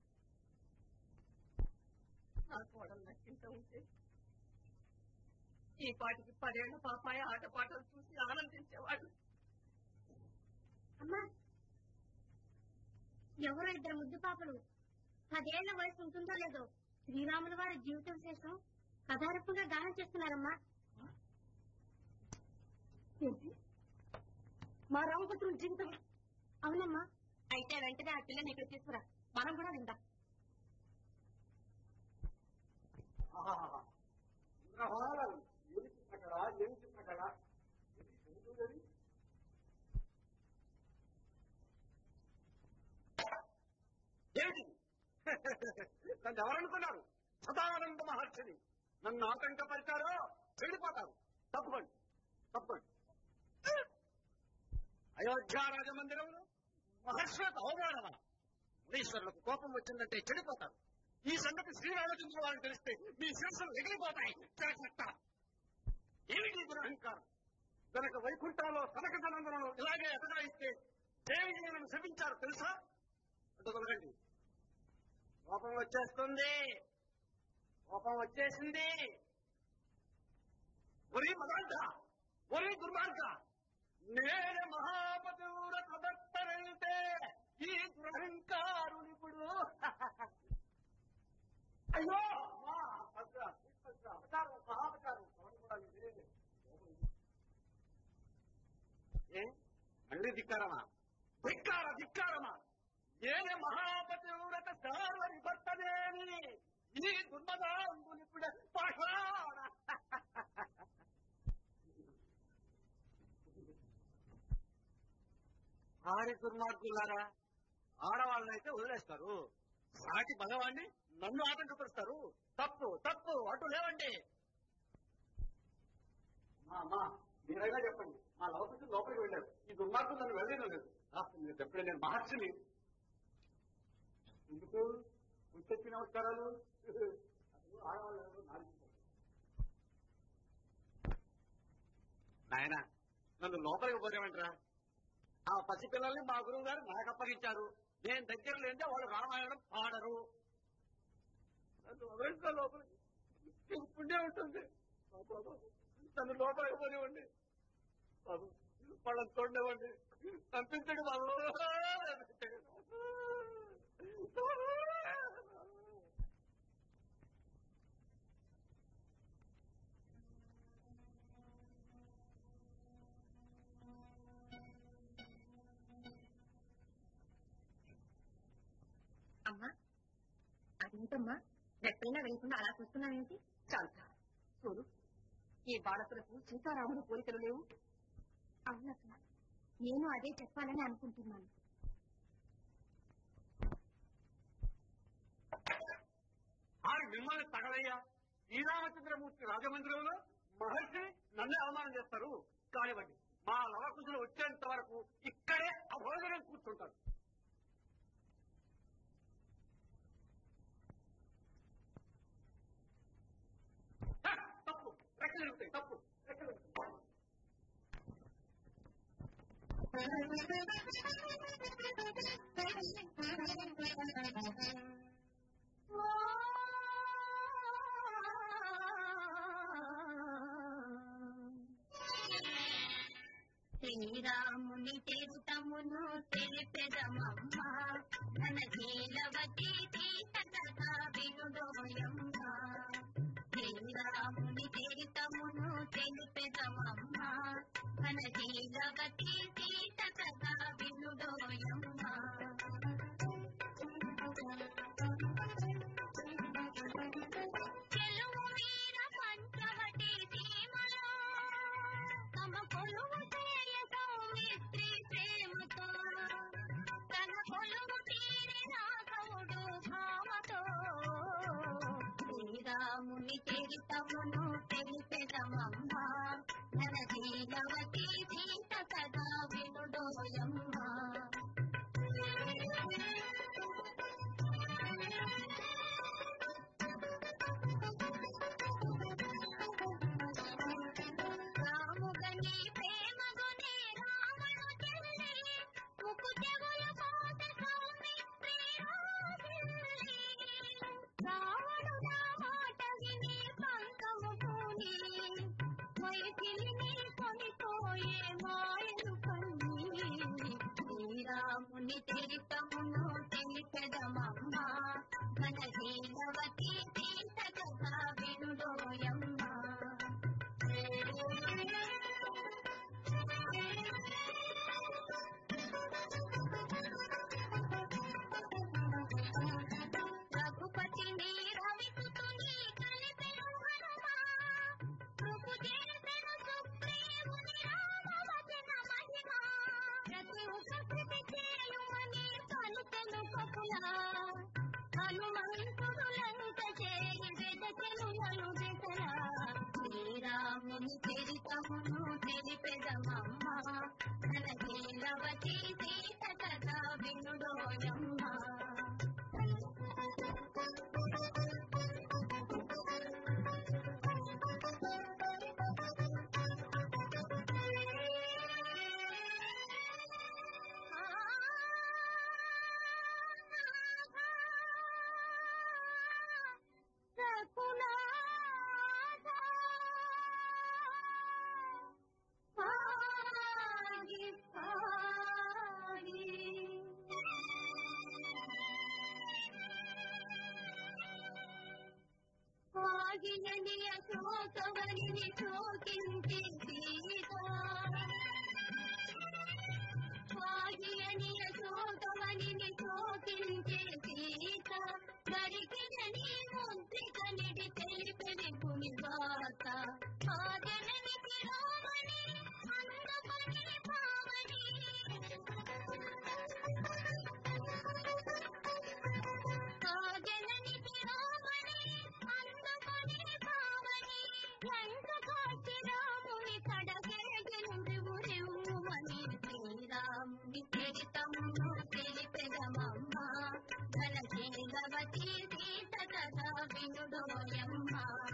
నా కోడలు నచ్చింత ఉంటే ఈ పాటికి పదేళ్ల పాపాయ ఆటపాటలు చూసి ఆనందించేవాడు అమ్మా ఎవరో ఇద్దరు ముద్దు పాపలు పదేళ్ల వయసు ఉంటుందో లేదో శ్రీరాముల వారి జీవిత విశేషం కథారూపంగా గానం చేస్తున్నారమ్మా ఏంటి మా రామపుత్రుల జీవితం అవునమ్మా అయితే వెంటనే ఆ పిల్లని ఇక్కడ తీసుకురా మనం కూడా విందాం ఇంద్రహారాలు ఏమి చిత్రకళ ఏమి చిత్రకళ ఏమిటి నన్ను ఎవరనుకున్నారు సదానంద మహర్షిని నన్ను ఆటంకపరిచారో చెడిపోతారు తప్పకండి తప్పకండి అయోధ్య రాజమందిరంలో మహర్షులకు అవమానమా మునీశ్వరులకు కోపం వచ్చిందంటే చెడిపోతారు ఈ సంగతి శ్రీరామచంద్ర వారికి తెలిస్తే మీ శిరస్సులు ఎగిరిపోతాయి జాగ్రత్త ఏమిటి దురహంకారం కనుక వైకుంఠంలో కనక జనందనను ఇలాగే ఎదగాయిస్తే దేవిజీలను శపించారు తెలుసా అటు తొలగండి కోపం వచ్చేస్తుంది కోపం వచ్చేసింది ఒరి మదాంత ఒరి దుర్మార్గ నేనే మహాపతివ్రత దత్తరైతే ఈ దురహంకారునిప్పుడు అయ్యో అమ్మా, అబ్బా, అబ్బా, అపచారం మహాపచారం ఎవరు కూడా ఇదే. ఏ మళ్ళీ ధిక్కారమా ధిక్కార ధిక్కారమా ఏనే మహాపతివ్రత సార్వరి భర్తనేని ఈ దుర్మదాంగులిప్పుడే పాషాణ ఆరి దుర్మార్గులారా ఆడవాళ్ళనైతే వదిలేస్తారు సాటి భగవాన్ని నన్ను ఆటంకపరుస్తారు తప్పు తప్పు అటు లేవండి అమ్మా మీరైనా చెప్పండి మా లవకులు లోపలికి వెళ్ళారు ఈ దుర్మార్గులు నన్ను వెళ్ళలేదు మీరు చెప్పండి నేను మహర్షిని ఎందుకు ఉచ్చెత్తి నమస్కారాలు అసలు ఆడవాళ్ళు ఎవరు నాలుగు నాయన నన్ను లోపలికి పోలేమంటారా ఆ పసిపిల్లల్ని మా గురువు గారు నాకు అప్పగించారు నేను దగ్గర లేదే వాళ్ళు రామాయణం పాడరు నన్ను వదిలించుకో లోపలికి మీకు పుణ్యం ఉంటుంది బాబు, నన్ను లోపలికి పోనివ్వండి బాబు వాళ్ళని చూడనివ్వండి పంపించండి బాబు అమ్మా అదేంటమ్మా రెప్పైనా వేయకుండా అలా చూస్తున్నావేంటి చాలు చూడు ఈ బాలకులకు సీతారాముడు పోలికలు లేవు అవునక్క నేను అదే చెప్పాలని అనుకుంటున్నాను ఆరు మిమ్మల్ని తగలయ్యా శ్రీరామచంద్రమూర్తి రాజమందిరంలో మహర్షి నన్నే అవమానం చేస్తారు కానివ్వండి మా లవకుశులు వచ్చేంత వరకు ఇక్కడే అభోజనం కూర్చుంటారు హ, తప్పు రెక్కలు ఇరుగుతాయి, తప్పు రెక్కలు ఇరుగుతాయి. శ్రీరాముని చరితమును తెలిపెదమమ్మ మన శీలవతి సీత కథ వినుడోయమ్మ శ్రీరాముని చరితమును తెలిపెదమమ్మ మన శీలవతి సీత కథ వినుడోయమ్మ సాగియని అశోకవనిని శోకించి సీత సాగియని అశోకవనిని శోకించి సీత గరికియని ముద్రిక నిడి తెలిపెది భూమి వాత ఆ జనని శిరోమణి అందమని భావని కాగలని శిరోమణి అందమని భావని ఎంత కాశిరాముని కడగెగెను రివ్వుమని శ్రీరాముని చరితమును తెలిపెదమమ్మ ధనశీలవతి సీత కథ వినుడోయమ్మ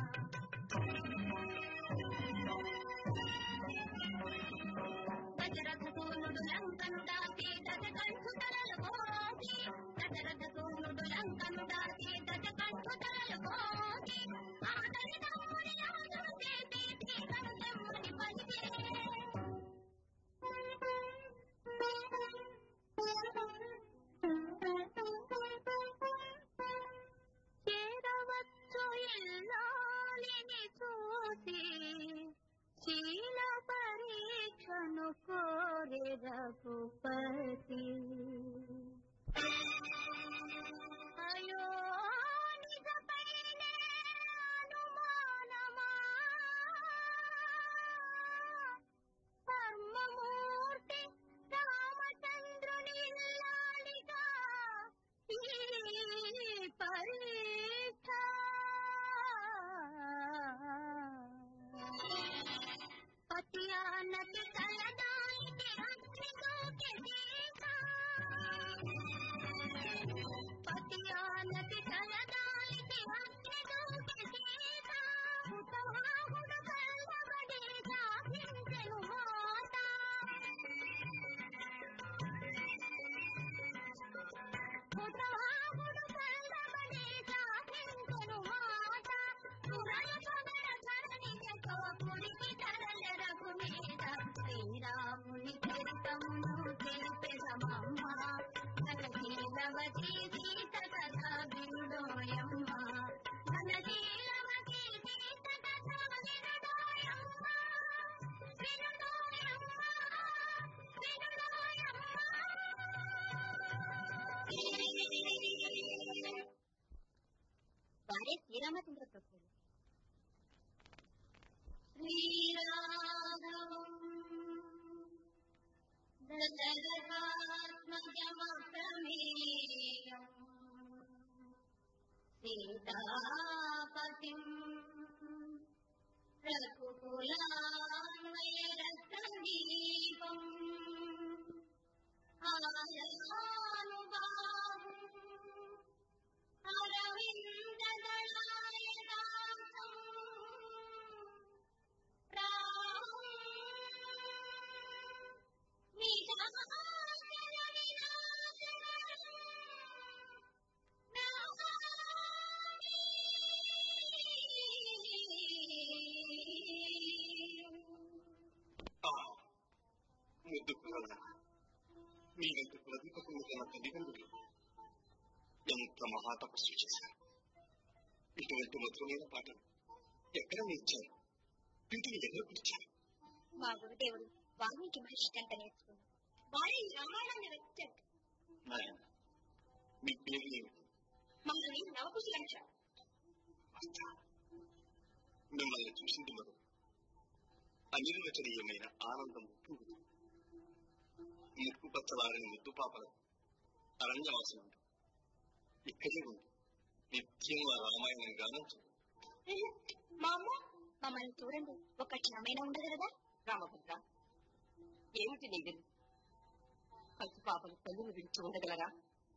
దశరథ సూనుడు లంకను దాటి దశ కంఠు తలలు పోసి దశరథ సూనుడు లంకను దాటి దశ కంఠు తలలు పోసి ఆదరి తమ్ముని యాదవ చేసి సీతను తెమ్మని పలికే చేరవచ్చు ఇల్లాలిని చూసి శీల పరీక్షను కోరే రఘుపతి అయో నిజపైనే అనుమానమా ధర్మమూర్తి రామచంద్రుని ఇల్లాలిగా ఈ పరీక్ష పతియానతి తలదాయికి అగ్నిలోకి దీప పతియానతి తలదాయికి అగ్నిలోకి దీప హుతవాహుడు కల్లబడి సాధించెను మాట హుతవాహుడు కల్లబడి సాధించెను మాట పురయ పగడ ధరణితో పురికి తరల రఘుమీద శ్రీరాముని చరితమును తెలిపెదమమ్మ ధనశీలవతి సీత కథ వినుడోయమ్మ ధనశీలవతి సీత కథ వినుడోయమ్మ వినుడోయమ్మ వినుడోయమ్మ వారే శ్రీరామచంద్ర ప్రభువులు శ్రీరాఘవం దశరథాత్మజమప్రమేయం సీతాపతిం రఘుకులాన్వయరత్నదీపం ఆయానుబాహుం అరవిందదళాయదాసం రాహుం నిజాచల వినాశనం ముద్దు పిల్లల మీరెంత ప్రదీపకులు తన తల్లిదండ్రులు ఎంత మహాతపస్సు చేశారు ఇటువంటి మధురమైన పాటలు ఎక్కడ నేర్చారు వీటిని ఎలా పిలిచారు మా గురుదేవుడు వాల్మీకి మహర్షి కంట నేర్చుకున్నాం వారే ఈ రామాయణాన్ని రచించారు నాయన మీ పేరు ఏమిటి మమ్మల్ని నవకుశలంచ అచ్చా. మిమ్మల్ని చూసింది మొదలు అనిర్వచనీయమైన ఆనందం ఉప్పొంగుతుంది ముక్కు పచ్చలారని ముద్దు పాపలు అరణ్యవాసం ఉంది ఇక్కడే ఉంది నిత్యం ఆ రామాయణం గానం చేయండి. మా అమ్మ మమ్మల్ని చూడండి ఒక క్షణమైనా ఉండదు కదా రామభద్ర ఏమిటి నీ విధి పసిపాపలు తల్లిని విడిచి ఉండగలరా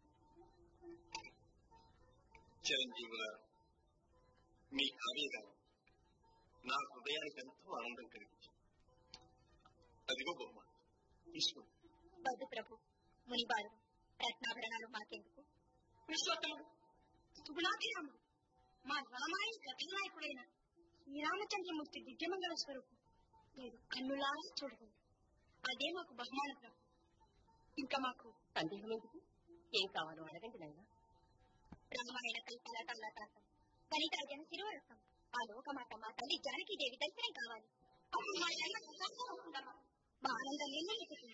చిరంజీవి గారు మీ కావ్యగానం నా హృదయానికి ఎంతో ఆనందం కలిగించింది అదిగో బొమ్మ తీసుకోండి వద్దు ప్రభు మునిబాడు రత్నాభరణాలు మాకెందుకు విశ్వోత్తముడు సుగుణాభిరాముడు మా రామాయణ కథానాయకుడైన శ్రీరామచంద్రమూర్తి దివ్యమంగళ స్వరూపం మీరు కన్నులారా చూడగలరు అదే మాకు బహుమాన ప్రభు ఇంకా మాకు సందేహం ఎందుకు ఏం కావాలో అడగండి నాయన రామాయణ కల్పలతాలతాతం వనితాజన శిరోరసం ఆ లోకమాత మా తల్లి జానకీదేవి దర్శనం కావాలి అప్పుడు మా జన్మ సుఖంగా ఉంటుందమ్మా మా ఆనందం ఎన్నెక్కుతుంది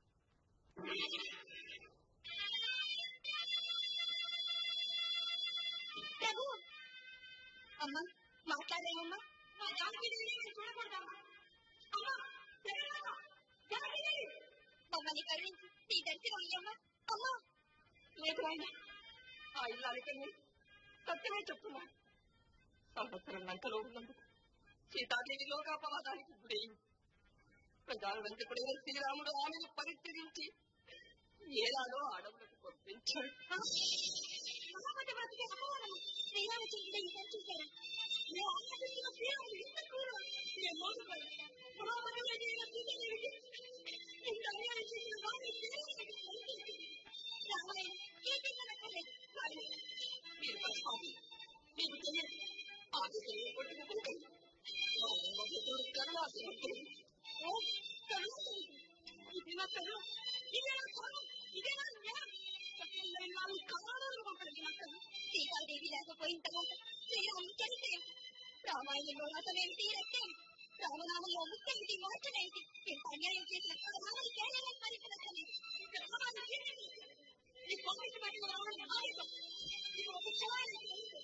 ప్రభు అమ్మా మాట్లాడేమమ్మా మా జానకీదేవి నేను చూడకూడదమ్మా అమ్మా జగన్నాథ, జానకీదేవి మమ్మల్ని కరుణించి నీ దర్శనం ఇయ్యమ్మా అమ్మా లేదు ఆయన ఆ ఇల్లాలకని సత్యమే చెప్తున్నాను సంవత్సరం లంకలో ఉన్నందుకు సీతాదేవి లోకాపవాదానికి గురయింది ప్రజాల వెంటపడిన శ్రీరాముడు ఆమెను పరిత్యజించి ఏడాడో అడవులకు పంపించాడు మహాపతి బ్రతికే అమ్మవారమ్మ శ్రీరామచంద్రుడు ఇద్దరు చూశారు నేను ఆలోచిస్తున్న శ్రీరాముడు ఇంత క్రూరుడు. నేను మోసపోయాను. మహాపతి బ్రతికే సీతాదేవికి ఇంత అన్యాయం చేసిన వాడిని శ్రీరాముడికి పరిచయించింది. రామాయణ కీర్తించనక్కర్లేదు. కానీ మీరు పరమాత్మ మీకు తెలియదు ఆ దిశలో కొట్టుకుంటుంది భగవంతుడు కరుణాశీలుడు ఓ, కరుణాకరుడు. ఇది నా కరుణ. ఇది నా కరుణ. ఇది నా న్యాయం. సత్యంలో నాలుగు కారణాలు ఒకటి నా కరుణ. సీతాదేవి లేకపోయిన తర్వాత శ్రీరాముడు చనిపోయాడు రామాయణంలో అతనేమిటి రక్తేమిటి రామనామంలో ముఖ్యమిటి మార్చలేమిటి ఇంత అన్యాయం చేసిన రాముడు కేవలం పరిపరచలేదు ఇంత రామాయణం చేసేది ఈ కాంగ్రెస్ పార్టీలో రావడం ఆయుధం ఇది ఒక క్షణానికి తెలుసు.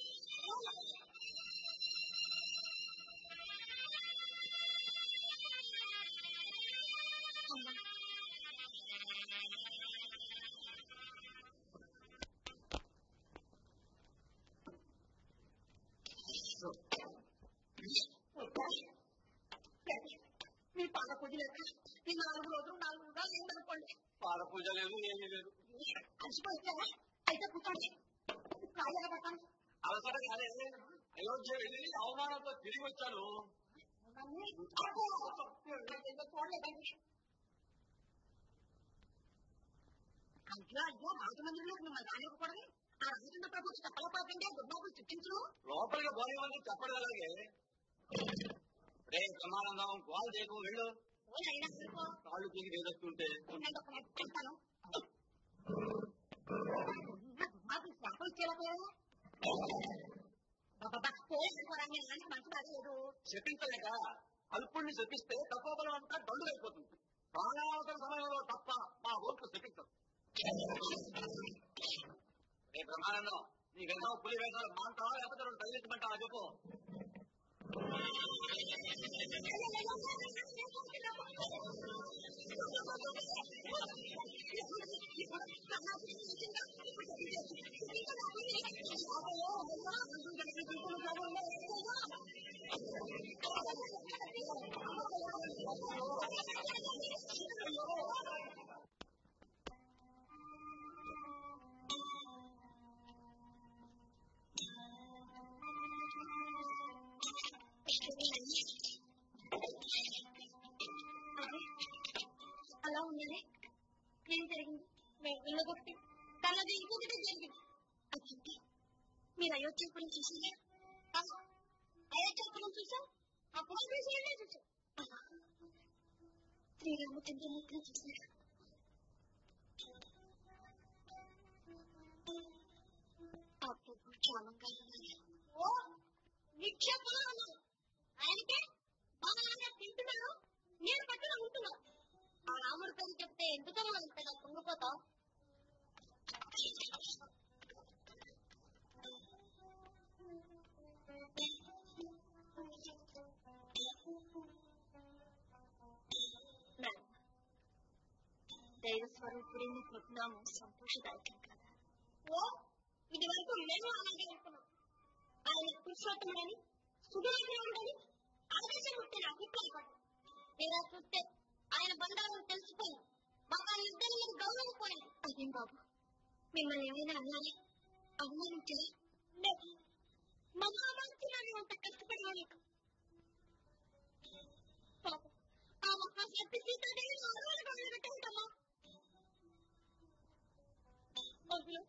అమ్మా మీ పాద పూజ లేక ఈ నాలుగు రోజులు నాలుగు రోజులు ఏందనుకోండి పాల పూజ లేదు ఏమీ లేదు అలసిపోయిస్తారా అయితే కూర్చోండి కాయగా పట్టాను అవసరం కాదే అయోధ్య వెళ్ళి అవమానంతో తిరిగి వచ్చాను చూడలేదండి అయ్యో అయ్యో రాజమందిరంలోకి మిమ్మల్ని రానివ్వకూడదు ఆ రాజేంద్ర ప్రభు చెప్పల పాపండి దుర్మార్గులు చుట్టించు లోపలికి పోలేమని చెప్పడం అలాగే రే బ్రహ్మానందం గోల్ చేయకు వెళ్ళు అయినా అనుకో కాళ్ళు పీకి వేదొస్తుంటే ఉండండి ఒక మాట చెప్తాను దుర్మార్గులు శాపం ఇచ్చేలా బాబా పోయేసుకోరాని అలాంటి మనసు రాలేదు శపించలేక అల్పుణ్ణి శపిస్తే తపోబలం అంతా దండు అయిపోతుంది ప్రాణావసర సమయంలో తప్ప మా ఓట్లు శపించదు రే బ్రహ్మానందం నీకెన్నో పులి వేషాలు మాంటావా లేకపోతే రెండు తగిలించమంటావా చెప్పు అలా ఉన్నది ఏం జరిగింది మేము వెళ్ళగొట్టి తనది ఇంకొకటి జరిగింది అదేంటి మీరు అయోధ్యపురం చూసారా ఆ, అయోధ్యపురం చూసాం ఆ పుష్పేశ్వరుడే చూసాం ఆ, శ్రీరామచంద్రమూర్తిని చూసారా ఆ ప్రభు క్షేమంగా ఉన్నారు ఓ నిక్షేపంగా ఉన్నారు ఆయనకే బాగా తింటున్నారు నేను పట్టున ఉంటున్నాను ఆ రాముడి పేరు చెప్తే ఎందుకని మనం ఇంతగా కుంగిపోతాం దైవ స్వరూపుడిని కృతనామం సంతోషదాయకం కదా ఓ ఇది వరకు మేము అలాగే అనుకున్నాం ఆయన పురుషోత్తముడని సుగుణుడని ఆదేశం ఉంటే నాకు అభిప్రాయపడ్డాం తీరా చూస్తే ఆయన బంధాలను తెలుసుకొని మమ్మల్ని ఇద్దరిని గౌరవించుకోలేదు అదేం బాబు మిమ్మల్ని ఏమైనా అన్నారా అవమానించారా లేదు మహామంత్రులని అంత కష్టపడలేదు పాపం ఆ మహాశక్తి సీతాదేవి ఆడవాళ్ళ కాళ్ళు పెట్టేటమ్మా అందులో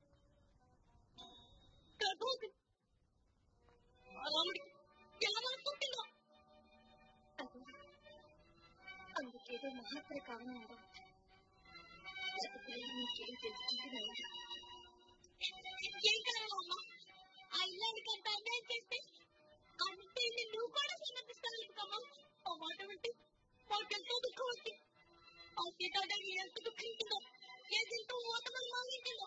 ప్రభువుకి రాముడికి ఎలా మనసుకుంటుందో అందుకేదో మహాత్ర కారణం ఉండవచ్చు నీకేం తెలుసుకుంటున్నాయా ఏం కారణం అమ్మా ఆ ఇల్లానికి అంత అన్యాయం చేస్తే ఆయన నువ్వు కూడా సమర్పిస్తావు ఎందుకమ్మా ఆ మాట వింటే మాకెంతో దుఃఖం వచ్చి ఆ సీతాదేవి ఎంత దుఃఖించిందో ఏ దింటూ ఓటమని మాగించిందో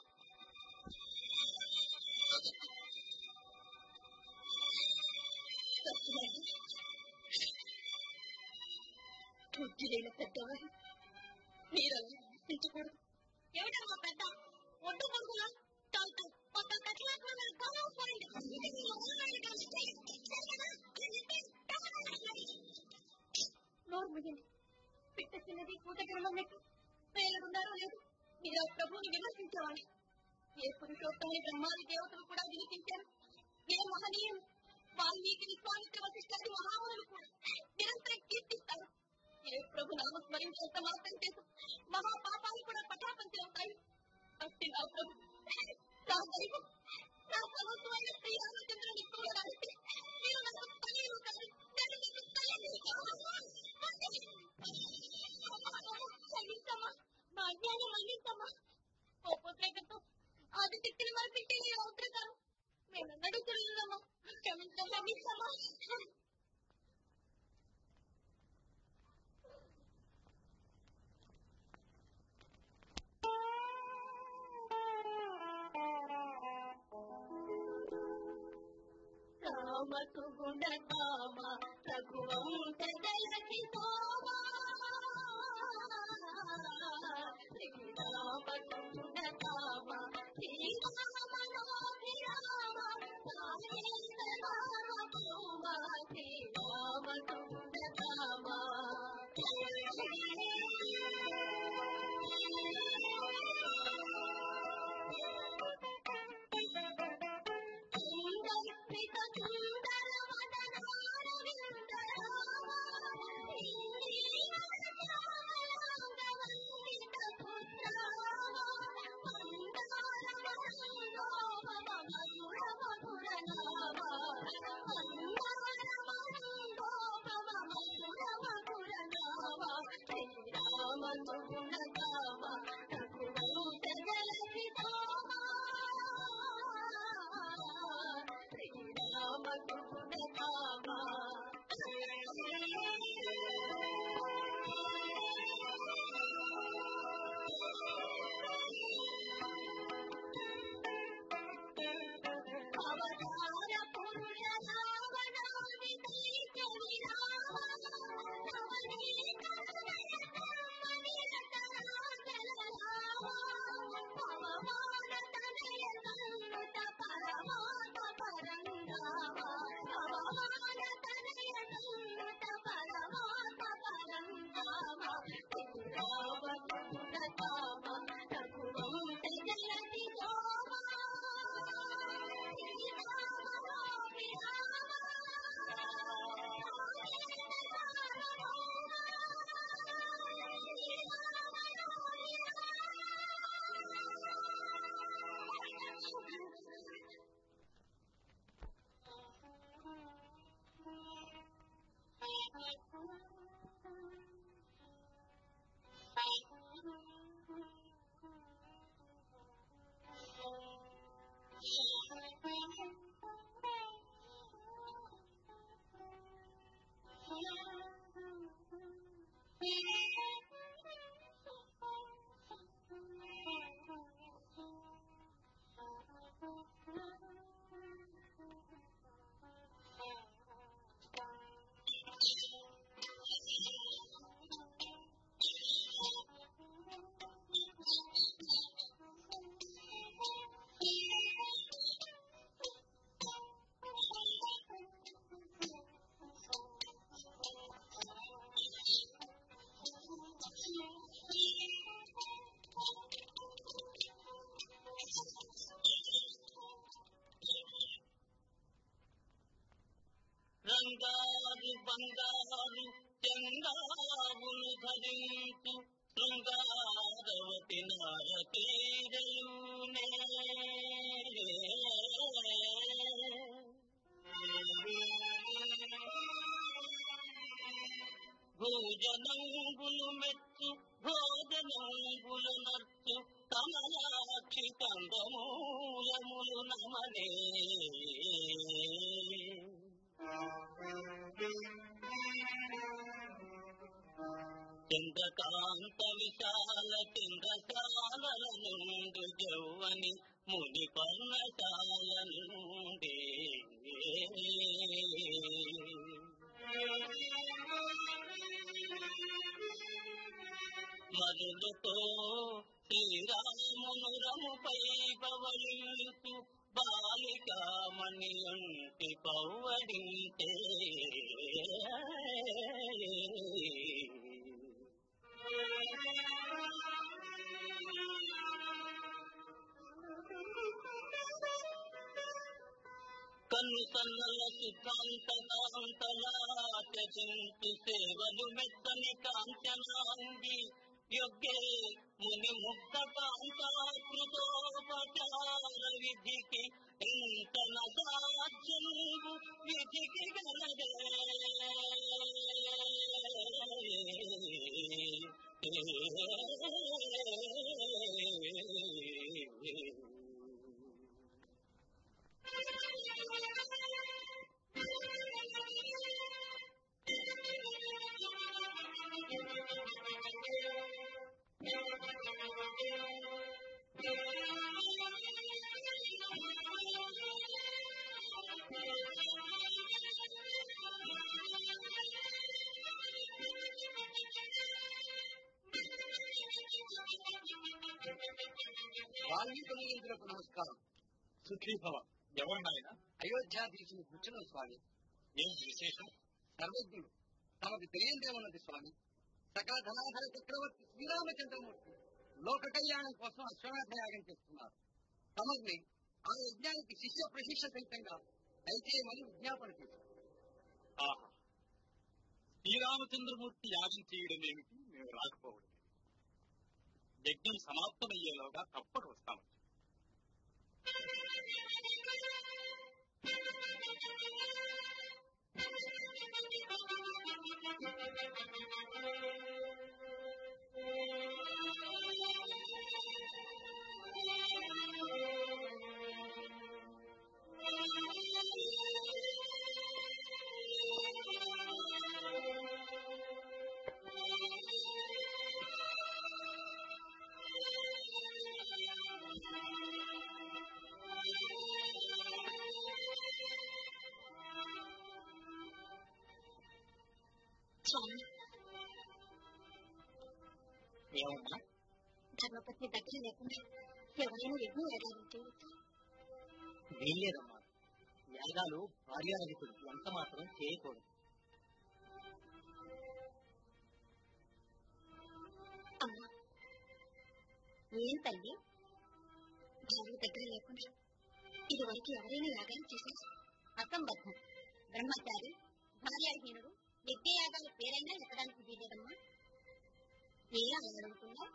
బుద్ధిలేని పెద్దవారు మీరలా పెంచకూడదు ఏమిటమ్మా పెద్ద ఒడ్డు కొడుకులా తాగుతాం మొత్తం ఖచ్చితంగా గౌరవం పోయింది నోరు ముగింది పిట్ట చిన్నది పూత గ్రహణకు వేలున్నారో లేదు మీరు ఆ ప్రభువుని విమర్శించేవాడు ఏ పురుషోత్తమని బ్రహ్మాది దేవతలు కూడా వినిపించారు ఏ మహనీయులు వాల్మీకి విశ్వామిత్ర వశిష్ఠాది మహామునులు కూడా నిరంతరం కీర్తిస్తారు ఏ ప్రభు నామ స్మరించేంత మాత్రం చేసి మహా పాపాలు కూడా పటాపంచి అవుతాయి అట్టి నా ప్రభు నా దైవం నా సర్వస్వమైన శ్రీరామచంద్రుని చూడడానికి మీరు నాకు తల్లి కాదు నేను మీకు తల్లిని క్షమించమ్మా మా అజ్ఞానం మన్నించమ్మా కోపోద్రేకంతో ఆది శక్తిని మరిపించి నేను అవుతాను నేను అన్నడు తెలియదమ్మా క్షమించమ్మా క్షమించమ్మా రామకు గుణకామ రఘువంశ జలకి సోమా శ్రీరామకు గుణకామ శ్రీరామనోభిరామ రామేంద్ర రామ భూమ శ్రీరామకు గుణకామ సుందరిత సుందర అవతార పురుష రావణాది కవి రామ నవనీత నిరత రాజల రామ పవమాన తనయ సన్నుత పరమాత పరంగామ పవమాన తనయ సన్నుత పరమాత పరంగామ రామ గుణకామ రఘువంశ జలతి సోమా రంగారు బంగారు చందావులు ధరించు శృంగారవతి నారకీరలునే భోజనంబులు మెచ్చు భోజనంబులు నర్చు కమలాక్షి కందమూలములు నమనే చంద్రకాంత విశాల చంద్రశాలల నుండు జౌవని ముని పర్ణశాల నుండి మరులతో శ్రీరామును రముపై పవళించు బాలికామణి అంటి పౌవడింటే కన్ను సన్నల సిద్ధాంత కాంతలాచరించు సేవలు మెత్తని కాంచనాంగి యొగ్గే ముని ముక్త కాంతాకృతోపచార విధికి ఇంత నసాధ్యంబు విధికి గలదే వాల్మీకి మునీంద్రులకు నమస్కారం సుఖీభవ ఎవరు నాయన అయోధ్యాధీశుని కూర్చున్న స్వామి ఏం విశేషం సర్వజ్ఞుడు తమకు తెలియందేమున్నది స్వామి సకల ధనాధర చక్రవర్తి శ్రీరామచంద్రమూర్తి లోక కళ్యాణం కోసం అశ్వమేధ యాగం చేస్తున్నారు తమని ఆ యజ్ఞానికి శిష్య ప్రశిక్ష సహితంగా దయచేయమని విజ్ఞాపన చేశారు ఆహా శ్రీరామచంద్రమూర్తి యాగం చేయడం ఏమిటి మేము రాకపోవడం యజ్ఞం సమాప్తమయ్యేలోగా తప్పక వస్తాము స్వామి ఏమన్నా ధర్మపత్ని దగ్గర లేకుండా ఎవరైనా యజ్ఞం యాగాలు చేయవచ్చు వీల్లేదమ్మా యాగాలు భార్యాధికుడు ఎంత మాత్రం చేయకూడదు అమ్మా ఏం తల్లి భార్య దగ్గర లేకుండా ఇదివరకు ఎవరైనా యాగాలు చేశారు అసంబద్ధం బ్రహ్మచారి భార్యాహీనుడు యజ్ఞయాగాల పేరైనా ఎక్కడానికి వీలేదమ్మా ఏ అలా అడుగుతున్నా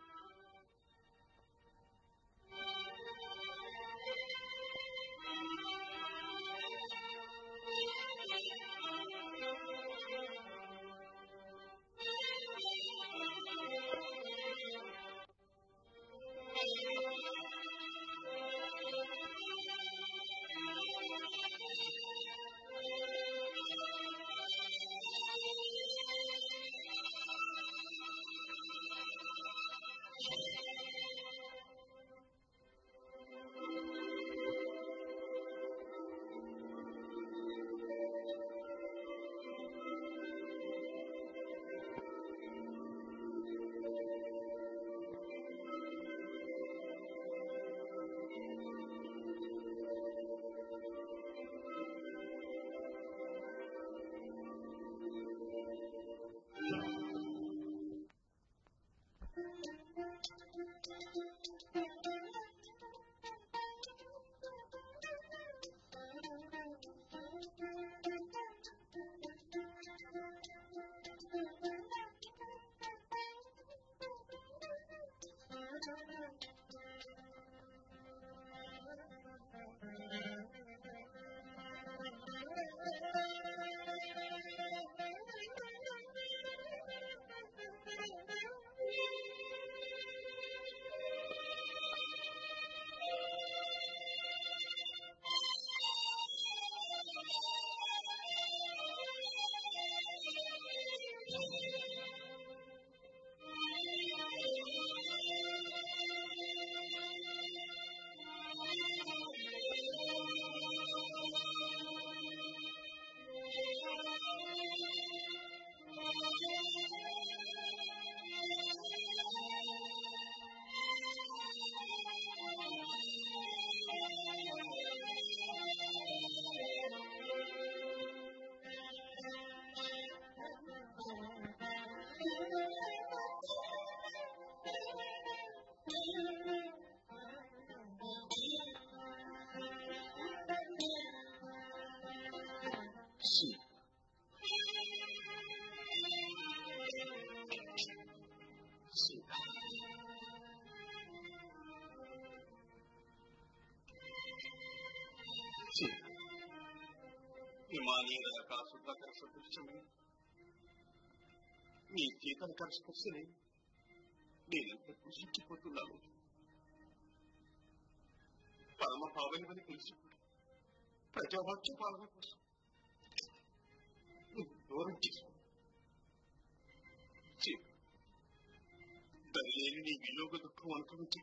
సీత సీత సీత హిమాలయ ఆకాశుద్ధకర సదృశ్యమే నీ సీతల కరస్పర్శనే నేనంత కృషించిపోతున్నాను పరమ పావనివని తెలిసి ప్రజావాక్య పాలన కోసం నువ్వు దూరం చేసుకో సీత దరిలేని నీ వియోగ దుఃఖం అనుభవించక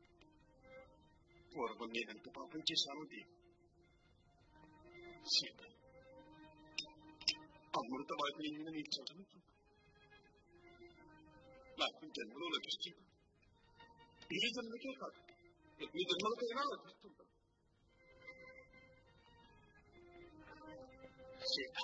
పూర్వం నేనెంత పాపం చేశానో దేవి సీత అమృతవాదిని నీ చదువు నాకు జన్మలో లభిస్తుంది ఈ జన్మకే కాదు ఎన్ని జన్మలకైనా లభిస్తుంది సీత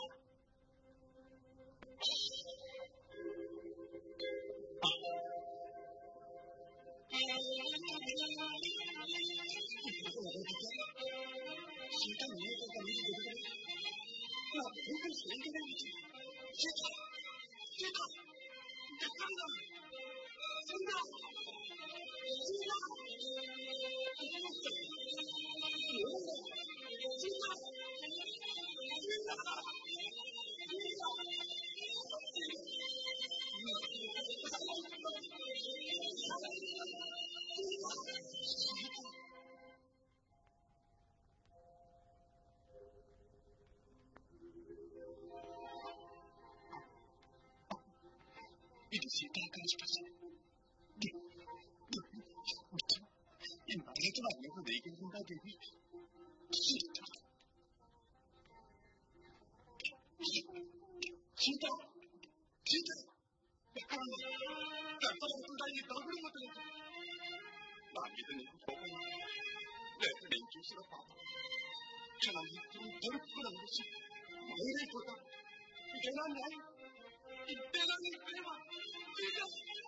సీత నీకు కలిసి దొరికిన నా భూమి స్నేహితుడే సీత సీత ఎక్కడున్నా సీత ఇది సీతాకాశ ఇంతకీ నా మీద వేగిందా దేవి సీత సీత సీత ఎక్కడ ఎక్కడవుతుందా ఈ దాగుడు మొదలైతే నా మీద నీకు కోపం లేక నేను చూసిన పాపం క్షణం తలుపుకుని అనేసి మైరైపోతాను ఇదేనా న్యాయం ఇంతేనా నీ ప్రేమ సీత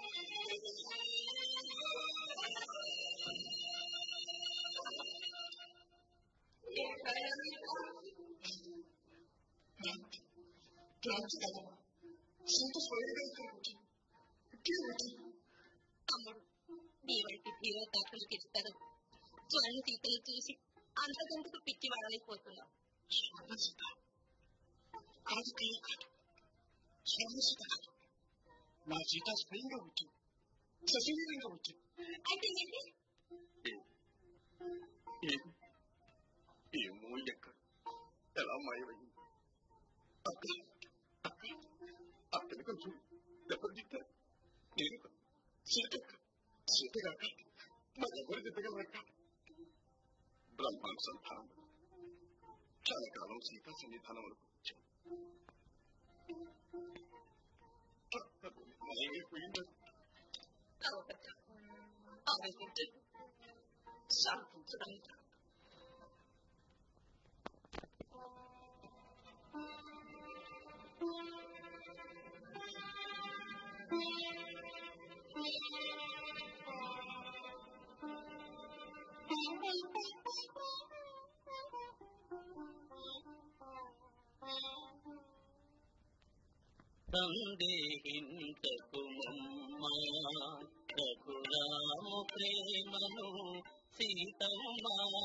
ప్రాంతకాలం సీత స్వయంగా ఇక్కడ వచ్చింది ఇక్కడే వచ్చింది తమ్ముడు నీ వంటి ధీరోదాత్తులకి ఇస్తారు స్వర్ణ సీతలు చూసి అంతకంతకు పిచ్చి వాడలేకపోతున్నావు స్వర్ణ సీత కాదు కాదు కాదు స్వర్ణ సీత కాదు నా సీత స్వయంగా వచ్చింది సశరీరంగా వచ్చింది అయితే ఏంటి ఏది ఏమో ఎక్కడ ఎలా మాయమైంది అక్కడ అక్కడ అక్కడ కొంచెం దెబ్బతింటే నేను సీత సీతగా మరెవరు దిద్దగలరక్క బ్రహ్మానుసంధానం చాలా కాలం సీతా సన్నిధానం వరకు వచ్చాను మాయమైపోయింది ఆలోచించండి శాంతించడానికి సందేహించకు మమ్మ రఘురాము ప్రేమను సీతమ్మ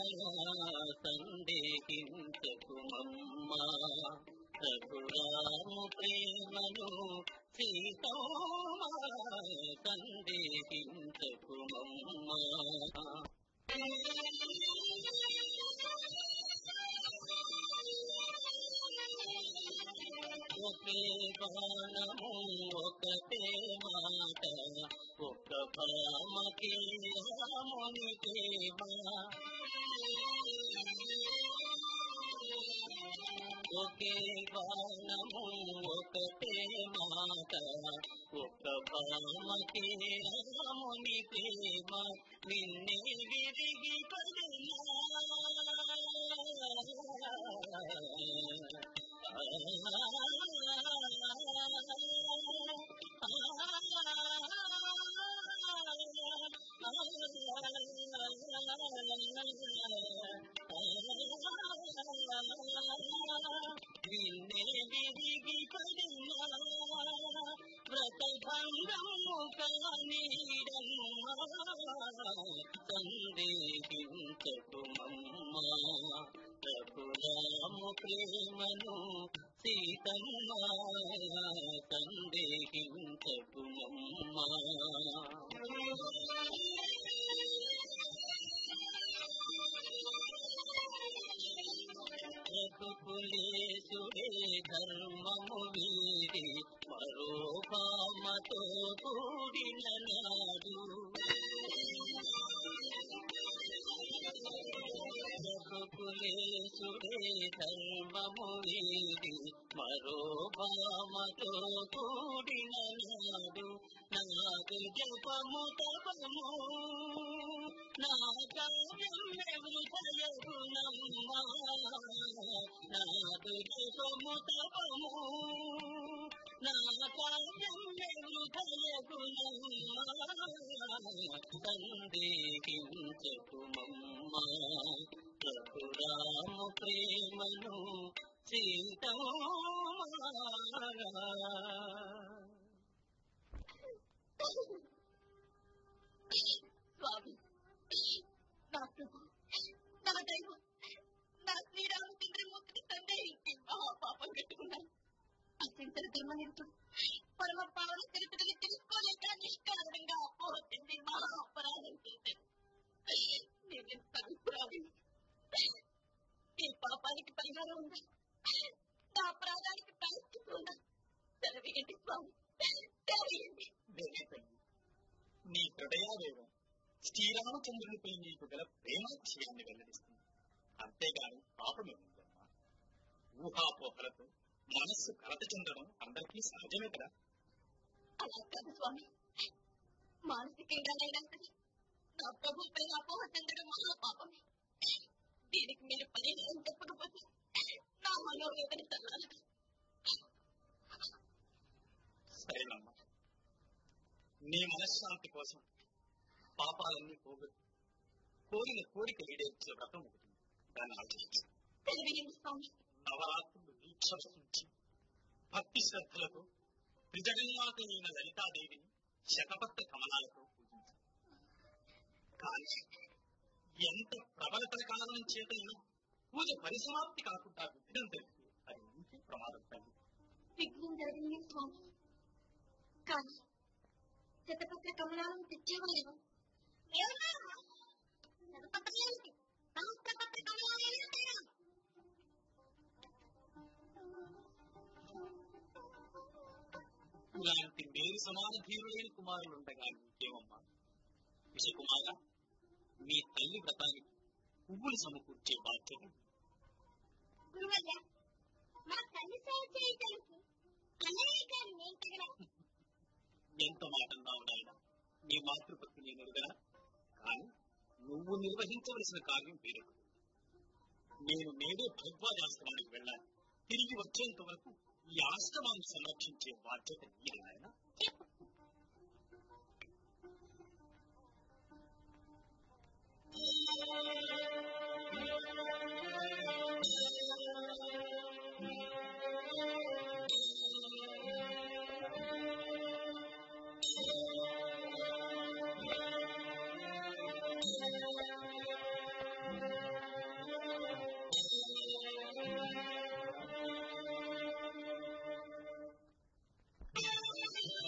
సందేహించకు మమ్మ రఘురాము ప్రేమను సీతమ్మ సందేహించకు మమ్మ ఒకే బాణము ఒకటే మాట ఒక భామకి రాముని ప్రేమ ఒకే బాణము ఒకటే మాట ఒక భామకి రాముని ప్రేమ నిన్నే విరిగి పడినా నిన్నే ప్రేమను సీతమ్మ సందేహించకుమమ్మా రఘుకులేశుడే ధర్మము వీడి మరో భామతో కూడిన నాడు రఘుకులేశుడే ధర్మము వీడి మరో భామతో కూడిన నాడు నాదు జపము తపము నా కార్యం వృధయగుణమ్మా నాదు జపము తపము నా కార్యం వృధయగుణమ్మా సందేహించకుమమ్మా ప్రభురాము ప్రేమను సీతమ్మా స్వామి నా ప్రభు నా దైవం నా శ్రీరామచంద్రమూర్తిని సందేహించి మహాపాపం కట్టుకున్నాను అత్యంత ధర్మనిరుతుడు పరమ పావన చరిత్రని తెలుసుకోలేక నిష్కారణంగా అపోహత్తింది మహా అపరాధం చేశాను నేనెంత విపురాలిని ఈ పాపానికి పరిహారం ఉందా నా అపరాధానికి ప్రాయశ్చిత్తం ఉందా సెలవేయండి స్వామి సెలవేయండి దేవి తల్లి నీ హృదయావేగం శ్రీరామచంద్రునిపై నీకు గల ప్రేమాక్షయాన్ని వెల్లడిస్తుంది అంతేగాని పాపమేముందమ్మా ఊహాపోహలతో మనస్సు కలత చెందడం అందరికీ సహజమే కదా అలా కాదు స్వామి మానసికంగానైనా సరే నా ప్రభుపై అపోహ చెందడం మహాపాపమే దీనికి మీరు పరిహారం చెప్పకపోతే నా మనోవేదన చల్లాలి సరేనమ్మా నీ మనశ్శాంతి కోసం పాపాలన్నీ పోగొట్టు కోరిన కోరిక ఈడేర్చే వ్రతం ఒకటి ఉంది. దాన్ని ఆచరించు తెలియని స్వామి నవరాత్రులు దీక్ష ఉంచి భక్తి శ్రద్ధలతో త్రిజగన్మాత అయిన లలితాదేవిని శతపత్ర కమలాలతో పూజించు కానీ ఎంత ప్రబలతల కారణం చేతైనా పూజ పరిసమాప్తి కాకుండా విఘ్నం తెలిసి అది ఇంకే ప్రమాదం తల్లి విఘ్నం జరిగింది స్వామి కానీ శతపత్ర కమలాలను తెచ్చేవాళ్ళు శతపత్రాలకి సహస్రపత్ర కమలాలు ఏమిటయ్యా? ఇలాంటి మేరు సమాన ధీరులైన కుమారులుండగా నీకేమమ్మా విషకుమార మీ తల్లి వ్రతానికి పువ్వులు సమకూర్చే బాధ్యత గురువయ్య మా తల్లి సేవ చేయి తెలుసు అన్నయ్య గారు నేను తగిన ఎంత మాట అన్నావు నాయన నీ మాతృభక్తి నేను ఎరుగనా కానీ నువ్వు నిర్వహించవలసిన కార్యం వేరొకటి నేను నేడే భగవదాశ్రమానికి వెళ్ళాలి తిరిగి వచ్చేంత వరకు ఈ ఆశ్రమాన్ని సంరక్షించే బాధ్యత నీది నాయన Thank you.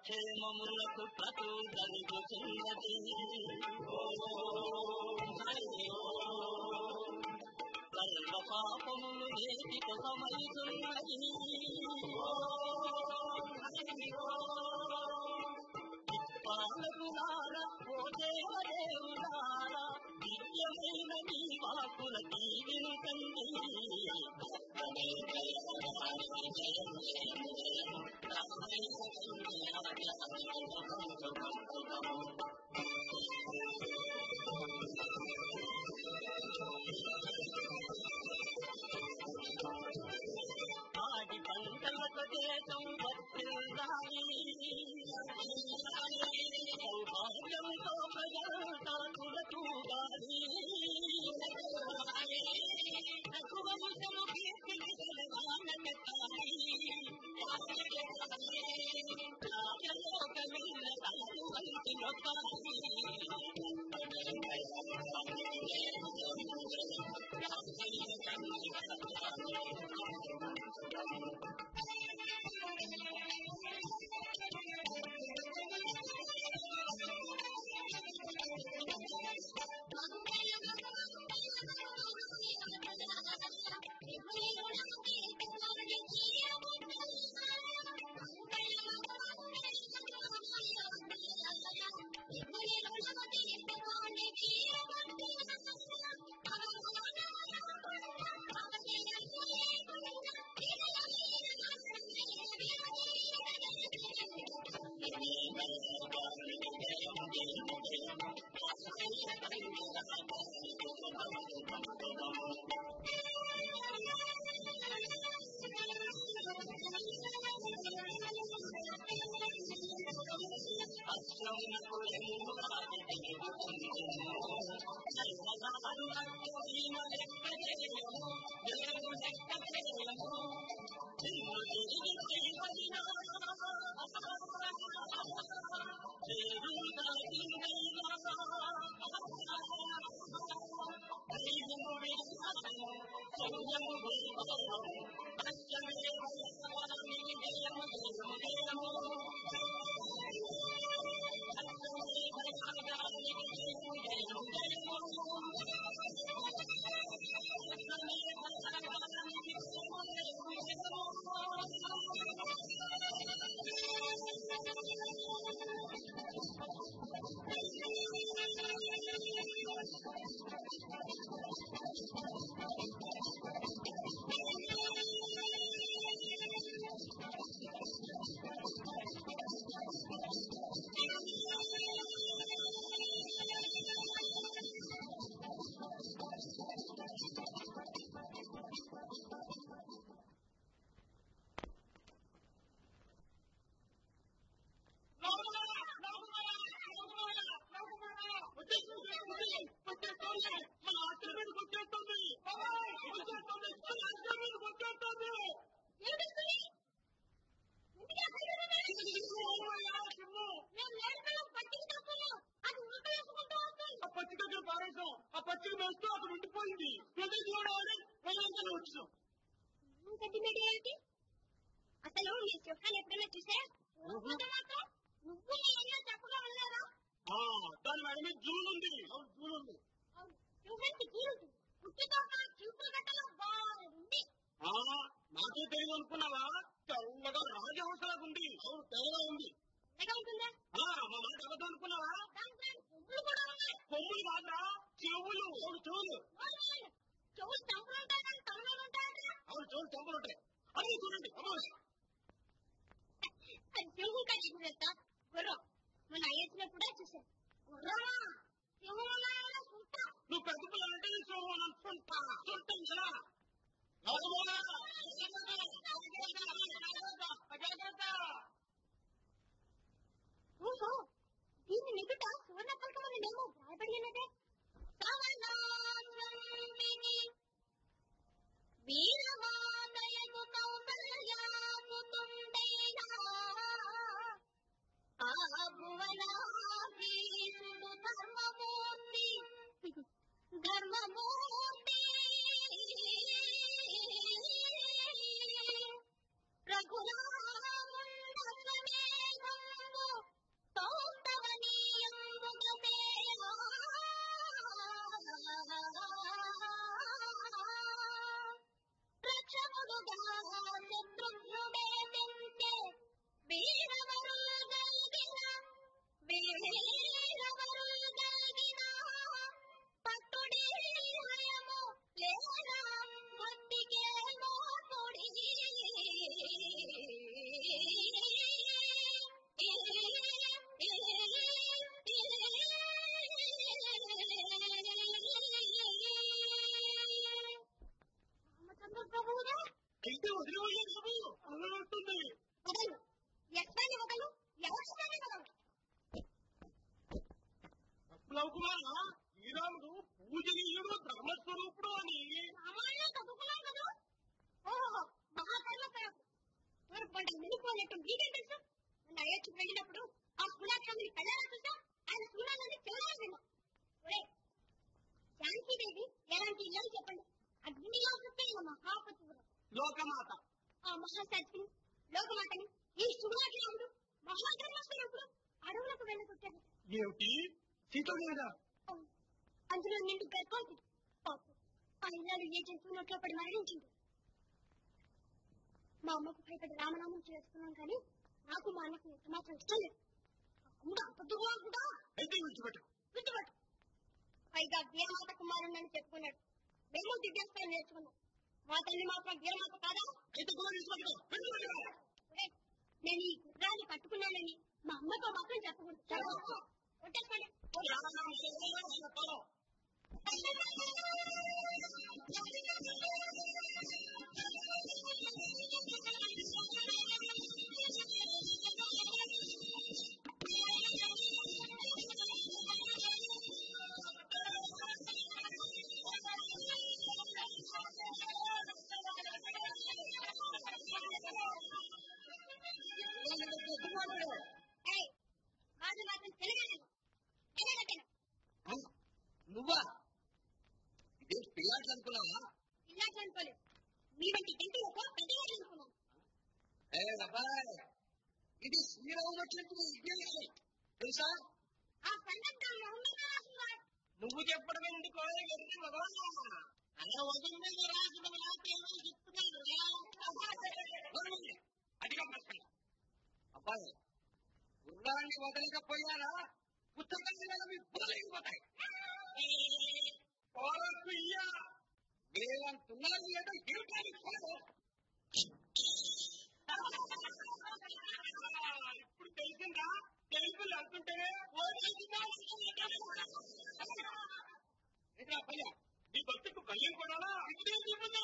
క్షేమములకు ప్రతు జరుగుతున్నది ఓం హరి ఓం. సర్వ పాపములు ఏది కొసమైతున్నది ఓం హరి ఓం. పాలకులారా ఓ దేవదేవులారా దివ్యమైన మీ వాకుల దీవిను తండ్రి ఆడి పంటలకు దేశం వర్తిల్లాలి సౌభాగ్యంతో ప్రజలంతా తులతూగాలి రఘువంశము కీర్తిని తెలవానకెత్తాలి రాజలోకమిల్ల తనకు వంటి పచ్చికలు పారేసాం ఆ పచ్చిక మేస్తూ అక్కడ ఉండిపోయింది ప్రతి చూడాలి వెళ్ళంతా వచ్చాం గడ్డి ఏంటి అసలు నీ చుట్టాలు ఎప్పుడైనా చూసా మాత్రం నువ్వు నీ అన్న తప్పుగా ఉన్నారా దాని మేడం మీద జూన్ ఉంది అవును జూన్ ఉంది చూడండి గీరుడు పుట్టితో చూపులు గట్టలో బాగుంది ఆ, నాకే తెలియదు అనుకున్నావా తెల్లగా రాజహంసలాగా ఉంది అవును తెల్లగా ఉంది ఎలాగా ఉంటుందా ఆ, మా మాట అబద్ధం అనుకున్నావా దాంట్లో కొమ్ములు కూడా ఉన్నాయి కొమ్ములు కాదురా చెవులు అవును చెవులు అవును, చెవులు చంపులు ఉంటాయి కానీ తలలు ఉంటాయి అవును చెవులు చెంపలు ఉంటాయి అది చూడండి అమావాస్య సింహం కాదు వెళ్తా గుర్రం మన అయ్యొచ్చినప్పుడే చూసాను గుర్రమా సింహం ఉన్నాయని చూస్తా నువ్వు పెద్ద పిల్లలంటే నీ సోమం అనుకుంటా చుట్టం కదా రాజమోహన! జాగ్రత్త! ఓహో దీని నిగుట సువర్ణ పలకమని మేము భయపడి ఉన్నదే సవనాన్విని వీరవాదయము కౌసల్యాముతుండైనా ఆ భువనాధీశుడు ధర్మమూర్తి ధర్మమూర్తి కుమారా శ్రీరాముడు పూజనీయుడు ధర్మస్వరూపుడు అని రామాయణం చదువుకున్నాం కదా ఓహో మహాకర్మపరం తూర్పు పంట మినిపోయినట్టు మీకేం తెలుసు మొన్న అయోధ్యకు వెళ్ళినప్పుడు ఆ సునాక్షాన్ని కళ్ళారా చూసా ఆయన సునాలని చెవులా విన్నాం ఒరే శాంతిదేవి ఎలాంటి ఇల్లు చెప్పండి అగ్నిలో పుట్టిన మహాపతివ్రత లోకమాత ఆ మహాసత్యం లోకమాతని ఈ సునాగ్రాముడు మహాధర్మస్వరూపుడు అడవులకు వెళ్ళగొట్టారు ఏమిటి సీతదేవిగా అందులో నిండు గర్భవతి పాపం ఆ ఇల్లాలు ఏ జంతువు నోట్లో పడి మరణించింది మా అమ్మకు భయపడి రామనామం చేసుకున్నాం కానీ నాకు మా అన్నకు ఎంత మాత్రం ఇష్టం లేదు అమ్ముడు అంత దుర్మార్గుడా అయితే విడిచిపెట్టు గుర్తుపట్టు పైగా వీరమాత కుమారుణ్ణని చెప్పుకున్నాడు మేము దివ్యాస్త్రం నేర్చుకున్నాం మా తల్లి మాత్రం వీరమాత కాదా అయితే కూడా విడిచిపెట్టు విడిచిపెట్టు ఒరేయ్, నేను ఈ గుర్రాన్ని పట్టుకున్నానని మా అమ్మతో మాత్రం చెప్పకూడదు చెప్పు. కొట్టేసుకోండి ఏయ్, వాళ్ళు మాత్రం తెలియలేదు తెలియగట్టను నువ్వా ఇదే పిల్లాట్లు అనుకున్నావా ఇల్లాట్లు అనుకోలేదు మీ వంటి జంతువులకు పెద్దవాళ్ళు అనుకున్నాను ఏ అబ్బాయ్ ఇది శ్రీరాముడు వచ్చినట్టు విద్యాలయం తెలుసా ఆ సందర్భం మొహమ్మద్ రాసుకున్నాడు నువ్వు చెప్పడం ఎందుకో ఎన్ని మగవా అలా వదిలి మీద రాసిన వాక్యాలు చెప్తున్నాడు అదిగా ప్రశ్న అబ్బాయి గుర్రాన్ని వదలకపోయారా పుస్తకాలు మీ బుర్రలేకపోతాయి పోరకు ఇయ్యా వేలంటున్నారు ఏదో ఏమిటానికి పోదు ఇప్పుడు తెలిసిందా తెలుగులు అంటుంటేనే ఏంట్రా పయ్య నీ భక్తుకు పల్లెం కొనాలా ఇప్పుడే చెప్పుదా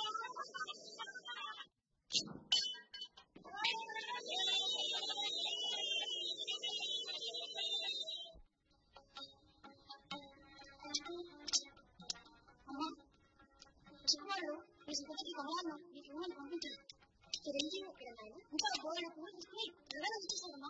అమ్మా చిన్నవాళ్ళు ఈ సుఖకి కావాలన్నా ఈ ఫోన్ పంపించారు చిరంజీవి ఎక్కడ ఉన్నాడు ఇంకా గోడను పూలు తీసుకుని ఎవరైనా వచ్చేసారమ్మా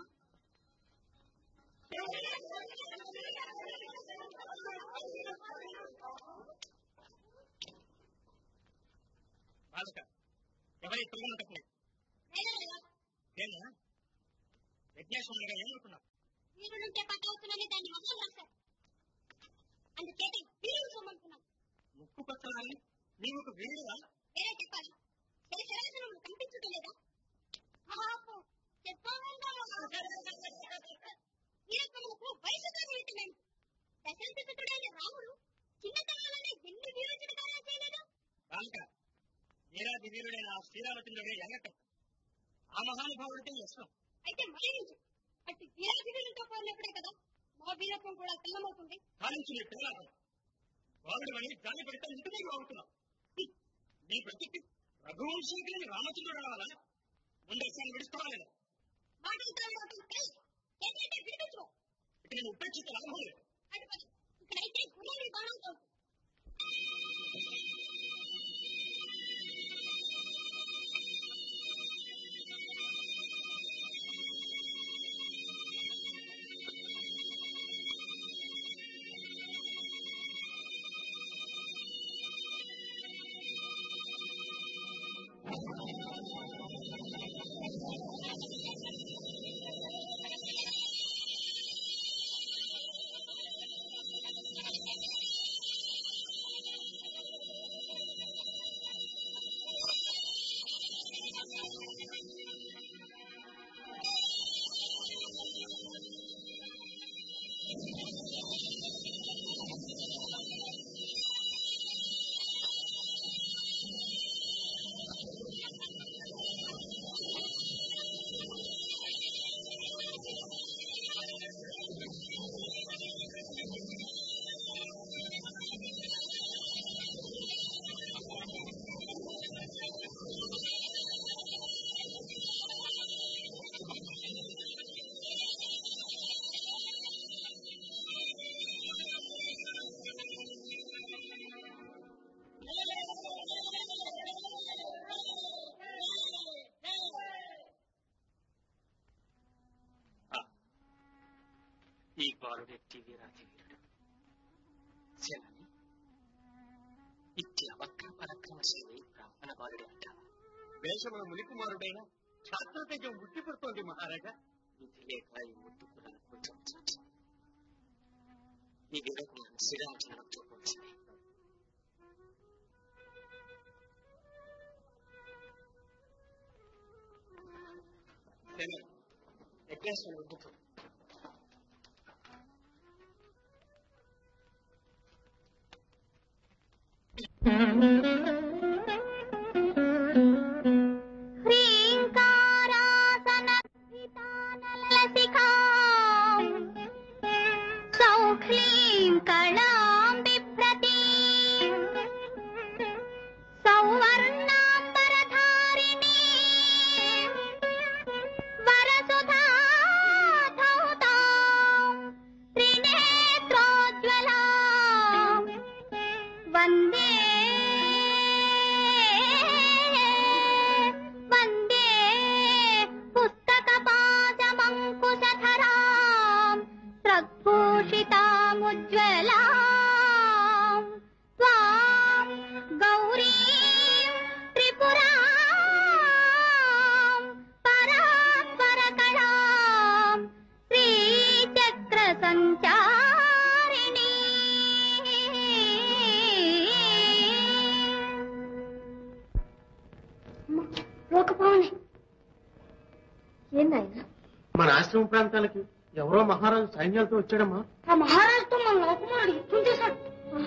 బాలక ఎవరి పిల్లలు కట్టలేదు నేనా యజ్ఞేశ్వరుడుగా ఏమనుకున్నావు వీరుడుంటే పట్టవుతుందని దాన్ని మొత్తం రాశారు అందుచేత వీరుడు సొమ్మనుకున్నాను ముక్కు పచ్చడాన్ని నీవు ఒక వీరుడా వేరే చెప్పాలి సరే శరాసనములు కనిపించడం లేదా మహాపు చెప్పకుండా వీరత్వములకు వయసుతో నిమిత్తమేమి దశరథసుతుడైన రాముడు చిన్నతనంలోనే ఎన్ని వీరోచిత కార్యాలు చేయలేదు బాలక వీరాది వీరుడైన ఆ శ్రీరామచంద్రుడే ఎల్లటం ఆ మహానుభావుడితే ఇష్టం అయితే మరణించు అటు వీరాభివీరులతో పోలినప్పుడే కదా మా వీరత్వం కూడా పిల్లమవుతుంది కాలించి నీ పిల్లలు వాడు అని గాలి పెడితే ఇంటికి అవుతున్నావు నీ బ్రతికి రఘువంశీకుని రామచంద్రుడు రావాలా ముందేశాన్ని విడుస్తావాలని మాటలు తాగడం చేతులైతే విడిపించుకో ఇక నేను ఉపేక్షిత లాభం లేదు అటుపడి ఇక్కడైతే గురువుని బాణంతో Thank బాలుడెట్టి వీరాధివీరుడు శనని ఇట్టి అవక్ర పరక్రమశీలి బ్రాహ్మణ బాలుడు అంటావా వేషముల మునికుమారుడైన క్షాత్రతేజం ఉట్టిపడుతోంది మహారాజా విధి లేక ఈ ముద్దు కులను కూర్చోవచ్చు ఈ వీరకులను శ్రీరామచంద్రం చూపవలసింది శని యజ్ఞేశ్వరుని ఉద్దుతూ హ్రీంకారాసనలసికాం సౌఖ్లీం కళాం బిభ్రతీం సౌవర్ణాంబరధారిణీ వరసుధాధౌతాం త్రినేత్రోజ్వలాం వందే వందే పుస్తకపాశమంకుశధరాం ప్రద్భూషితాముజ్వలాం త్వాం గౌరీం త్రిపురాం పరాత్పరకళాం శ్రీచక్ర సంచారిణీ లోకపోని ఏందైనా మన ఆశ్రమ ప్రాంతాలకి ఎవరో మహారాజు సైన్యాలతో వచ్చాడమ్మా ఆ మహారాజుతో మన లోకమాడు యుద్ధం చేశాడు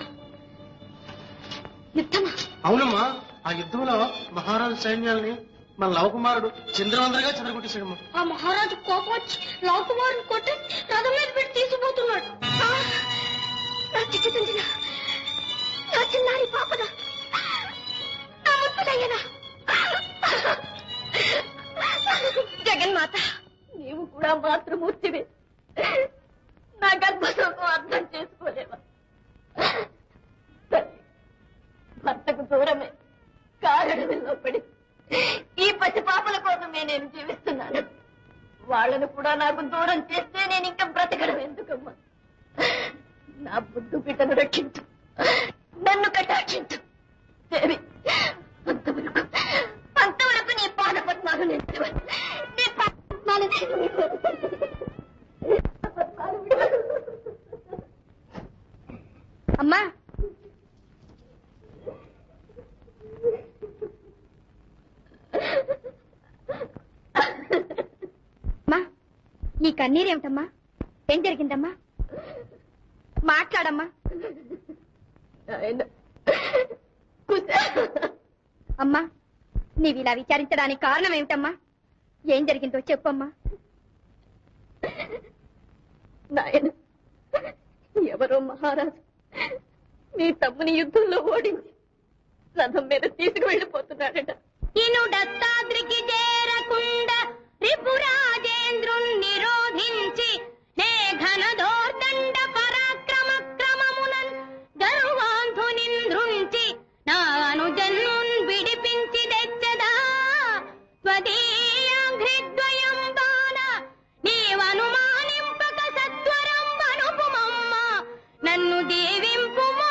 యుద్ధమా అవునమ్మా ఆ యుద్ధంలో మహారాజు సైన్యాల్ని మన లవకుమారుడు చంద్రవందరగా చెదరగొట్టేశాడమ్మా ఆ మహారాజు కోపం వచ్చి లోకమారుని కొట్టి రథం మీద పెట్టి తీసుకుపోతున్నాడు ఆ! నా చిట్టి తండ్రినా నా చిన్నారి పాపన నా ముత్తులయ్యనా జగన్మాత నీవు కూడా మాతృమూర్తివి నా గర్భశోకం అర్థం చేసుకోలేవా తల్లి, భర్తకు దూరమే కారణంలో పడి ఈ పసి పాపల కోసమే నేను జీవిస్తున్నాను వాళ్ళను కూడా నాకు దూరం చేస్తే నేను ఇంకా బ్రతకడం ఎందుకమ్మా నా బుద్ధు బిడ్డను రక్షించు నన్ను కటాక్షించు దేవి అంతవరకు అంతవరకు నీ పాద పద్మాలు నిలిచేవాడు నీ పాద పద్మాలు నిలిచేవాడు. పద్మాలు విడవదు. అమ్మా అమ్మా ఈ కన్నీరేమిటమ్మా ఏం జరిగిందమ్మా మాట్లాడమ్మా అమ్మా నీవు ఇలా విచారించడానికి కారణం ఏమిటమ్మా ఏం జరిగిందో చెప్పమ్మా నాయన ఎవరో మహారాజు నీ తమ్ముని యుద్ధంలో ఓడించి రథం మీద తీసుకువెళ్ళిపోతున్నాడట ఇను దత్తాద్రికి చేరకుండా రిపురాజేంద్రుణ్ణి నిరోధించి నే ఘనదోర్దండ పరాక్రమ క్రమమునన్ గర్వాంధునింద్రుంచి నా అనుజన్మున్ విడిపించి తెచ్చదా స్వదీయాఘ్రిద్వయం బాణ నీవనుమానింపక సత్వరం అనుపుమమ్మ నన్ను దీవింపుమా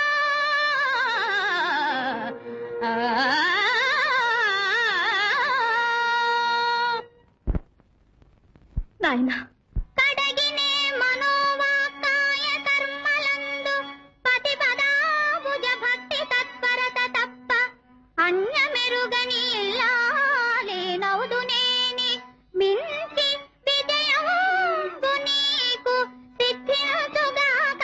నాయనా కడగినే మనోవాకాయ కర్మలందు పతి పదాబుజ భక్తి తత్పరత తప్ప అన్య మెరుగని లేనవుదునేని మించి విజయంబు నీకు సిద్ధించుగాక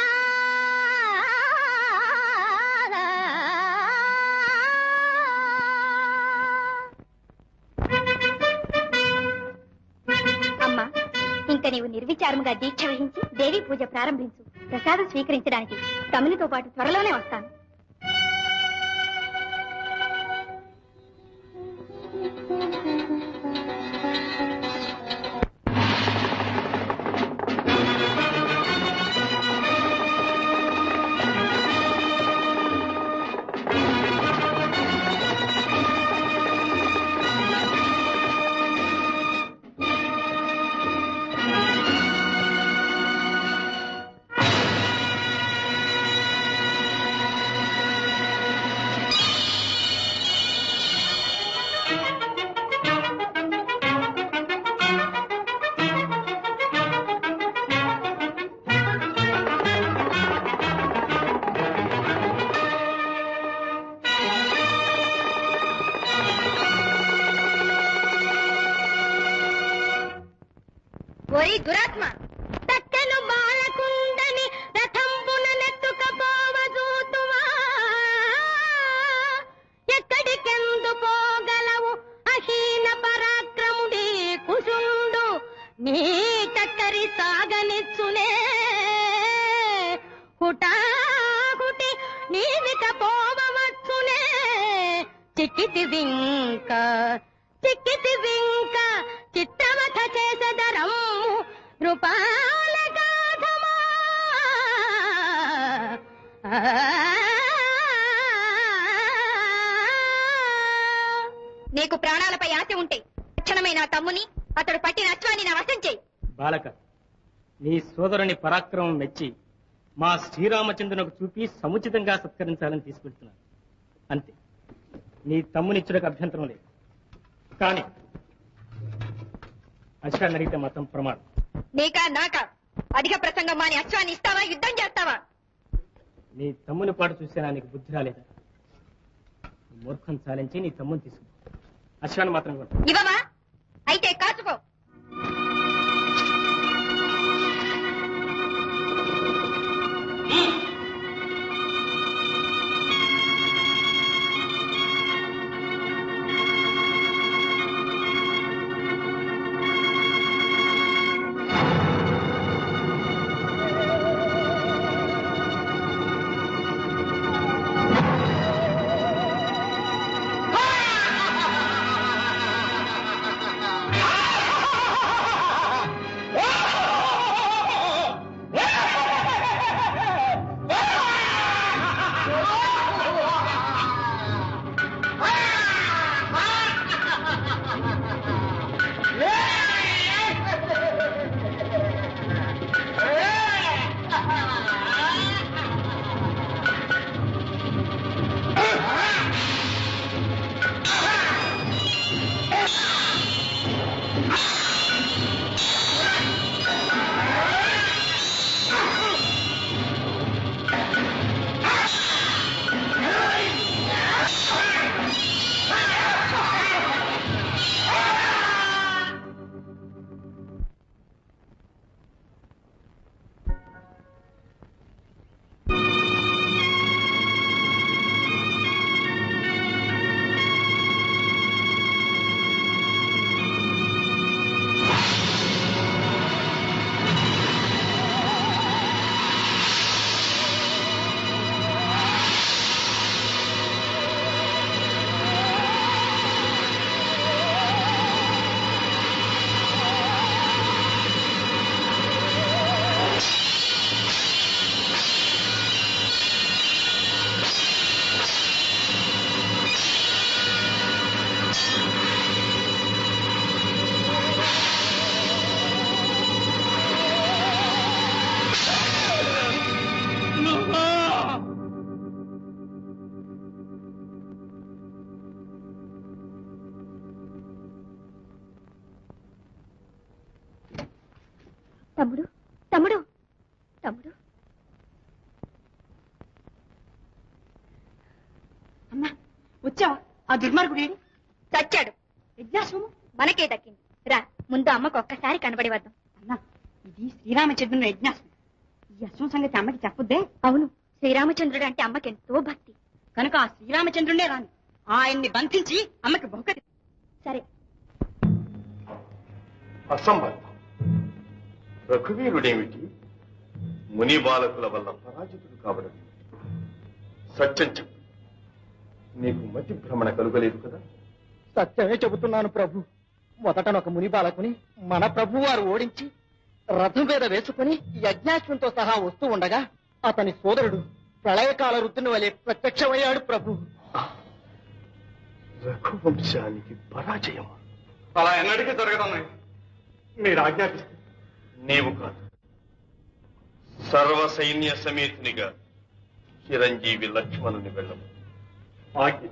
అమ్మా ఇంకా నీవు నిర్విచారముగా దీక్ష వహించి దేవి పూజ ప్రారంభించు ప్రసాదం స్వీకరించడానికి తమిళతో పాటు త్వరలోనే వస్తాను హుటాహుటి నీవిట పోవచ్చునే చిక్కితి వింక చిక్కితి వింక చిత్తవథ చేసదరము రూపాల గాధమా నీకు ప్రాణాలపై ఆశ ఉంటే తక్షణమే నా తమ్ముని అతడు పట్టిన అశ్వాన్ని నా వశం చేయి బాలక నీ సోదరుని పరాక్రమం మెచ్చి మా శ్రీరామచంద్రునకు చూపి సముచితంగా సత్కరించాలని తీసుకెళ్తున్నాను అంతే నీ తమ్మునిచ్చుడకు అభ్యంతరం లేదు కానీ అశ్వాన్ని అడిగితే మాత్రం ప్రమాదం నీకా నాకా అధిక ప్రసంగం మాని అశ్వాన్ని ఇస్తావా యుద్ధం చేస్తావా నీ తమ్ముని పాటు చూసేనా నీకు బుద్ధి రాలేదా మూర్ఖం చాలించి నీ తమ్ముని తీసుకో అశ్వాన్ని మాత్రం కొట్టు. ఇవ్వవా అయితే కాచుకో తమ్ముడు తమ్ముడు తమ్ముడు అమ్మా వచ్చావా ఆ దుర్మార్గుడు ఏడి? చచ్చాడు యజ్ఞాశ్వము మనకే దక్కింది రా ముందు అమ్మకు ఒక్కసారి కనబడి వద్దాం అన్నా ఇది శ్రీరామచంద్రుని యజ్ఞాశ్వం ఈ అశ్వం సంగతి అమ్మకి చెప్పొద్దే అవును శ్రీరామచంద్రుడు అంటే అమ్మకెంతో భక్తి కనుక ఆ శ్రీరామచంద్రుడే రాని ఆయన్ని బంధించి అమ్మకి బహుకరి సరే అసంబద్ధం రఘువీరుడేమిటి ముని బాలకుల వల్ల పరాజితుడు కావడం సత్యం చెప్పు నీకు మతి భ్రమణ కలుగలేదు కదా సత్యమే చెబుతున్నాను ప్రభు మొదటనొక ముని బాలకుని మన ప్రభు వారు ఓడించి రథం మీద వేసుకుని యజ్ఞాశ్వంతో సహా వస్తూ ఉండగా అతని సోదరుడు ప్రళయకాల రుద్దుని వలె ప్రత్యక్షమయ్యాడు ప్రభు రఘువంశానికి పరాజయం అలా ఎన్నటికీ జరగదన్నాయి మీరు ఆజ్ఞాపిస్తే నీవు కాదు సర్వ సైన్య సమేతునిగా చిరంజీవి లక్ష్మణుని వెళ్ళము ఆజ్ఞ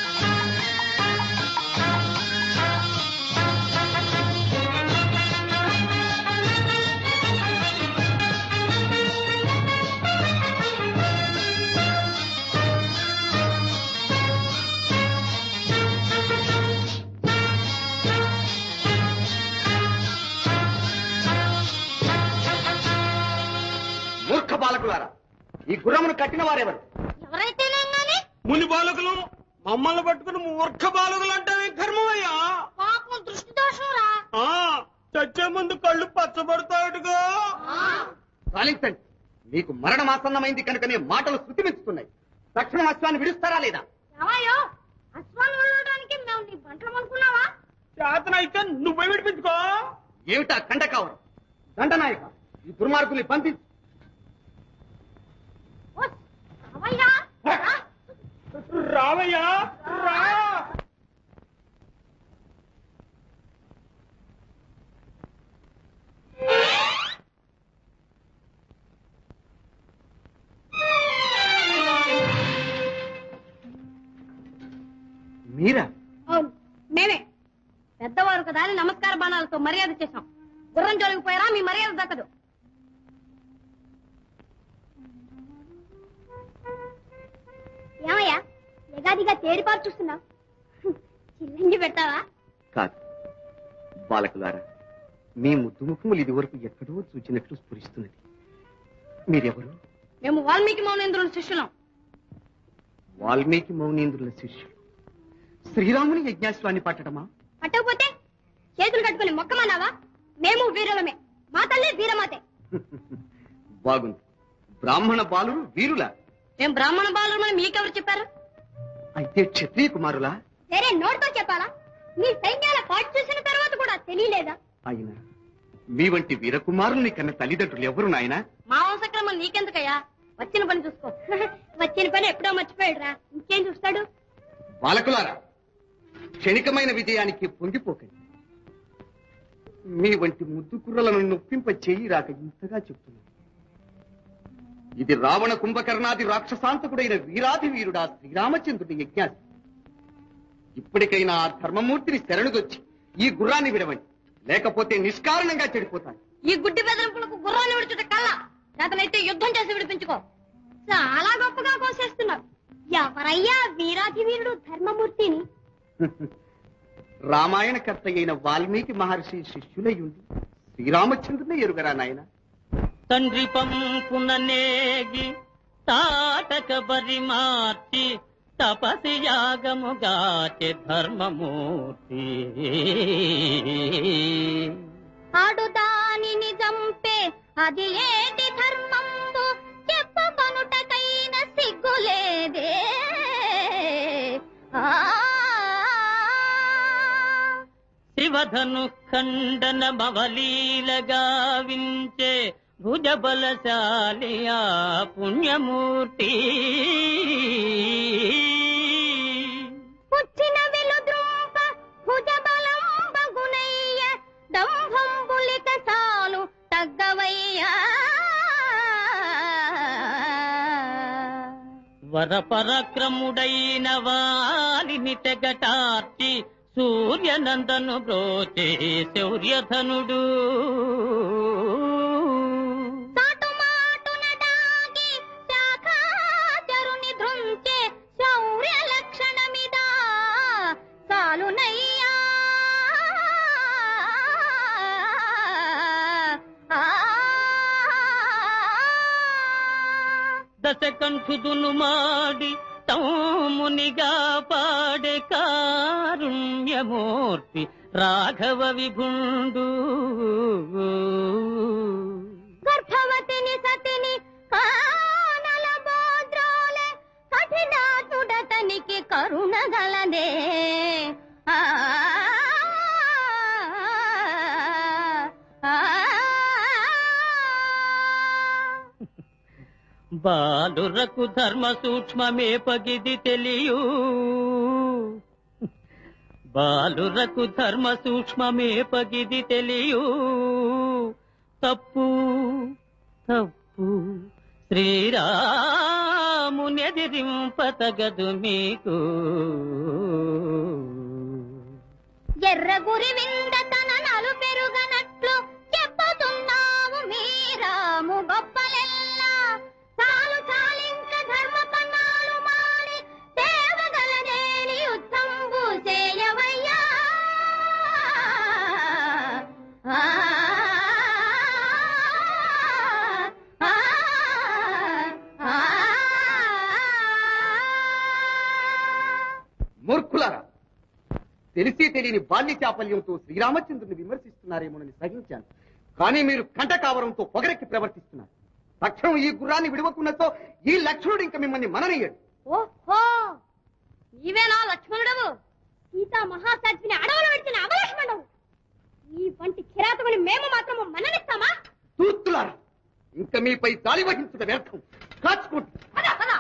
ఆ ఈ గుర్రమును కట్టిన వారెవరు ఎవరైతేనేం గాని ముని బాలకులు మమ్మల్ని పట్టుకుని మూర్ఖ బాలకులు అంటే కర్మమయ్యా పాపం దృష్టి దోషం రా ఆ, చచ్చే ముందు కళ్ళు పచ్చబడతాడుగా సాలించండి మీకు మరణమాసన్నమైంది కనుకనే మాటలు శృతిమిస్తున్నాయి తక్షణం అశ్వాన్ని విడుస్తారా లేదా ఏమయ్యో అశ్వాన్ని వెళ్ళడానికి మేము నీ బంటలు అనుకున్నావా చేతనైతే నువ్వే విడిపించుకో ఏమిటా కండకావరం దండనాయక ఈ దుర్మార్గుల్ని బంధించు అవయ్యా రావయ్యా రా మీరా అవును మేమే పెద్దవారు కదా అని నమస్కార బాణాలతో మర్యాద చేశాం గుర్రం జోలికి పోయారా మీ మర్యాద దక్కదు ఏమయ్యా ఎగాదిగా తేరిపారు చూస్తున్నావు చిల్లంగి పెడతావా కాదు బాలకులారా మీ ముద్దు ముఖములు ఇదివరకు ఎక్కడో చూచినట్లు స్ఫురిస్తున్నది మీరెవరు మేము వాల్మీకి మౌనేంద్రుని శిష్యులం వాల్మీకి మౌనేంద్రుల శిష్యులు శ్రీరాముని యజ్ఞాశ్వాన్ని పట్టడమా పట్టకపోతే చేతులు కట్టుకుని మొక్కమన్నావా మేము వీరులమే మా తల్లి వీరమాతే బాగుంది బ్రాహ్మణ బాలురు వీరులా మేము బ్రాహ్మణ బాలురమని మీకెవరు చెప్పారు అయితే క్షత్రియ కుమారులా సరే నోటితో చెప్పాలా మీ సైన్యాల పాటు చూసిన తర్వాత కూడా తెలియలేదా అయినా మీ వంటి వీరకుమారుల్ని కన్న తల్లిదండ్రులు ఎవరు నాయనా మా వంశక్రమం నీకెందుకయ్యా వచ్చిన పని చూసుకో వచ్చిన పని ఎప్పుడో మర్చిపోయాడురా ఇంకేం చూస్తాడు బాలకులారా క్షణికమైన విజయానికి పొంగిపోకండి మీ వంటి ముద్దు కుర్రలను నొప్పింప చేయి రాక ఇంతగా చెప్తున్నాను ఇది రావణ కుంభకర్ణాది రాక్షసాంతకుడైన వీరాధి వీరుడా శ్రీరామచంద్రుడి యజ్ఞాసి ఇప్పటికైనా ఆ ధర్మమూర్తిని శరణుదొచ్చి ఈ గుర్రాన్ని విడవండి లేకపోతే నిష్కారణంగా చెడిపోతాను ఈ గుడ్డి బెదిరింపులకు గుర్రాన్ని విడుచుట కల్లా చేతనైతే యుద్ధం చేసి విడిపించుకో చాలా గొప్పగా కోసేస్తున్నారు ఎవరయ్యా వీరాధి వీరుడు ధర్మమూర్తిని రామాయణ కర్త అయిన వాల్మీకి మహర్షి శిష్యులై ఉంది శ్రీరామచంద్రుని ఎరుగరా నాయన తండ్రి పంపున నేగి తాటక బరి మార్చి తపసి యాగముగాచె ధర్మమూర్తి ఆడు దానిని చంపే అది ఏటి ధర్మంబు చెప్పుకొనుటకైన సిగ్గులేదే ఆ శివధను ఖండన మవలీలగా వించే భుజబలశాలి ఆ పుణ్యమూర్తి పుచ్చిన వెలుద్రుంప భుజబలం బగునయ్య దంభంబులిక చాలు తగ్గవయ్యా వరపరక్రముడైన వాలిని తెగటార్చి సూర్యనందను బ్రోచే శౌర్యధనుడు సాటుమాటున దాగి శాఖాచరుని ధృంచే శౌర్య లక్షణమిదా చాలునయ్యా ఆ దశకంఠుదును మాడి తౌమునిగా పాడే కారుణ్యమూర్తి రాఘవ విభుండు గర్భవతిని సతిని కానల బోద్రోలే కఠినాతుడతనికి కరుణ గలదే ఆ ఆ, బాలురకు ధర్మ సూక్ష్మమే పగిది తెలియు బాలురకు ధర్మ సూక్ష్మమే పగిది తెలియు తప్పు తప్పు శ్రీరామునెదిరింపతగదు మీకు ఎర్ర గురి వింద తన నలు పెరుగనట్లు చెప్పుతున్నావు మీరాము గొప్పలెల్లా చాలు చాలింక ధర్మ పన్నాలు మాని దేవగలనేని యుద్ధంబు చేయవయ్యా ఆ, ఆ, ఆ, ఆ. తెలిసి తెలియని బాల్య చాపల్యంతో శ్రీరామచంద్రుని విమర్శిస్తున్నారేమోనని సహించాను కానీ మీరు కంటకావరంతో పొగరెక్కి ప్రవర్తిస్తున్నారు తక్షణం ఈ గుర్రాన్ని విడవకున్నతో ఈ లక్ష్మణుడు ఇంక మిమ్మల్ని మననయ్యాడు ఓహో నీవేనా లక్ష్మణుడవు సీతా మహాసాధ్విని అడవులు విడిచిన అవలక్ష్మణుడు నీ వంటి కిరాతకుని మేము మాత్రము మననిస్తామా తూర్తులారా ఇంక మీపై దాడి వహించుట వ్యర్థం కాచుకోండి పద పద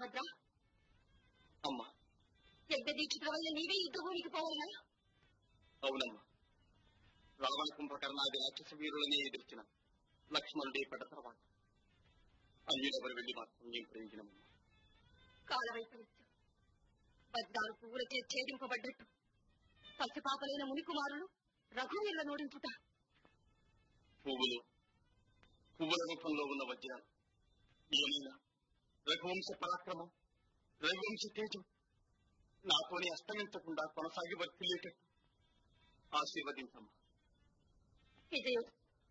వీరభద్ర అమ్మా యజ్ఞ దీక్షితుల వల్ల నీవే యుద్ధభూమికి పోవాలనా అవునమ్మా రావణ కుంభకర్ణాది రాక్షస వీరులని ఎదిర్చిన లక్ష్మణుడే పడ్డ తర్వాత అన్యులెవరు వెళ్లి మాత్రం ఏం ప్రయోజనమమ్మా కాలవైపరీత్యం బద్దాలు పువ్వులచే ఛేదింపబడ్డట్టు పసిపాపలైన మునికుమారులు రఘువీరుల నోడించుట పువ్వులు పువ్వుల రూపంలో ఉన్న వజ్రాలు ఏమైనా రఘువంశ పరాక్రమం రఘువంశ తేజం నాతోనే అస్తమించకుండా కొనసాగి వర్తిల్లేటట్టు ఆశీర్వదించమ్మా విజయం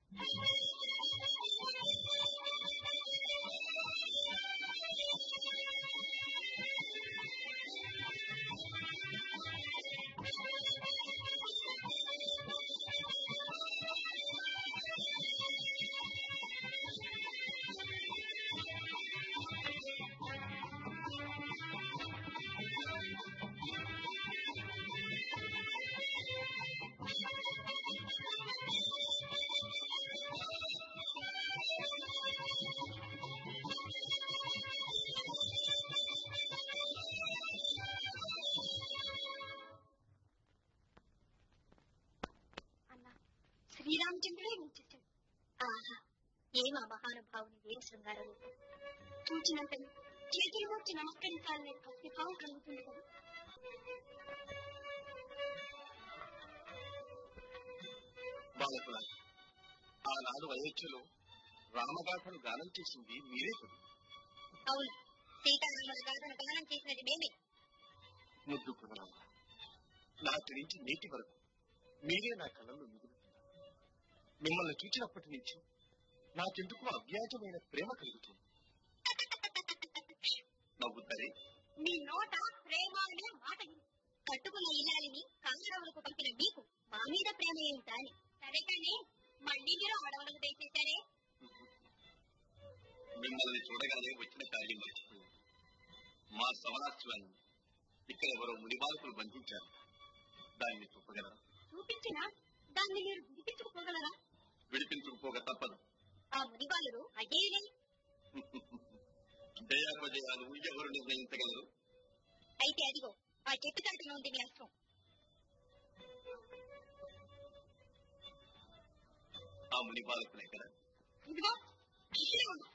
శ్రీరామచంద్రుడే నిలిచేశాడు ఆహా ఏమా మహానుభావుని వీర శృంగార రూపం చూచినంతని చేతులు వచ్చి నమస్కరించాలనే భక్తి భావం కలుగుతుంది కదా బాలకుల ఆనాడు అయోధ్యలో రామగాథను గానం చేసింది మీరే కదా అవును సీతారాముల గాథను గానం చేసినది మేమే ముద్దు కుదరమ్మ నాటి నుంచి నేటి వరకు మీరే నా కళ్ళల్లో మిగులుతున్నారు మిమ్మల్ని చూచినప్పటి నుంచి నాకెందుకు అవ్యాజమైన ప్రేమ కలుగుతుంది నవ్వుతారే మీ నోట ప్రేమ అనే మాట విని కట్టుకున్న ఇల్లాలిని కాంగడవులకు పంపిన మీకు మా మీద ప్రేమ ఏమిటా అని సరే కానీ మళ్ళీ మీరు ఆడవలకు దయచేశారే మిమ్మల్ని చూడగానే వచ్చిన కార్యం మర్చిపోయింది మా సవరాశ్వాన్ని ఇక్కడ ఎవరో మునిబాలకులు బంధించారు దాన్ని చూపగలరా చూపించిన దాన్ని మీరు విడిపించుకుపోగలరా విడిపించుకుపోక తప్పదు ఆ మునిబాలురు అజేయులే జయాపజయాలు ఎవరు నిర్ణయించగలరు అయితే అదిగో ఆ చెట్టు చాటున ఉంది మీ అస్త్రం ఆ మునిబాలకులు ఎక్కడ ఇదిగో ఇక్కడే ఉంది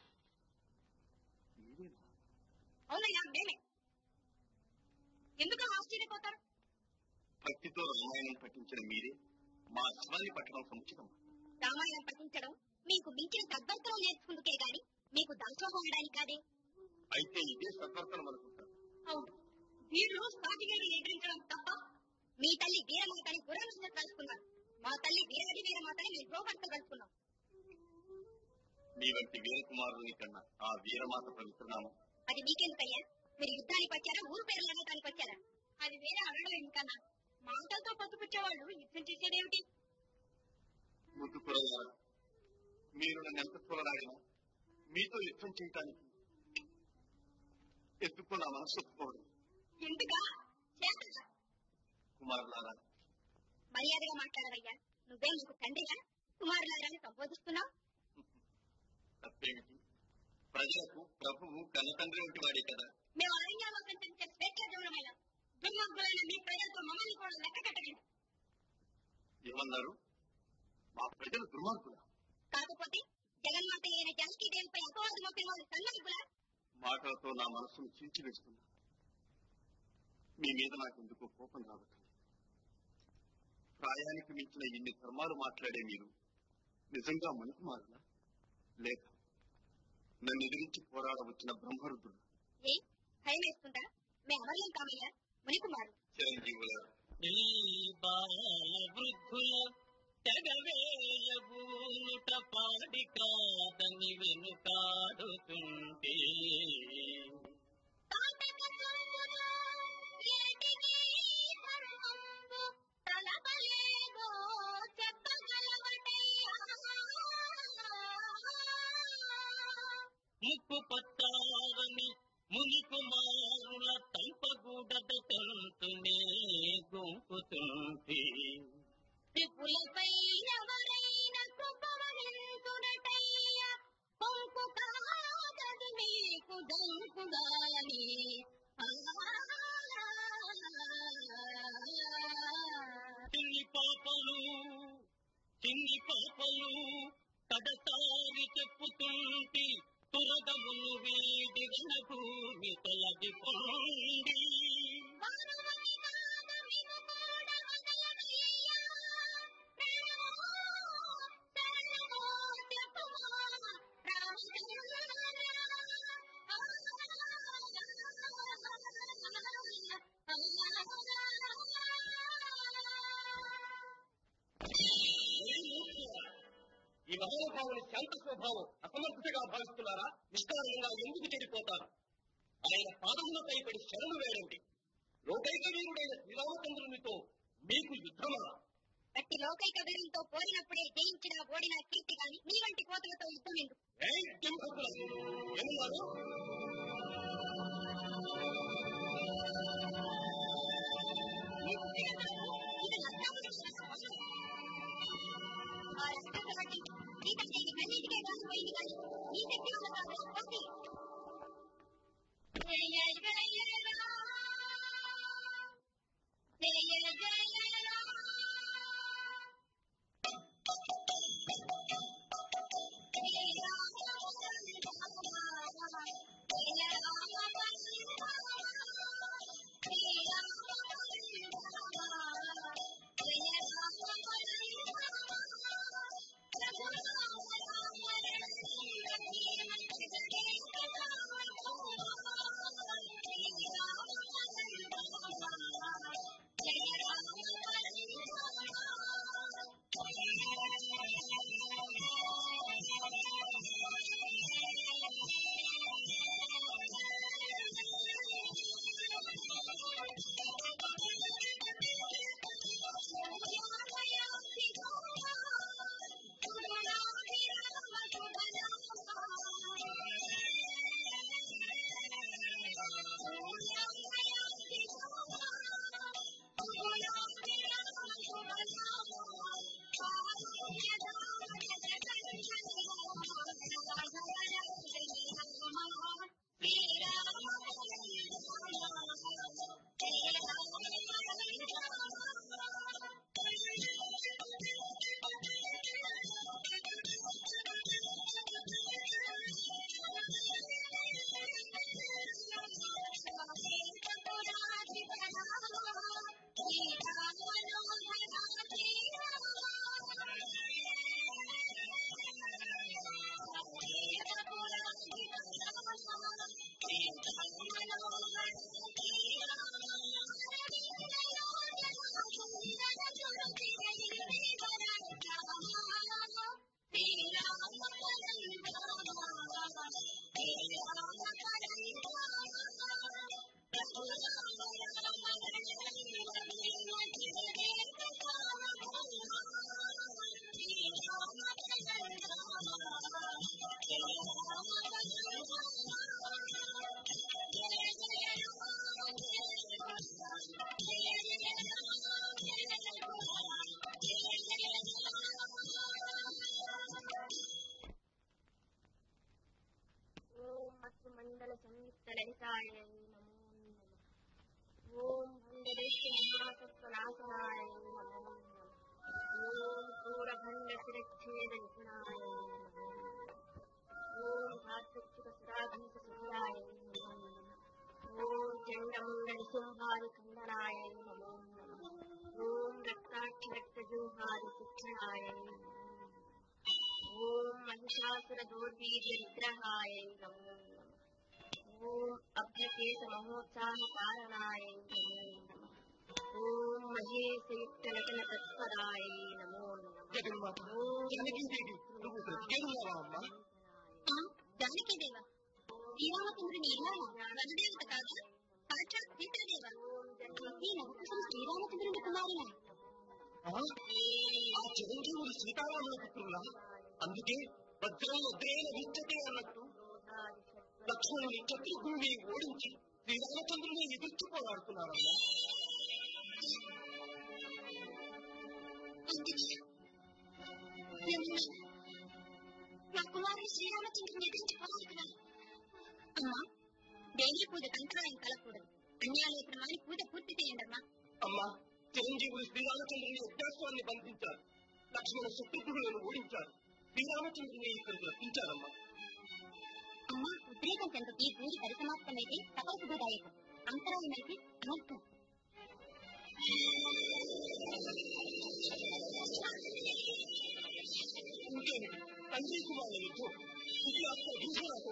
అవునయ్యా మేమే ఎందుకు ఆశ్చర్యపోతారు భక్తితో రామాయణం పఠించిన మీరే మా శివాన్ని పట్టడం సముచితం రామాయణం పఠించడం మీకు మించిన సద్వర్తనం నేర్చుకుందుకే గాని మీకు దాసోహం ఉండడానికి కాదే అయితే ఇదే సద్వర్తనం అనుకుంటారు అవును వీళ్ళు సాటిగాని ఎదిరించడం తప్ప మీ తల్లి వీరమాతని గుర్రంగా కలుసుకున్నారు మా తల్లి వీరాది వీరమాతని మీ ద్రోహంతో కలుసుకున్నాం మీ వంటి వీరకుమారుని కన్నా ఆ వీరమాత పవిత్రనామం అది మీకెందుకయ్యా మీరు యుద్ధానికి వచ్చారా ఊరు పేర్లు అనడానికి వచ్చారా అది వేరే అనడం ఎందుకన్నా మాటలతో పట్టుకొచ్చేవాళ్ళు యుద్ధం చేసేదేమిటి ముద్దు కురగారు మీరు నన్ను ఎంత చూడలాడినా మీతో యుద్ధం చేయటానికి ఎందుకో నా మనసు ఒప్పుకోవడం ఎందుకా చేతగా కుమారులారా మర్యాదగా మాట్లాడవయ్యా నువ్వే నీకు తండ్రిగా కుమారులారాన్ని సంబోధిస్తున్నావు తప్పేమిటి ప్రజలకు ప్రభువు కన్నతండ్రి వంటి వాడే కదా మేము అరణ్యాల్లో సంచరించే స్వేచ్ఛ దూరమైన దుర్మార్గులైన మీ ప్రజలతో మమ్మల్ని కూడా లెక్క కట్టండి ఏమన్నారు మా ప్రజలు దుర్మార్గులా కాకపోతే జగన్మాత అయిన జానకీదేవిపై అపవాదు మోపిన వాళ్ళు సన్నాగులా మాటలతో నా మనసును చీల్చివేస్తున్నా మీ మీద నాకు ఎందుకో కోపం రావట్లేదు ప్రాయానికి మించిన ఇన్ని ధర్మాలు మాట్లాడే మీరు నిజంగా మనుకుమారులా లేక నన్ను ఎదిరించి పోరాడవచ్చిన బ్రహ్మరుద్రుడు ఏ భయం వేస్తుందా మేము అమర్యం కామయ్యా మునికుమారు చిరంజీవులారు ఈ బాల వృద్ధుల తెగవేయబూనుట పాడి కాదని వెనుకాడుతుంటే ముక్కు పట్టారని ముని కుమారుల తంపగూడద తంతునే గుంపుతుంటే త్రిపులపై ఎవరైన కృపవహించునటయ్య పొంపు కాదది మీకు దంకుగాని చిన్ని పాపలు కడసారి చెప్పుతుంటి తురగమును వీడి భూమి తొలగిపోండి ఈ మహానుభావుని శాంత స్వభావం అసమర్థతగా భావిస్తున్నారా నిష్కారణంగా ఎందుకు చెడిపోతారు ఆయన పాదములపై పడి శరణు వేడండి లోకైక వీరుడైన శ్రీరామచంద్రునితో మీకు యుద్ధమా అట్టి లోకైక వీరులతో పోరినప్పుడే జయించిన ఓడిన కీర్తి గాని మీ వంటి కోతలతో యుద్ధం ఎందుకు ఏయ్ దింపకుల ఏమన్నారు ఇది లక్ష్యాలు ఆ రక్తపతి సీతాదేవి కన్నీటికే కాదు పోయింది కానీ నీ శక్తి వల్ల కాదు పోతి జయ జయ రామ జయ జయ రామ ఓం అస్తు మండల సంయుక్త లలితాయ నమో నమః ఓం భండదేశ మహాసత్వనాశనాయ నమో నమః ఓం పూరభండ శిరచ్ఛేద నిపుణాయ నమో నమః ఓం భాస్వచ్యుత సురాధీత సుందరాయ నమో నమః ఓం చండముండ నిశుంభాది ఖండనాయ నమో నమః ఓం రక్తాక్ష రక్తజూహాది శిక్షణాయ నమో నమః ఓం మహిషాసుర దోర్వీర్య విగ్రహాయ నమో నమః ఓం అభ్యకేశ మహోత్సాహ కారణాయ నమో నమః ఓం మహేశయుక్త నటన తత్పరాయ నమో నమః జగన్మాత జానకీదేవి నువ్వు బ్రతికేరున్నావా అమ్మా జానకి దేవ శ్రీరామచంద్రుని ఇల్లాల వసుదేవత కాదు సాక్షాత్ సీతాదేవ ఈ నవకుశం శ్రీరామచంద్రుని కుమారులా ఆ? ఆ చిరంజీవులు సీతారాముల పుత్రులా అందుకే వజ్రం వజ్రేన విచ్చతే అన్నట్టు లక్ష్మణుని శత్రుఘ్నుని ఓడించి శ్రీరామచంద్రుని ఎదుర్చి పోరాడుతున్నారమ్మా నా కుమారుడు శ్రీరామచంద్రుని ఎదిరించి పోరాడుతున్నా అమ్మా దేవి పూజ కంకరాయం కలకూడదు అన్యాలేపన మాని పూజ పూర్తి చేయండి అమ్మా అమ్మా చిరంజీవులు శ్రీరామచంద్రుని ఉద్దేశాన్ని బంధించారు లక్ష్మణ శత్రుఘ్నులను ఓడించారు శ్రీరామచంద్రుని ఇక్కడికి రప్పించారమ్మా అమ్మా ఉద్రేకం చెందకి పూజ పరిసమాప్తమైతే సకల శుభదాయకం అంతరాయమైతే అనర్థం ఇంకేమిటి తండ్రి కుమారుల యుద్ధం ఇది అక్కడ భీషణతో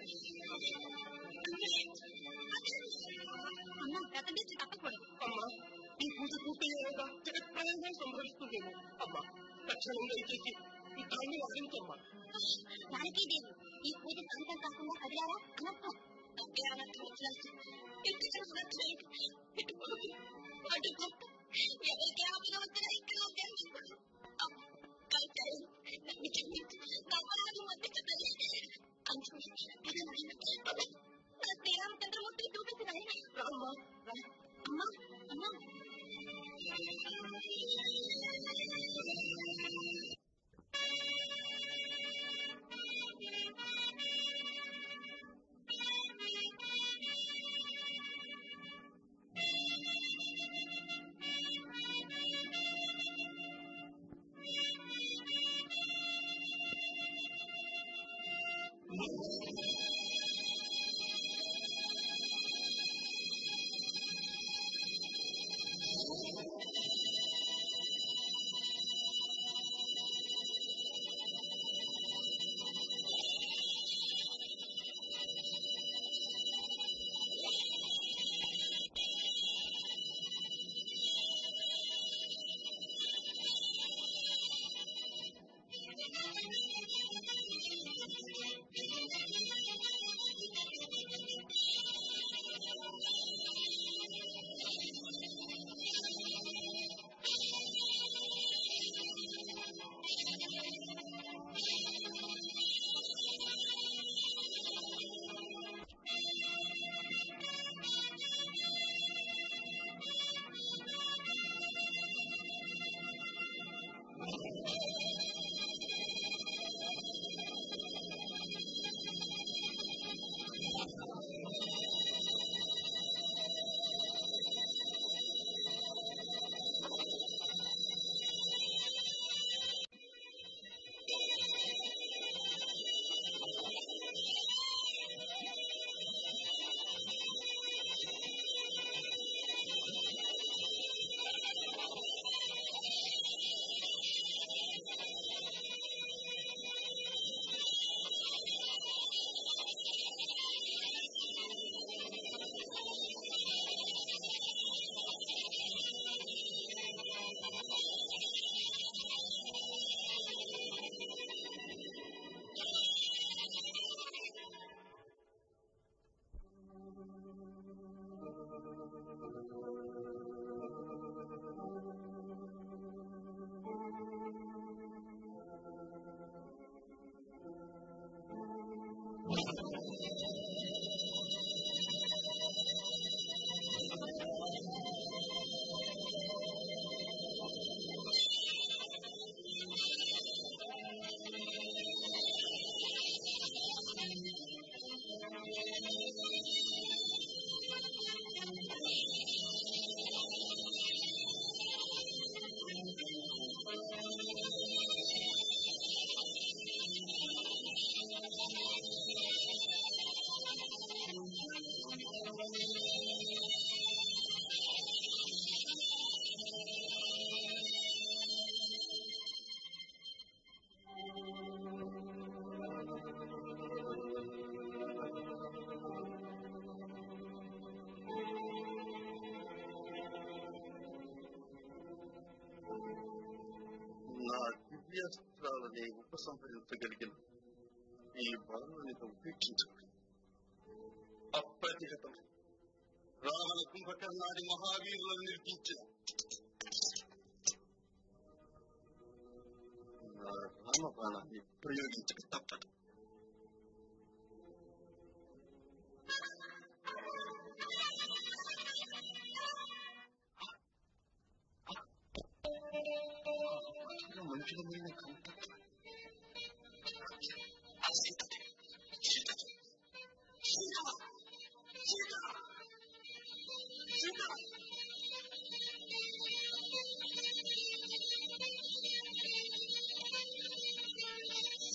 అమ్మ ప్రతిష్ఠ తప్పకూడదు అమ్మా ఈ పూజ పూర్తయ్యేలాగా జగత్ ప్రళయం సంభవిస్తుందేమో అమ్మా తక్షణం దయచేసి యుద్ధాన్ని వాదించమ్మా దానికే దేవు ఈ పూజ శాంతం కాకుండా కదిలారా అనర్థం అదే అనర్థం వచ్చినట్టు ఇంటికి వచ్చినట్టు ఇటు కొడుకు అటు గొప్ప ఎవరికి ఆపద వచ్చినా ఇక్కడ ఉద్యోగం నన్ను క్షమించు నా అపరాధం మధ్యించదని అంచు నా శ్రీరామచంద్రమూర్తిని చూపించినాయి అమ్మా అమ్మా అమ్మా నా దివ్యాస్త్రాలని ఉపసంహరించగలిగిన ఈ బాలునితో ఉపేక్షించకూడదు అప్రతిహతం రావణ కుంభకర్ణాది మహావీరులను నిర్మించిన నా రామబాణాన్ని ప్రయోగించక తప్పదు మనుషులమైన కంట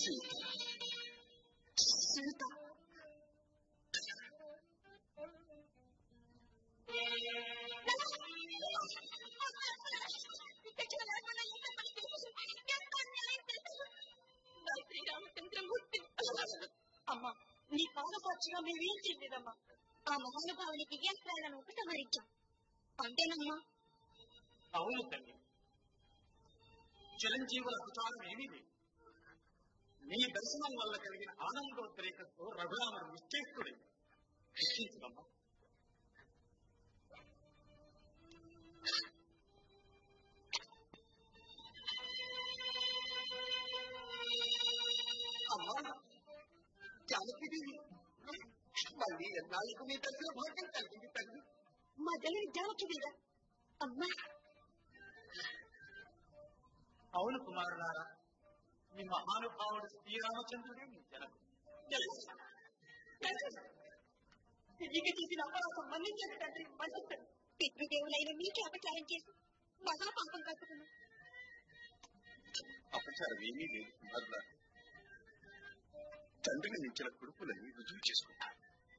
సీత సీత శ్రీరామచంద్రమూర్తి అమ్మా నీ పాదసాక్షిగా మేమేం చేయలేదమ్మా ఆ మహానుభావుని దివ్యాస్త్రాలను ఉపసంహరించాం అంతేనమ్మా అవును తల్లి చిరంజీవుల విచారం ఏమీ లేదు నీ దర్శనం వల్ల కలిగిన ఆనందోద్రేకంతో రఘురాముడు నిశ్చేష్టుడై రక్షించదమ్మా అమ్మా జానకిదేవి మళ్ళీ ఎన్నాళ్ళకు మీ దర్శన భాగ్యం కలిగింది తల్లి మా తల్లి జానకి మీద అమ్మా అవును కుమారులారా మీ మహానుభావుడు శ్రీరామచంద్రుడే మీ జనకు తెలియక చేసిన అపరాధం మన్నించండి తండ్రి మన్నించండి పితృదేవులైన మీకే అపచారం చేసి మహాపాపం కట్టుకున్నాం అపచారం ఏమీ లేదు కుమారులారా తండ్రిని మించిన కొడుకులని రుజువు చేసుకుంటారు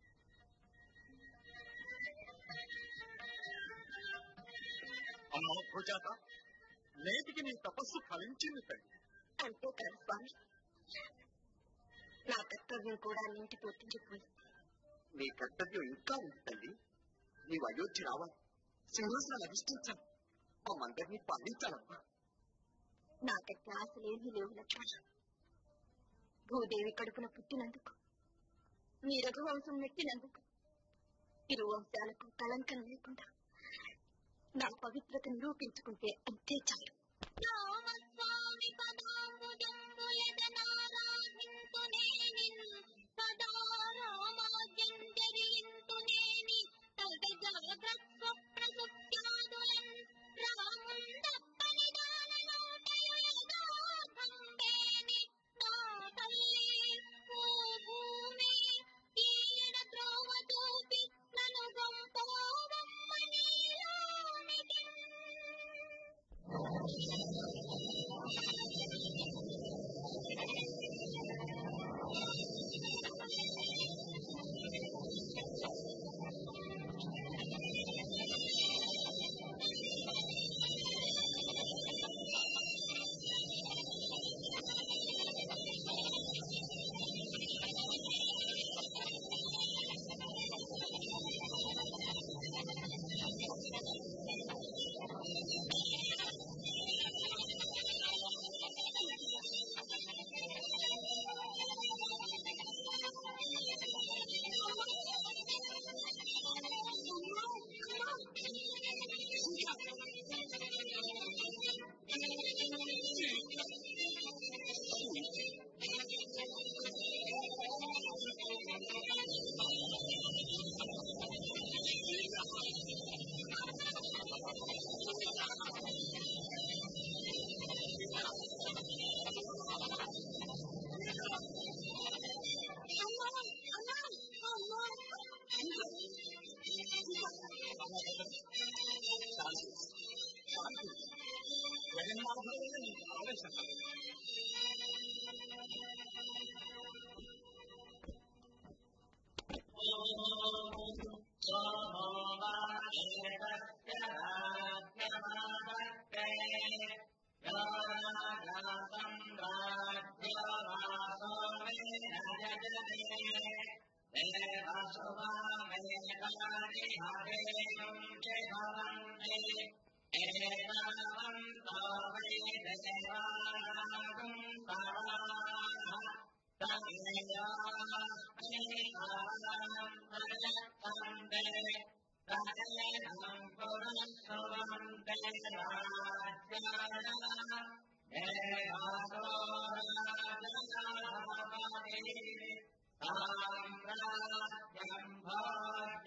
అమ్మా భూజాత నేటికి నీ తపస్సు ఫలించింది తల్లి అంతేకాదు స్వామి నా కర్తవ్యం కూడా నీటి పూర్తించిపోయింది నీ కర్తవ్యం ఇంకా ఉంది తల్లి నీవు అయోధ్య రావాలి సింహాసనాలు అధిష్ఠించాలి మమ్మందరినీ పాలించాలమ్మా నాకట్టి ఆశలేమీ లేవు లక్ష్మణ భూదేవి కడుపున పుట్టినందుకు మీ రఘువంశం నెట్టినందుకు ఇరు వంశాలకు కళంకం లేకుండా నా పవిత్రత నిరూపించుకుంటే అంతే చాలు రామస్వామి సదా రామాజ్యం జరిగింతునేని తగ జాగ్రత్త స్వప్న సుఖ్యాదులన్ రాముందప్పని దానలోటయుయదార్థంబేని నా తల్లి ఓ భూమి ఈయన త్రోవ చూపి నన్ను గొంపోవమ్మ నీలోనికి జగన్నాథుడే నీకు ఆవేశం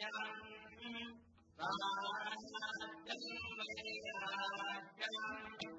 సామ్రాజ్యం